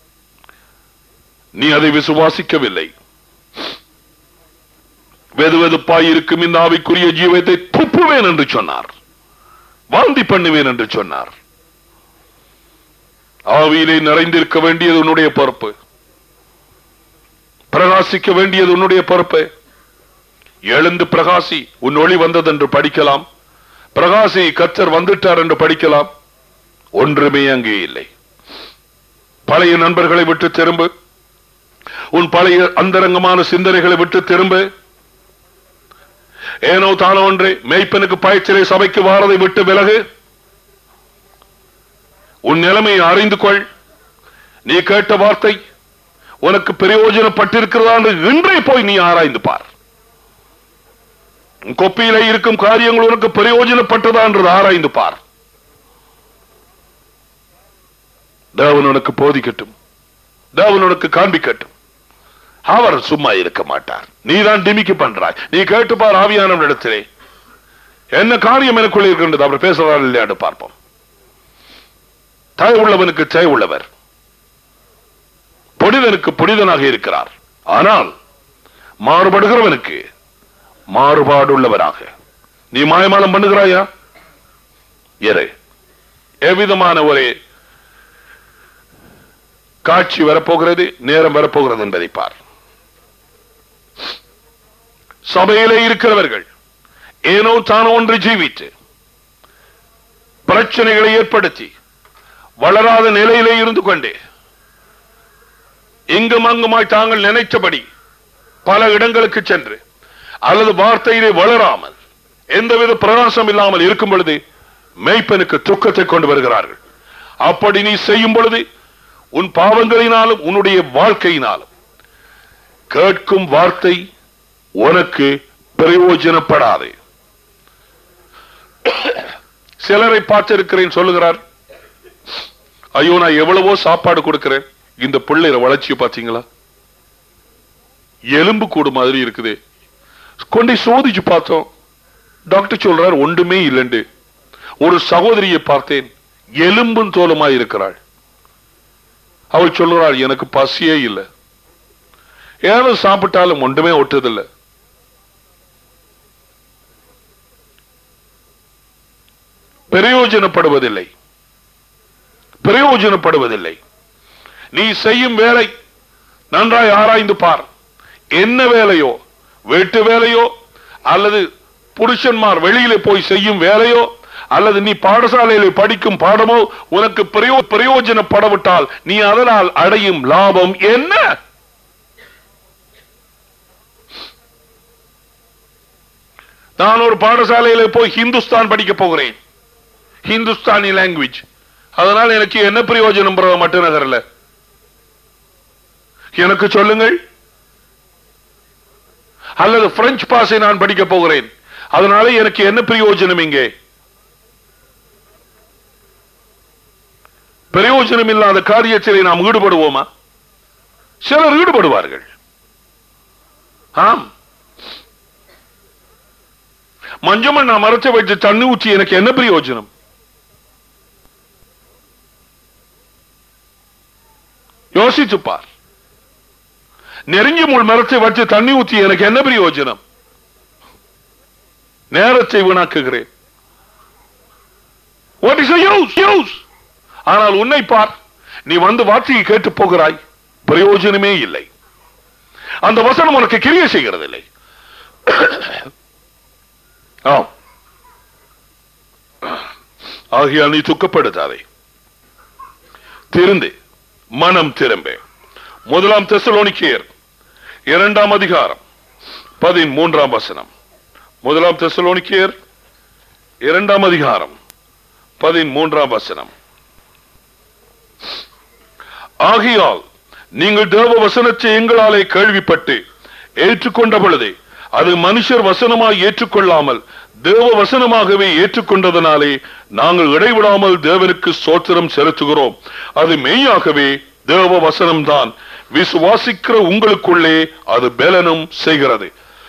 நீ அதை விசுவாசிக்கவில்லை வெது வெதுப்பாய் இருக்கும் இந்த ஆவிக்குரிய ஜீவத்தை துப்புவேன் என்று சொன்னார் வாந்தி பண்ணுவேன் என்று சொன்னார் ஆவியிலே நிறைந்திருக்க வேண்டியது உன்னுடைய பொறுப்பு பிரகாசிக்க வேண்டியது உன்னுடைய பொறுப்பு எழுந்து பிரகாசி உன் ஒளி வந்தது என்று படிக்கலாம் பிரகாசி கத்தர் வந்துட்டார் என்று படிக்கலாம் ஒன்றுமே அங்கே இல்லை பழைய நண்பர்களை விட்டு திரும்பு உன் பழைய அந்தரங்கமான சிந்தனைகளை விட்டு திரும்பு ஏனோ தானோ ஒன்று மெய்ப்பனுக்கு பாய்ச்சலை சபைக்கு வாரதை விட்டு விலகு உன் நிலைமையை அறிந்து கொள் நீ கேட்ட வார்த்தை உனக்கு பிரயோஜனப்பட்டிருக்கிறதா என்று இன்றே போய் நீ ஆராய்ந்து பார் உன் கொப்பியிலே இருக்கும் காரியங்கள் உனக்கு பிரயோஜனப்பட்டதா என்று ஆராய்ந்து பார் தேவன் உனக்கு போதிக்கட்டும் தேவன் உனக்கு காண்பிக்கட்டும் அவர் சும்மா இருக்க மாட்டார் நீதான் டிமிக்கி பண்றாய் நீ கேட்டு பார் ஆவியான இடத்திலே என்ன காரியம் எனக்குள்ள இருக்கின்றது அவர் பேசுறாரு இல்லையான்னு பார்ப்போம் தய உள்ளவனுக்கு தய உள்ளவர் புனிதனுக்கு புனிதனாக இருக்கிறார் ஆனால் மாறுபடுகிறவனுக்கு மாறுபாடுள்ளவராக நீ மாயமாலம் பண்ணுகிறாயா எரு எவ்விதமான ஒரு காட்சி வரப்போகிறது நேரம் வரப்போகிறது என்பதை பார் சபையிலே இருக்கிறவர்கள் ஏனோ தானோ ஒன்று ஜீவித்து பிரச்சனைகளை ஏற்படுத்தி வளராத நிலையிலே இருந்து கொண்டே இங்கும் அங்குமாய் தாங்கள் நினைத்தபடி பல இடங்களுக்கு சென்று அல்லது வார்த்தையிலே வளராமல் எந்தவித பிரகாசம் இல்லாமல் இருக்கும் பொழுது மெய்ப்பனுக்கு துக்கத்தை கொண்டு வருகிறார்கள் அப்படி நீ செய்யும் பொழுது உன் பாவங்களினாலும் உன்னுடைய வாழ்க்கையினாலும் கேட்கும் வார்த்தை உனக்கு பிரயோஜனப்படாது சிலரை பார்த்திருக்கிறேன் சொல்லுகிறார் ஐயோ நான் எவ்வளவோ சாப்பாடு கொடுக்கிறேன் இந்த பிள்ளைற வளர்ச்சியை பாத்தீங்களா எலும்பு கூடு மாதிரி இருக்குது கொண்டு சோதிச்சு பார்த்தோம் டாக்டர் சொல்றார் ஒன்றுமே இல்லைண்டு ஒரு சகோதரியை பார்த்தேன் எலும்பும் தோலுமா இருக்கிறாள் அவள் சொல்லுறாள் எனக்கு பசியே இல்லை ஏதோ சாப்பிட்டாலும் ஒன்றுமே ஒட்டுதில்லை பிரயோஜனப்படுவதில்லை பிரயோஜனப்படுவதில்லை நீ செய்யும் வேலை நன்றாய் ஆராய்ந்து பார் என்ன வேலையோ வீட்டு வேலையோ அல்லது புருஷன்மார் வெளியிலே போய் செய்யும் வேலையோ அல்லது நீ பாடசாலையிலே படிக்கும் பாடமோ உனக்கு பிரயோ பிரயோஜனப்படவிட்டால் நீ அதனால் அடையும் லாபம் என்ன நான் ஒரு பாடசாலையில போய் ஹிந்துஸ்தான் படிக்க போகிறேன் ஹிந்துஸ்தானி லாங்குவேஜ் அதனால் எனக்கு என்ன பிரயோஜனம் மட்டும் நகரல எனக்கு சொல்லுங்கள் அல்லது பிரெஞ்சு பாஸை நான் படிக்க போகிறேன் அதனால எனக்கு என்ன பிரயோஜனம் இங்கே பிரயோஜனம் இல்லாத காரியத்திலே நாம் ஈடுபடுவோமா சிலர் ஈடுபடுவார்கள் ஆம் மஞ்சமன் நான் மறைச்ச வச்சு தண்ணி ஊற்றி எனக்கு என்ன பிரயோஜனம் யோசிச்சு பார் நெருங்கி முள் மரத்தை வச்சு தண்ணி ஊற்றி எனக்கு என்ன பிரயோஜனம் நேரத்தை வீணாக்குகிறேன் What is the use? Use. ஆனால் உன்னை பார் நீ வந்து வார்த்தையை கேட்டு போகிறாய் பிரயோஜனமே இல்லை அந்த வசனம் உனக்கு கிரியை செய்கிறதில்லை ஆம் ஆகையால் நீ துக்கப்படுத்தாதே திருந்து மனம் திரும்ப முதலாம் தெசலோனிக்கேயர் இரண்டாம் அதிகாரம் பதிமூன்றாம் வசனம் முதலாம் தெசலோனிக்கேயர் இரண்டாம் அதிகாரம் பதிமூன்றாம் வசனம் ஆகையால் நீங்கள் தேவ வசனத்தை எங்களாலே கேள்விப்பட்டு ஏற்றுக்கொண்ட பொழுது அது மனுஷர் வசனமாய் ஏற்றுக்கொள்ளாமல் தேவ வசனமாகவே ஏற்றுக்கொண்டதனாலே நாங்கள் இடைவிடாமல் தேவனுக்கு சோத்திரம் செலுத்துகிறோம் அது மெய்யாகவே தேவ வசனம்தான் விசுவாசிக்கிற உங்களுக்குள்ளே அது பலனும் செய்கிறது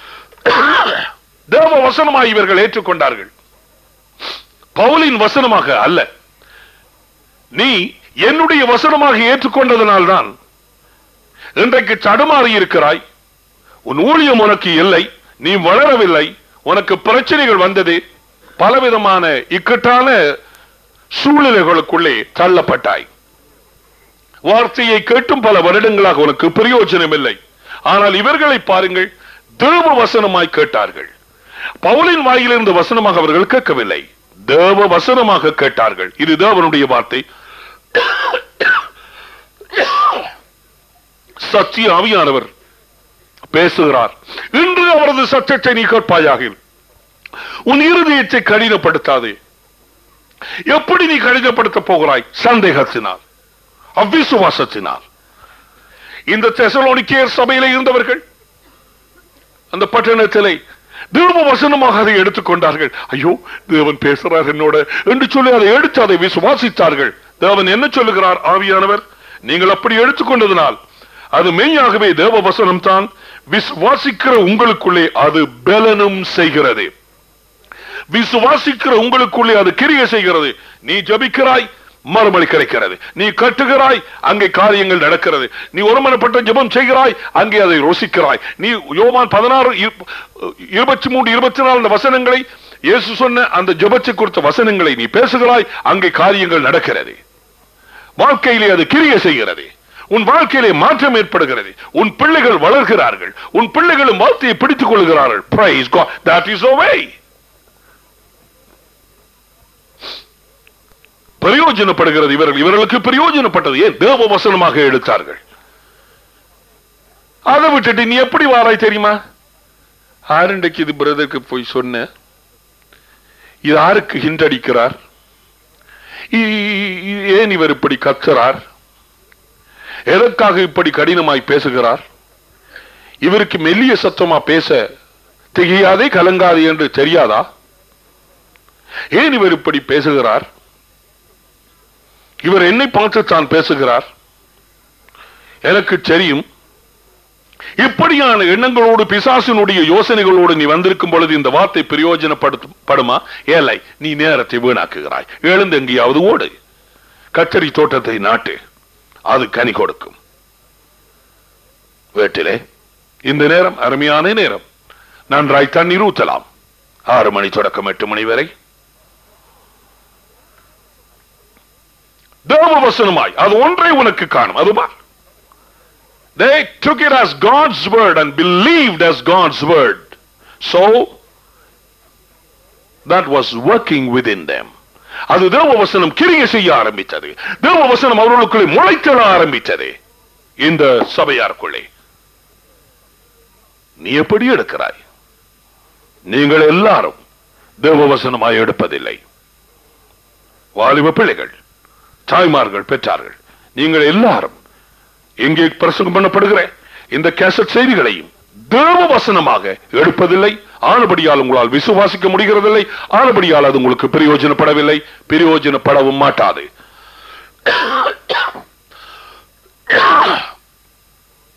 தேவ வசனமாய் இவர்கள் ஏற்றுக்கொண்டார்கள் பவுலின் வசனமாக அல்ல நீ என்னுடைய வசனமாக ஏற்றுக்கொண்டதனால்தான் இன்றைக்கு தடுமாறி இருக்கிறாய் உன் ஊழியம் உனக்கு இல்லை நீ வளரவில்லை உனக்கு பிரச்சனைகள் வந்தது பலவிதமான இக்கட்டான சூழ்நிலைகளுக்குள்ளே தள்ளப்பட்டாய் வார்த்தையை கேட்டும் பல வருடங்களாக உனக்கு பிரயோஜனம் இல்லை ஆனால் இவர்களை பாருங்கள் தேவ வசனமாய் கேட்டார்கள் பவுலின் வாயிலிருந்து வசனமாக அவர்கள் கேட்கவில்லை தேவ வசனமாக கேட்டார்கள் இது தேவனுடைய வார்த்தை சத்திய ஆவியானவர் பேசுகிறார் இன்று அவரது சத்தத்தை நீ கேட்பாயாக உன் இருதயத்தை கடினப்படுத்தாதே எப்படி நீ கடினப்படுத்த போகிறாய் சந்தேகத்தினால் அவ்விசுவாசத்தினால் இந்த தெசலோனிக்கேயர் சபையிலே இருந்தவர்கள் அந்த பட்டணத்திலே தேவ வசனமாக அதை எடுத்துக்கொண்டார்கள் ஐயோ தேவன் பேசுறார் என்னோட என்று சொல்லி அதை எடுத்து அதை விசுவாசித்தார்கள் தேவன் என்ன சொல்லுகிறார் ஆவியானவர் நீங்கள் அப்படி எடுத்துக்கொண்டதனால் அது மெய்யாகவே தேவ வசனம் தான் விசுவாசிக்கிற உங்களுக்குள்ளே அது பலனும் செய்கிறது விசுவாசிக்கிற உங்களுக்குள்ளே அது கிரிய செய்கிறது நீ ஜபிக்கிறாய் மறுமொழி கிடைக்கிறது நீ கட்டுகிறாய் அங்கே காரியங்கள் நடக்கிறது நீ ஒருமனப்பட்ட ஜெபம் செய்கிறாய் அங்கே அதை ருசிக்கிறாய் நீ யோவான் பதினாறு இருபத்தி மூன்று இருபத்தி நாலு அந்த வசனங்களை இயேசு சொன்ன அந்த ஜெபத்தை குறித்த வசனங்களை நீ பேசுகிறாய் அங்கே காரியங்கள் நடக்கிறது வாழ்க்கையிலே அது கிரிய செய்கிறது உன் வாழ்க்கையிலே மாற்றம் ஏற்படுகிறது உன் பிள்ளைகள் வளர்கிறார்கள் உன் பிள்ளைகளும் வார்த்தையை பிடித்துக் கொள்கிறார்கள் praise God that is the way பிரயோஜனப்படுகிறது இவர்கள் இவர்களுக்கு பிரயோஜனப்பட்டது ஏன் தேவ வசனமாக எடுத்தார்கள் அதை விட்டுட்டு நீ எப்படி வாராய் தெரியுமா ஆரண்டைக்கு இது பிரதருக்கு போய் சொன்ன இது யாருக்கு ஹிண்டடிக்கிறார் ஏன் இவர் இப்படி கத்துறார் எதற்காக இப்படி கடினமாய் பேசுகிறார் இவருக்கு மெல்லிய சத்தமா பேச திகையாதே கலங்காது என்று தெரியாதா ஏன் இவர் இப்படி பேசுகிறார் இவர் என்னை பார்த்து தான் பேசுகிறார் எனக்கு தெரியும் இப்படியான எண்ணங்களோடு பிசாசினுடைய யோசனைகளோடு நீ வந்திருக்கும் பொழுது இந்த வார்த்தை பிரயோஜனப்படுமா ஏலை நீ நேரத்தை வீணாக்குகிறாய் எழுந்து எங்கேயாவது ஓடு கத்தரி தோட்டத்தை நாட்டு அது கனி கொடுக்கும் வீட்டிலே இந்த நேரம் அருமையான நேரம் நன்றாய் தண்ணீர் ஊற்றலாம் ஆறு மணி தொடக்கம் எட்டு மணி வரை தேவ வசனமாய் அது ஒன்றை உனக்கு காணும் அதுவா They took it as God's word and believed as God's word. So, that was working within them. அது தேவ வசனம் கிரிய செய்ய ஆரம்பித்தது தேவ வசனம் அவர்களுக்குள்ளே முளைத்தெழ ஆரம்பித்தது இந்த சபையாருக்குள்ளே நீ எப்படி எடுக்கிறாய் நீங்கள் எல்லாரும் தேவ வசனமாய் எடுப்பதில்லை வாலிப பிள்ளைகள் தாய்மார்கள் பெற்றார்கள் நீங்கள் எல்லாரும் எங்கே பிரசங்கம் பண்ணப்படுகிற இந்த கேசட் செய்திகளையும் தேவ வசனமாக எடுப்பதில்லை ஆனபடியால் உங்களால் விசுவாசிக்க முடிகிறதில்லை ஆனபடியால் அது உங்களுக்கு பிரயோஜனப்படவில்லை பிரயோஜனப்படவும் மாட்டாது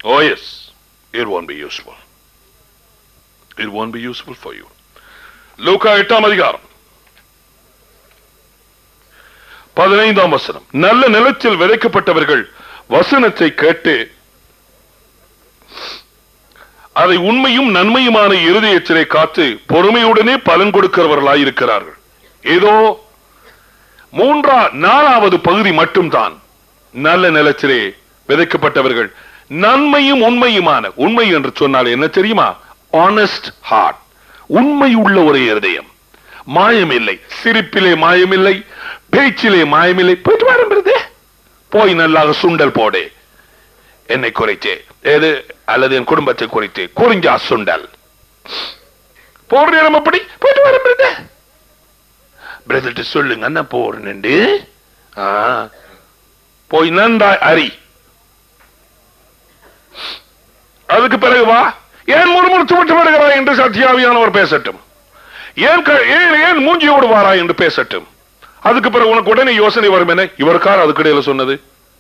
Oh yes, it won't be useful. It won't be useful for you. லூக்கா எட்டாம் அதிகாரம் பதினைந்தாம் வசனம் நல்ல நிலத்தில் விதைக்கப்பட்டவர்கள் வசனத்தை கேட்டு அதை உண்மையும் நன்மையுமான இருதயத்திலே காத்து பொறுமையுடனே பலன் கொடுக்கிறவர்களாய் இருக்கிறார்கள் ஏதோ மூன்றா நாலாவது பகுதி மட்டும்தான் நல்ல நிலத்திலே விதைக்கப்பட்டவர்கள் நன்மையும் உண்மையுமான உண்மை என்று சொன்னால் என்ன தெரியுமா ஆனஸ்ட் ஹார்ட் உண்மை உள்ள ஒரு இருதயம் மாயமில்லை சிரிப்பிலே மாயமில்லை பேச்சிலே மாயமில்லை போயிட்டு வரது போய் நல்லாக சுண்டல் போடு என்னை குறித்து ஏது அல்லது என் குடும்பத்தை குறித்து குறிஞ்சா சுண்டல் போடுற இடம் அப்படி போயிட்டு வர பிரதர் பிரதர்ட்டு சொல்லுங்க என்ன போறேன்னு போய் நன்றா அறி அதுக்கு பிறகு வா ஏன் முறுமுறுத்து விட்டு வருகிறாய் என்று சத்தியாவியானவர் பேசட்டும் ஏன் க- ஏன் ஏன் மூஞ்சியோடு வாராய் என்று பேசட்டும் அதுக்கு பிறகு உனக்கு உடனே யோசனை வரும் என இவருக்கார் அதுக்கிடையில சொன்னது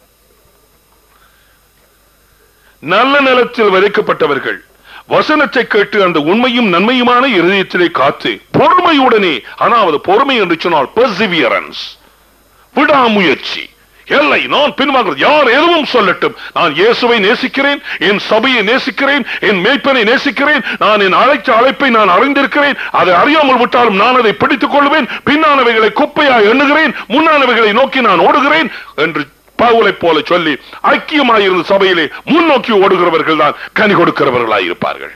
நல்ல நிலத்தில் விதைக்கப்பட்டவர்கள் வசனத்தை கேட்டு அந்த உண்மையும் நன்மையுமான இருதயத்திலே காத்து பொறுமையுடனே அதாவது பொறுமை என்று சொன்னால் perseverance விடாமுயற்சி இல்லை நான் பின்வாங்கிறது யார் எதுவும் சொல்லட்டும் நான் இயேசுவை நேசிக்கிறேன் என் சபையை நேசிக்கிறேன் என் மேய்ப்பனை நேசிக்கிறேன் நான் என் அழைச்ச அழைப்பை நான் அறிந்திருக்கிறேன் அதை அறியாமல் விட்டாலும் நான் அதை பிடித்துக் கொள்வேன் பின்னானவைகளை குப்பையாய் எண்ணுகிறேன் முன்னானவைகளை நோக்கி நான் ஓடுகிறேன் என்று பவுலை போல சொல்லி ஐக்கியமாயிருந்த சபையிலே முன்னோக்கி ஓடுகிறவர்கள் தான் கனி கொடுக்கிறவர்களாய் இருப்பார்கள்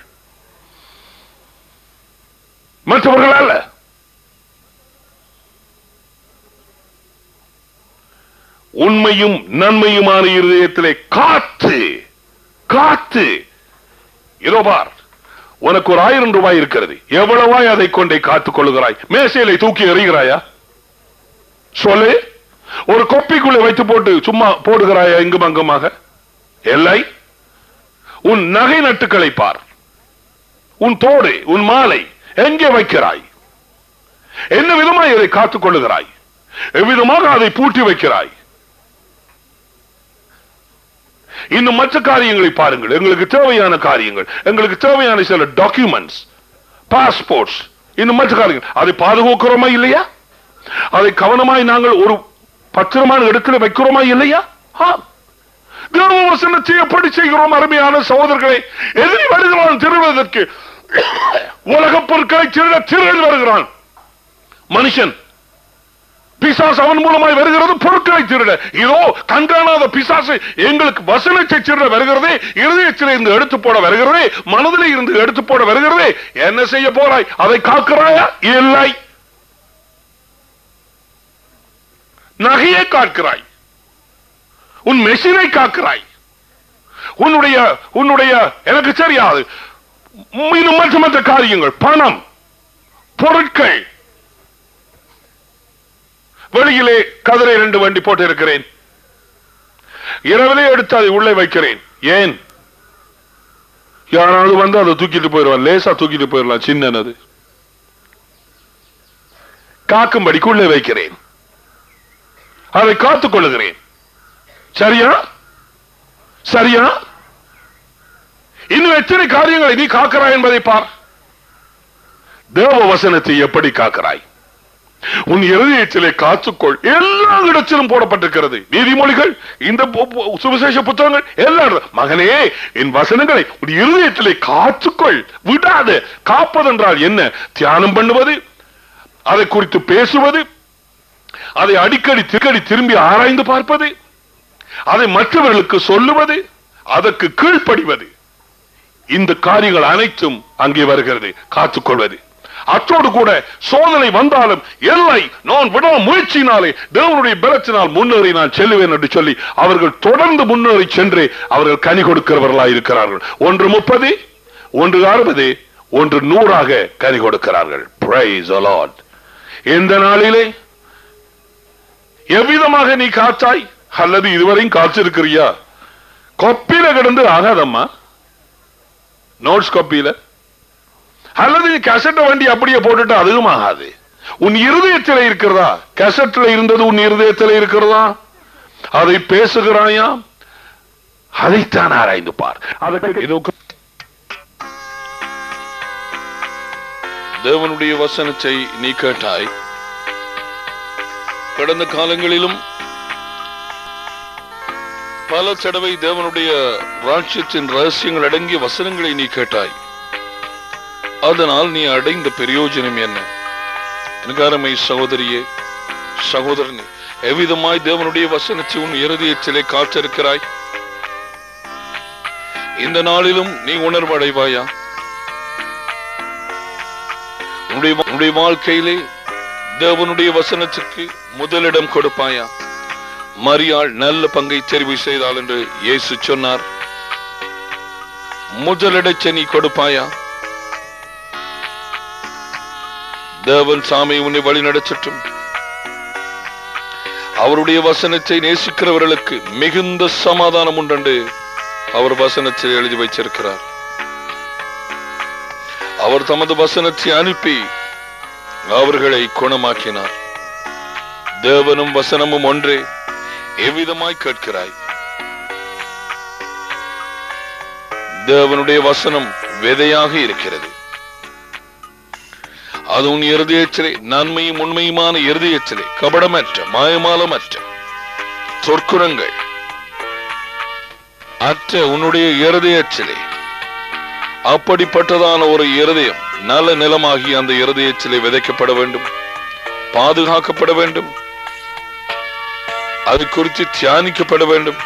மற்றவர்கள் அல்ல உண்மையும் நன்மையுமான இருதயத்திலே காத்து காத்து இதோ பார் உனக்கு ஒரு ஆயிரம் ரூபாய் இருக்கிறது எவ்வளவாய் அதை கொண்டே காத்துக் கொள்ளுகிறாய் மேசையிலே தூக்கி எறிகிறாயா சொல்லு ஒரு கொப்பிக்குள்ளே வைத்து போட்டு சும்மா போடுகிறாயா இங்கும் அங்குமாக இல்லை உன் நகை நட்டுக்களை பார் உன் தோடு உன் மாலை எங்கே வைக்கிறாய் என்ன விதமாய் அதை காத்துக் கொள்ளுகிறாய் எவ்விதமாக அதை பூட்டி வைக்கிறாய் இன்னும் மற்ற காரியங்களை பாருங்கள் எங்களுக்கு தேவையான காரியங்கள் எங்களுக்கு தேவையான சில டாக்குமெண்ட்ஸ் பாஸ்போர்ட்ஸ் இன்னும் மற்ற காரியங்கள் அதை பாதுகாக்கிறோமா இல்லையா அதை கவனமாய் நாங்கள் ஒரு பத்திரமான இடத்துல வைக்கிறோமா இல்லையா ஆம். தேவ வசனத்தை எப்படி செய்கிறோம் அருமையான சகோதரர்களை எதிரி வருகிறான் திருடுவதற்கு உலகப் பொருட்களை திருட திருடன் வருகிறான் மனுஷன் பிசாசு அவன் மூலமாய் வருகிறது பொருட்களை திருட இதோ கண்காணாத பிசாசு எங்களுக்கு வசனத்தை திருட வருகிறதே இருதயத்தில் இருந்து எடுத்து போட வருகிறதே மனதில் இருந்து எடுத்து போட வருகிறதே என்ன செய்ய போறாய் அதை காக்கிறாயா இல்லை நகையை காக்கிறாய் உன் மெஷினை காக்கிறாய் உன்னுடைய உன்னுடைய எனக்கு தெரியாது இன்னும் மற்ற மற்ற காரியங்கள் பணம் பொருட்கள் வெளியிலே கதிரை ரெண்டு வண்டி போட்டு இருக்கிறேன் இரவிலே எடுத்து அதை உள்ளே வைக்கிறேன் ஏன் யாராவது வந்து அதை தூக்கிட்டு போயிடுவான் லேசா தூக்கிட்டு போயிடலாம் சின்னது காக்கும்படிக்கு உள்ளே வைக்கிறேன் அதை காத்துக் கொள்ளுகிறேன் சரியா சரியா இன்னும் எத்தனை காரியங்களை நீ காக்கிறாய் என்பதை பார் தேவ வசனத்தை எப்படி காக்கிறாய் உன் இருதயத்திலே காத்துக்கொள் எல்லா இடத்திலும் போடப்பட்டிருக்கிறது நீதிமொழிகள் இந்த பு- பு- சுவிசேஷ புத்தகங்கள் எல்லா இடத்துல- மகனே என் வசனங்களை உன் இருதயத்திலே காத்துக்கொள் விடாது காப்பதென்றால் என்ன தியானம் பண்ணுவது அதை குறித்து பேசுவது அதை அடிக்கடி திருக்கடி திரும்பி ஆராய்ந்து பார்ப்பது அதை மற்றவர்களுக்கு சொல்லுவது அதற்கு கீழ்ப்படிவது இந்த காரியங்கள் அனைத்தும் அங்கே வருகிறது காத்துக்கொள்வது அத்தோடு கூட சோதனை வந்தாலும் இல்லை நான் விட முயற்சியினாலே தேவனுடைய பலத்தினால் முன்னேறி நான் செல்லுவேன் என்று சொல்லி அவர்கள் தொடர்ந்து முன்னேறி சென்று அவர்கள் கனி கொடுக்கிறவர்களாய் இருக்கிறார்கள் ஒன்று முப்பது ஒன்று அறுபது ஒன்று நூறாக கனி கொடுக்கிறார்கள் Praise the Lord. இந்த நாளிலே எவ்விதமாக நீ காத்தாய் அல்லது இதுவரையும் காத்திருக்கிறியா கொப்பில கிடந்து ஆகாதம்மா நோட்ஸ் கொப்பியில அல்லது நீ கசட்ட வண்டி அப்படியே போட்டுட்டு அதுவும் ஆகாது உன் இருதயத்தில் இருக்கிறதா கசட்டில் இருந்தது உன் இருதயத்தில் இருக்கிறதா அதை பேசுகிறாயா அதைத்தான் ஆராய்ந்து பார் அதற்கு இதோ தேவனுடைய வசனத்தை நீ கேட்டாய் கடந்த காலங்களிலும் பல தடவை தேவனுடைய ராட்சியத்தின் ரகசியங்கள் அடங்கிய வசனங்களை நீ கேட்டாய் அதனால் நீ அடைந்த பிரயோஜனம் என்ன எனக்கு அருமை சகோதரியே சகோதரனே எவ்விதமாய் தேவனுடைய வசனத்தை உன் இருதயத்திலே காத்திருக்கிறாய் இந்த நாளிலும் நீ உணர்வடைவாயா உன்னுடைய உன்னுடைய வாழ்க்கையிலே தேவனுடைய வசனத்துக்கு முதலிடம் கொடுப்பாயா மரியாள் நல்ல பங்கை தெரிவு செய்தாள் என்று இயேசு சொன்னார் முதலிடச்ச நீ கொடுப்பாயா தேவன் சாமி உன்னை வழி நடத்தட்டும் அவருடைய வசனத்தை நேசிக்கிறவர்களுக்கு மிகுந்த சமாதானம் உண்டு அவர் வசனத்தில் எழுதி வைச்சிருக்கிறார் அவர் தமது வசனத்தை அனுப்பி அவர்களை குணமாக்கினார் தேவனும் வசனமும் ஒன்றே எவ்விதமாய் கேட்கிறாய் தேவனுடைய வசனம் விதையாக இருக்கிறது அது உன் இருதயத்திலே நன்மையும் உண்மையுமான இருதயத்திலே கபடமற்ற மாயமாலமற்ற சொற்குணங்கள் அற்ற உன்னுடைய இருதயத்திலே அப்படிப்பட்டதான ஒரு இருதயம் நல்ல நிலமாகி அந்த இருதயத்திலே விதைக்கப்பட வேண்டும் பாதுகாக்கப்பட வேண்டும் அது குறித்து தியானிக்கப்பட வேண்டும்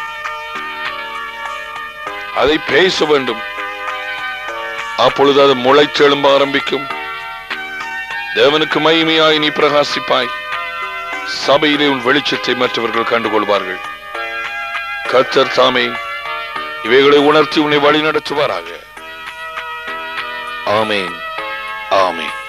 அதை பேச வேண்டும் அப்பொழுது அது முளைச்செழும்ப ஆரம்பிக்கும் தேவனுக்கு மகிமையாய் நீ பிரகாசிப்பாய் சபையிலே உன் வெளிச்சத்தை மற்றவர்கள் கண்டுகொள்வார்கள் கர்த்தர் தாமே இவைகளை உணர்த்தி உன்னை வழி நடத்துவாராக ஆமேன் ஆமேன்